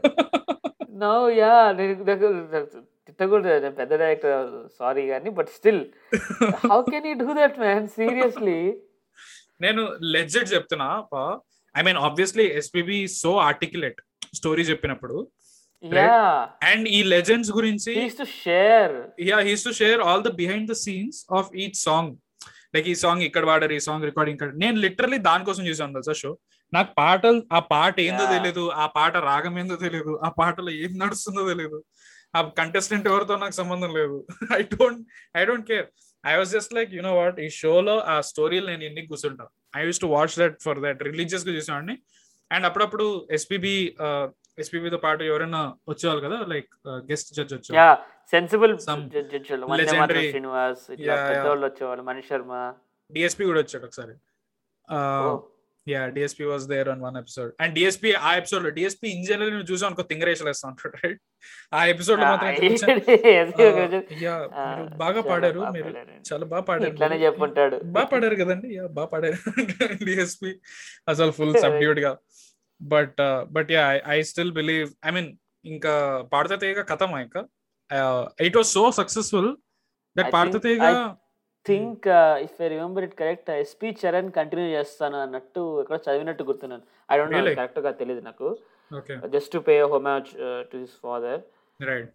no yeah నేను నాకు తిట్టకూడదు నేను పెద్ద డైరెక్టర్ సారీ కానీ but still how can you do that man seriously నేను లెజెట్ చెప్తున్నా I mean obviously SPB so articulate story చెప్పినప్పుడు yeah and ఈ లెజెండ్స్ గురించి he's to share yeah he's to share all the behind the scenes of each song like ఈ song ఇక్కడ వాడారు ఈ song recording ఇక్కడ నేను లిటరలీ దానికోసం చూసాను తెలుసా షో నాకు పాటలు ఆ పాట ఏందో Yeah. తెలియదు ఆ పాట రాగం ఏందో తెలియదు ఆ పాటలో ఏం నడుస్తుందో తెలియదు ఆ కంటెస్టెంట్ ఎవరితో నాకు సంబంధం లేదు I don't I don't care I was just like you know what ఈ షోలో ఆ స్టోరీలు నేను ఎన్ని కూర్చుంటా I use to watch that for that religious గా చూసేవాడిని అండ్ అప్పుడప్పుడు ఎస్పీబీ ఎస్పీబీతో పాటు ఎవరైనా వచ్చేవాళ్ళు కదా లైక్ గెస్ట్ జడ్జ్ వచ్చేవాళ్ళు యా సెన్సిబుల్ Some జడ్జిలు వందే మాత్రం legendary- శ్రీనివాస్ ఇట్లా Yeah, yeah. పెద్దవాళ్ళు వచ్చేవాళ్ళు మణి శర్మ డిఎస్పీ కూడా వచ్చాడు ఒకసారి Oh. Yeah DSP was there on one episode and DSP ఆ ఎపిసోడ్ లో డిఎస్పీ ఇన్ జనరల్ నువ్వు చూసావు అనుకో తింగరేషలు వేస్తా ఉంటాడు రైట్ ఆ ఎపిసోడ్ లో మాత్రం ఇట్లా కూర్చొని, "Ah, yeah, మీరు బాగా పాడారు మీరు చాలా బాగా పాడారు ఇట్లానే మీరు. చెప్పుంటాడు బాగా పాడారు కదండి యా బాగా పాడారు డిఎస్పీ అసలు ఫుల్ సబ్డ్యూడ్ గా but but yeah I still believe I mean ఇంకా పాడతా తీయగా కథమా ఇంకా it was so successful that I Paduta think- Theeyaga think if I remember it correct SP Charan continue చేస్తాను అన్నట్టు ఎక్కడ చదివినట్టు గుర్తున్నాను I don't know Really? Correct గా తెలియదు నాకు okay just to pay homage to his father right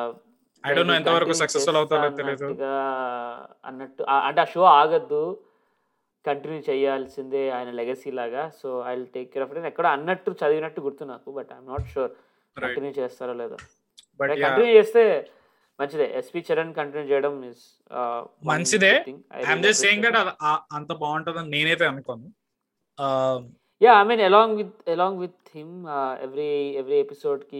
I don't know ఎంతవరకు successful అవుతారో తెలీదు. అన్నట్టు ఆ- అంటే ఆ షో ఆగద్దు కంటిన్యూ చేయాల్సిందే ఆయన లెగసీ లాగా so I take care of it ఎక్కడ అన్నట్టు చదివినట్టు గుర్తు నాకు but I'm not sure right continue చేస్తారో లేదో బట్ యా కంటిన్యూ చేస్తే మంచిదే ఎస్పీ చరణ్ కంటిన్యూ చేయడం ఇస్ మంచిదే. ఐఎమ్ జస్ట్ సేయింగ్ దట్ అంత బాగుంటుందని నేనైతే అనుకోను Um, yeah I mean along with along with him every every episode కి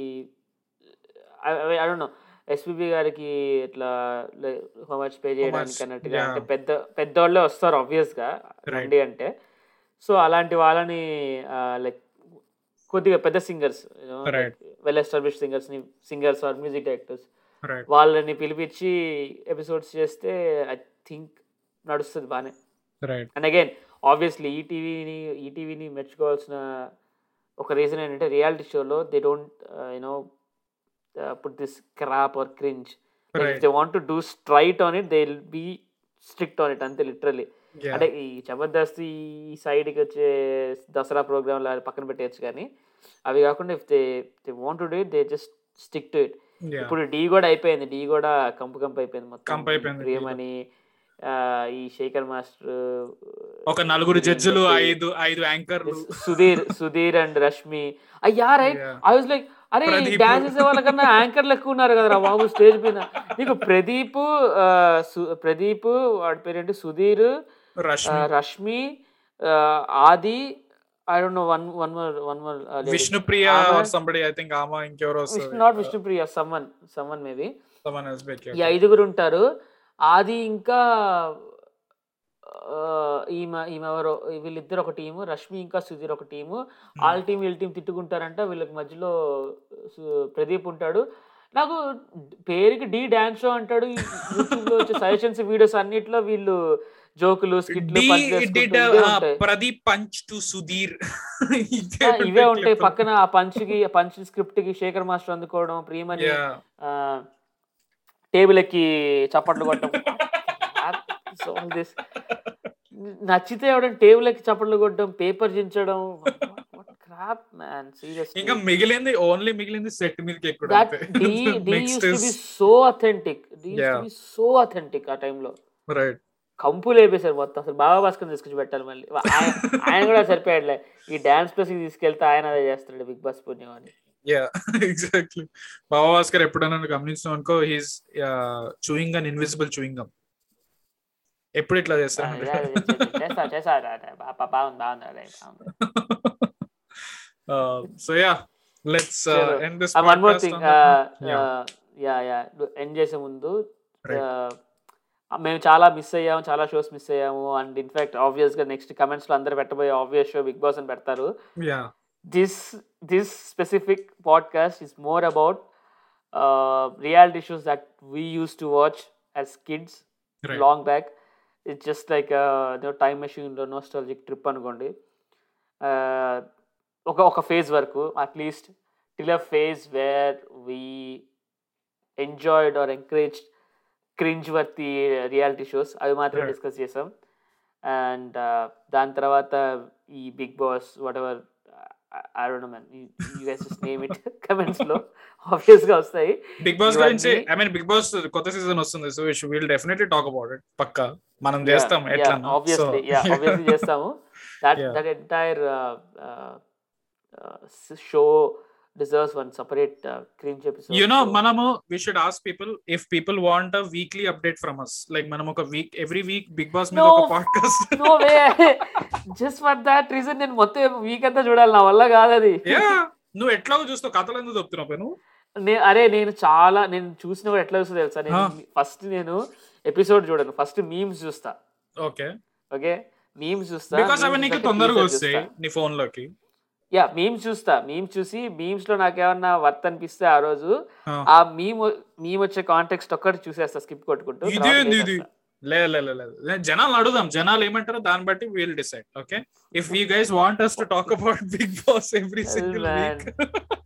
ఐ డోంట్ నో ఎస్పీబీ గారికి ఇట్లా హౌ మచ్ పే చేయడానికి అన్నట్టుగా yeah. అంటే పెద్ద పెద్దవాళ్ళే వస్తారు ఆబ్వియస్ గా రండి అంటే సో అలాంటి వాళ్ళని లైక్ కొద్దిగా పెద్ద singers Right. Well establish singers ని singers or music directors right వాళ్ళని పిలిపించి ఎపిసోడ్స్ చేస్తే ఐ థింక్ నడుస్తుంది బాగానే రైట్ అండ్ అగైన్ ఆబ్వియస్లీ ఈటీవీని ఈటీవీని మెచ్చుకోవాల్సిన ఒక రీజన్ ఏంటంటే రియాలిటీ షోలో they don't you know put this crap or cringe Right. They want to do straight on it they will be strict on it అంతే లిటరలీ అంటే ఈ జబర్దస్త్ ఈ సైడ్కి వచ్చే దసరా ప్రోగ్రామ్ పక్కన పెట్టేయచ్చు కానీ అవి కాకుండా if they they want to do it they just stick to it ఇప్పుడు డి కూడా అయిపోయింది డి కూడా కంపు కంపు అయిపోయింది మొత్తం కంపు అయిపోయింది, D ప్రియమని ఆ, ఈ శేఖర్ మాస్టర్ ఒక నలుగురు జడ్జిలు ఐదు ఐదు యాంకర్లు సుధీర్ సుధీర్ అండ్ రష్మి అయ్యా right Yeah. I was like అరే ప్రదీప్. డాన్స్ చేసే వాళ్ళకన్నా యాంకర్లు ఎక్కువ ఉన్నారు కదరా బాబు స్టేజ్ పైన నీకు ప్రదీప్ ఆ, సు- ప్రదీప్ వాడి పేరేంటి సుధీర్ ఆ, రష్మి రష్మి ఆ, Aadi I don't know one one more one more Vishnupriya ఆమె- ఆర్ సంబడి ఐ థింక్ ఆమె ఇంకెవరో వస్తుంది not Vishnupriya someone someone maybe Someone else back here. ఈ ఐదుగురు ఉంటారు ఆది ఇంకా ఆ, ఈమె ఈమె ఎవరో వీళ్ళిద్దరు ఒక టీము రష్మి ఇంకా సుధీర్ ఒక టీము వాళ్ళ టీం వీళ్ళ టీం తిట్టుకుంటారంట వీళ్ళకి మధ్యలో సు- ప్రదీప్ ఉంటాడు నాకు పేరుకి డి డాన్స్ షో అంటాడు యూట్యూబ్లో వచ్చే సజెషన్స్ వీడియోస్ అన్నిట్లో వీళ్ళు జోకులు స్కిట్లు డి punch డిడ్ చేసుకుంటూ ఇవే ఉంటాయి ప్రదీప్ పంచ్ టు సుధీర్ ఆ, ఇవే ఉంటాయి పక్కన ఆ పంచ్కి ఆ పంచ్ స్క్రిప్ట్ కి శేఖర్ మాస్టర్ అందుకోవడం ప్రియమని టేబుల్ ఎక్కి చప్పట్లు కొట్టడం So this- నచ్చితే ఎవడైనా టేబుల్ ఎక్కి చప్పట్లు కొట్టడం పేపర్ చించడం క్రాప్ మ్యాన్ సీరియస్ ఇంకా మిగిలింది ఓన్లీ మిగిలింది సెట్ మీదకి ఎక్కడ that Dhee Dhee used to be so authentic Dhee used Yeah. To be so authentic ఆ టైంలో రైట్ కంపులు వేపేశారు మొత్తం అసలు బాబా భాస్కర్ తీసుకొచ్చి పెట్టాలి మళ్ళీ ఆయన ఆయన కూడా సరిపోయాడులే ఈ డాన్స్ ప్లస్ తీసుకెళ్తే ఆయన అదే చేస్తాడు బిగ్ బాస్ పుణ్యం అని యా ఎగ్జాక్ట్లీ బాబా భాస్కర్ ఎప్పుడైనా నువ్వు గమనించావు అనుకో he's chewing an invisible chewing gum ఎప్పుడు ఇట్లా ఆ, చేస్తాను ఇలా చేస్తా చేస్తా బా- బాగుంది బాగుంది అదే బాగుంది so yeah let's Sure. End this one more thing Yeah. Yeah yeah end చేసే ముందు Right. uh, మేము చాలా మిస్ అయ్యాము చాలా షోస్ మిస్ అయ్యాము అండ్ ఇన్ఫాక్ట్ ఆబ్వియస్ గా నెక్స్ట్ కమెంట్స్ లో అందరు పెట్టబోయే ఆబ్వియస్ షో బిగ్ బాస్ అని పెడతారు yeah this this specific podcast is more about reality shows that we used to watch as kids Right. Long back it's just like time machine nostalgic trip అనుకోండి Uh, ఒక ఒక phase వరకు at least till a phase where we enjoyed or encourage cringe worthy reality shows అవి మాత్రమే Right. Discuss చేసాం and దాని తర్వాత ఈ Bigg Boss what I don't know man you guys just name it comments లో obvious గా వస్తాయి Bigg Boss గురించి ఇవన్నీ- ఐ మీన్ బిగ్ బాస్ కొత్త సీజన్ వస్తుంది so will definitely talk about it పక్కా మనం చేస్తాం ఎట్లా ఆబ్వియస్లీ యా ఆబ్వియస్లీ చేస్తాము that Yeah. That entire show deserves one separate cream episode you know మనము we should ask people if people want a weekly update from us like మనం ఒక week every week Bigg Boss మీద No. ఒక podcast no way just for that reason నేను మొత్తం week అంతా చూడాలి నా వల్ల కాదు అది యా నువ్వు ఎట్లాగో చూస్తావు కథలు ఎందుకు చెప్తున్నావు నువ్వు నే- అరే నేను చాలా నేను చూసినప్పుడు ఎట్లా చూస్తా తెలుసా నేను Huh. ఫస్ట్ నేను ఎపిసోడ్ చూడను ఫస్ట్ మీమ్స్ చూస్తా ఓకే ఓకే మీమ్స్ చూస్తా బికాస్ అవి memes నీకు చూసాక తొందరగా teaser వస్తాయి చూస్తా. నీ ఫోన్ లోకి యా మీమ్స్ చూస్తా మీమ్స్ చూసి మీమ్స్ లో నాకు ఏమన్నా వర్త్ అనిపిస్తే ఆ రోజు Huh. ఆ మీమ్ మీమ్ వచ్చే కాంటెక్స్ట్ ఒక్కటి చూసేస్తా స్కిప్ కొట్టుకుంటూ ఇదే తర్వాత ఇది చేసేస్తా. లే లే లే లే. లే జనాలు అడుగుదాం జనాలు ఏమంటారో దాన్ని బట్టి will decide okay if you guys want us to talk about Bigg Boss every Well, single man. Week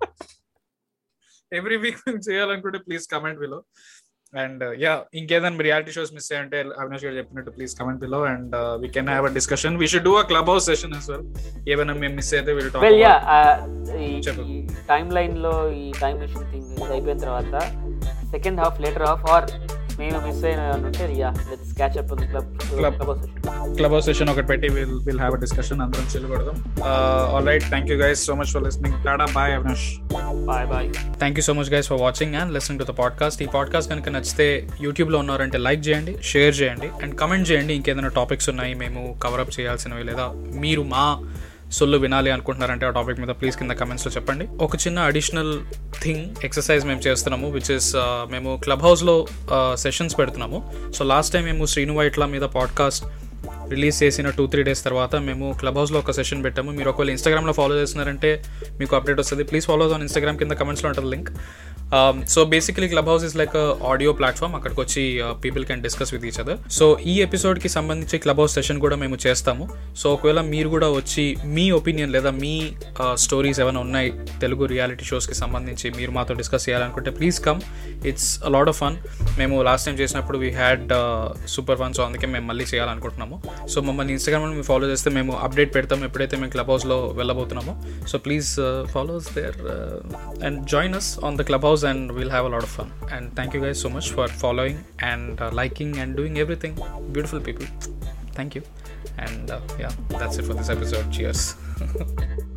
every week మేము చేయాలనుకుంటే please comment below and yeah ఇంకేదైనా రియాలిటీ షోస్ మిస్ అయ్యంటే అవినాష్ గారు చెప్పినట్టు please comment below and we can have a discussion we should do a club house session as well ఏమైనా మేము miss అయితే will talk well yeah చెప్పు. ఈ time line లో ఈ టైం మిషన్ థింగ్ ఇది అయిపోయిన తర్వాత second half later half or మేము మిస్ అయిన ఉంటే yeah let's catch up club Club. Club club house session ఒకటి పెట్టి will will have a discussion అందరం చెల్లుకొడదాం all right thank you guys so much for listening tata bye Avinash bye bye thank you so much guys for watching and listen to the podcast ఈ podcast కనుక నచ్చితే యూట్యూబ్లో ఉన్నారంటే like చేయండి share చేయండి and comment చేయండి ఇంకేదైనా టాపిక్స్ ఉన్నాయి మేము కవరప్ చేయాల్సినవి లేదా మీరు మా సొల్లు వినాలి అనుకుంటున్నారంటే ఆ టాపిక్ మీద ప్లీజ్ కింద కమెంట్స్లో చెప్పండి ఒక చిన్న అడిషనల్ థింగ్ ఎక్సర్సైజ్ మేము చేస్తున్నాము విచ్ ఇస్ మేము క్లబ్ హౌస్లో సెషన్స్ పెడుతున్నాము సో లాస్ట్ టైం మేము శ్రీను వైట్ల మీద పాడ్కాస్ట్ రిలీజ్ చేసిన టూ త్రీ డేస్ తర్వాత మేము క్లబ్ హౌస్లో ఒక సెషన్ పెట్టాము మీరు ఒకవేళ ఇన్స్టాగ్రామ్లో ఫాలో చేస్తున్నారంటే మీకు అప్డేట్ వస్తుంది ప్లీజ్ ఫాలో ఆన్ ఇన్స్టాగ్రామ్ కింద కమెంట్స్లో ఉంటుంది link so basically Clubhouse is like audio platform అక్కడికి వచ్చి people can discuss with each other so ఈ ఎపిసోడ్కి సంబంధించి క్లబ్ హౌస్ సెషన్ కూడా మేము చేస్తాము సో ఒకవేళ మీరు కూడా వచ్చి మీ ఒపీనియన్ లేదా మీ స్టోరీస్ ఏమైనా ఉన్నాయి తెలుగు రియాలిటీ షోస్కి సంబంధించి మీరు మాతో డిస్కస్ చేయాలనుకుంటే please come it's lot of fun మేము లాస్ట్ టైం చేసినప్పుడు we had super fun so అందుకే మేము మళ్ళీ చేయాలనుకుంటున్నాము సో మమ్మల్ని ఇన్స్టాగ్రామ్లో మేము ఫాలో చేస్తే మేము అప్డేట్ పెడతాం ఎప్పుడైతే మేము క్లబ్ హౌస్లో వెళ్ళబోతున్నామో so please follow us there and join us on the Clubhouse and we'll have a lot of fun. And thank you guys so much for following and uh, liking and doing everything. Beautiful people. Thank you. And uh, yeah, that's it for this episode. Cheers.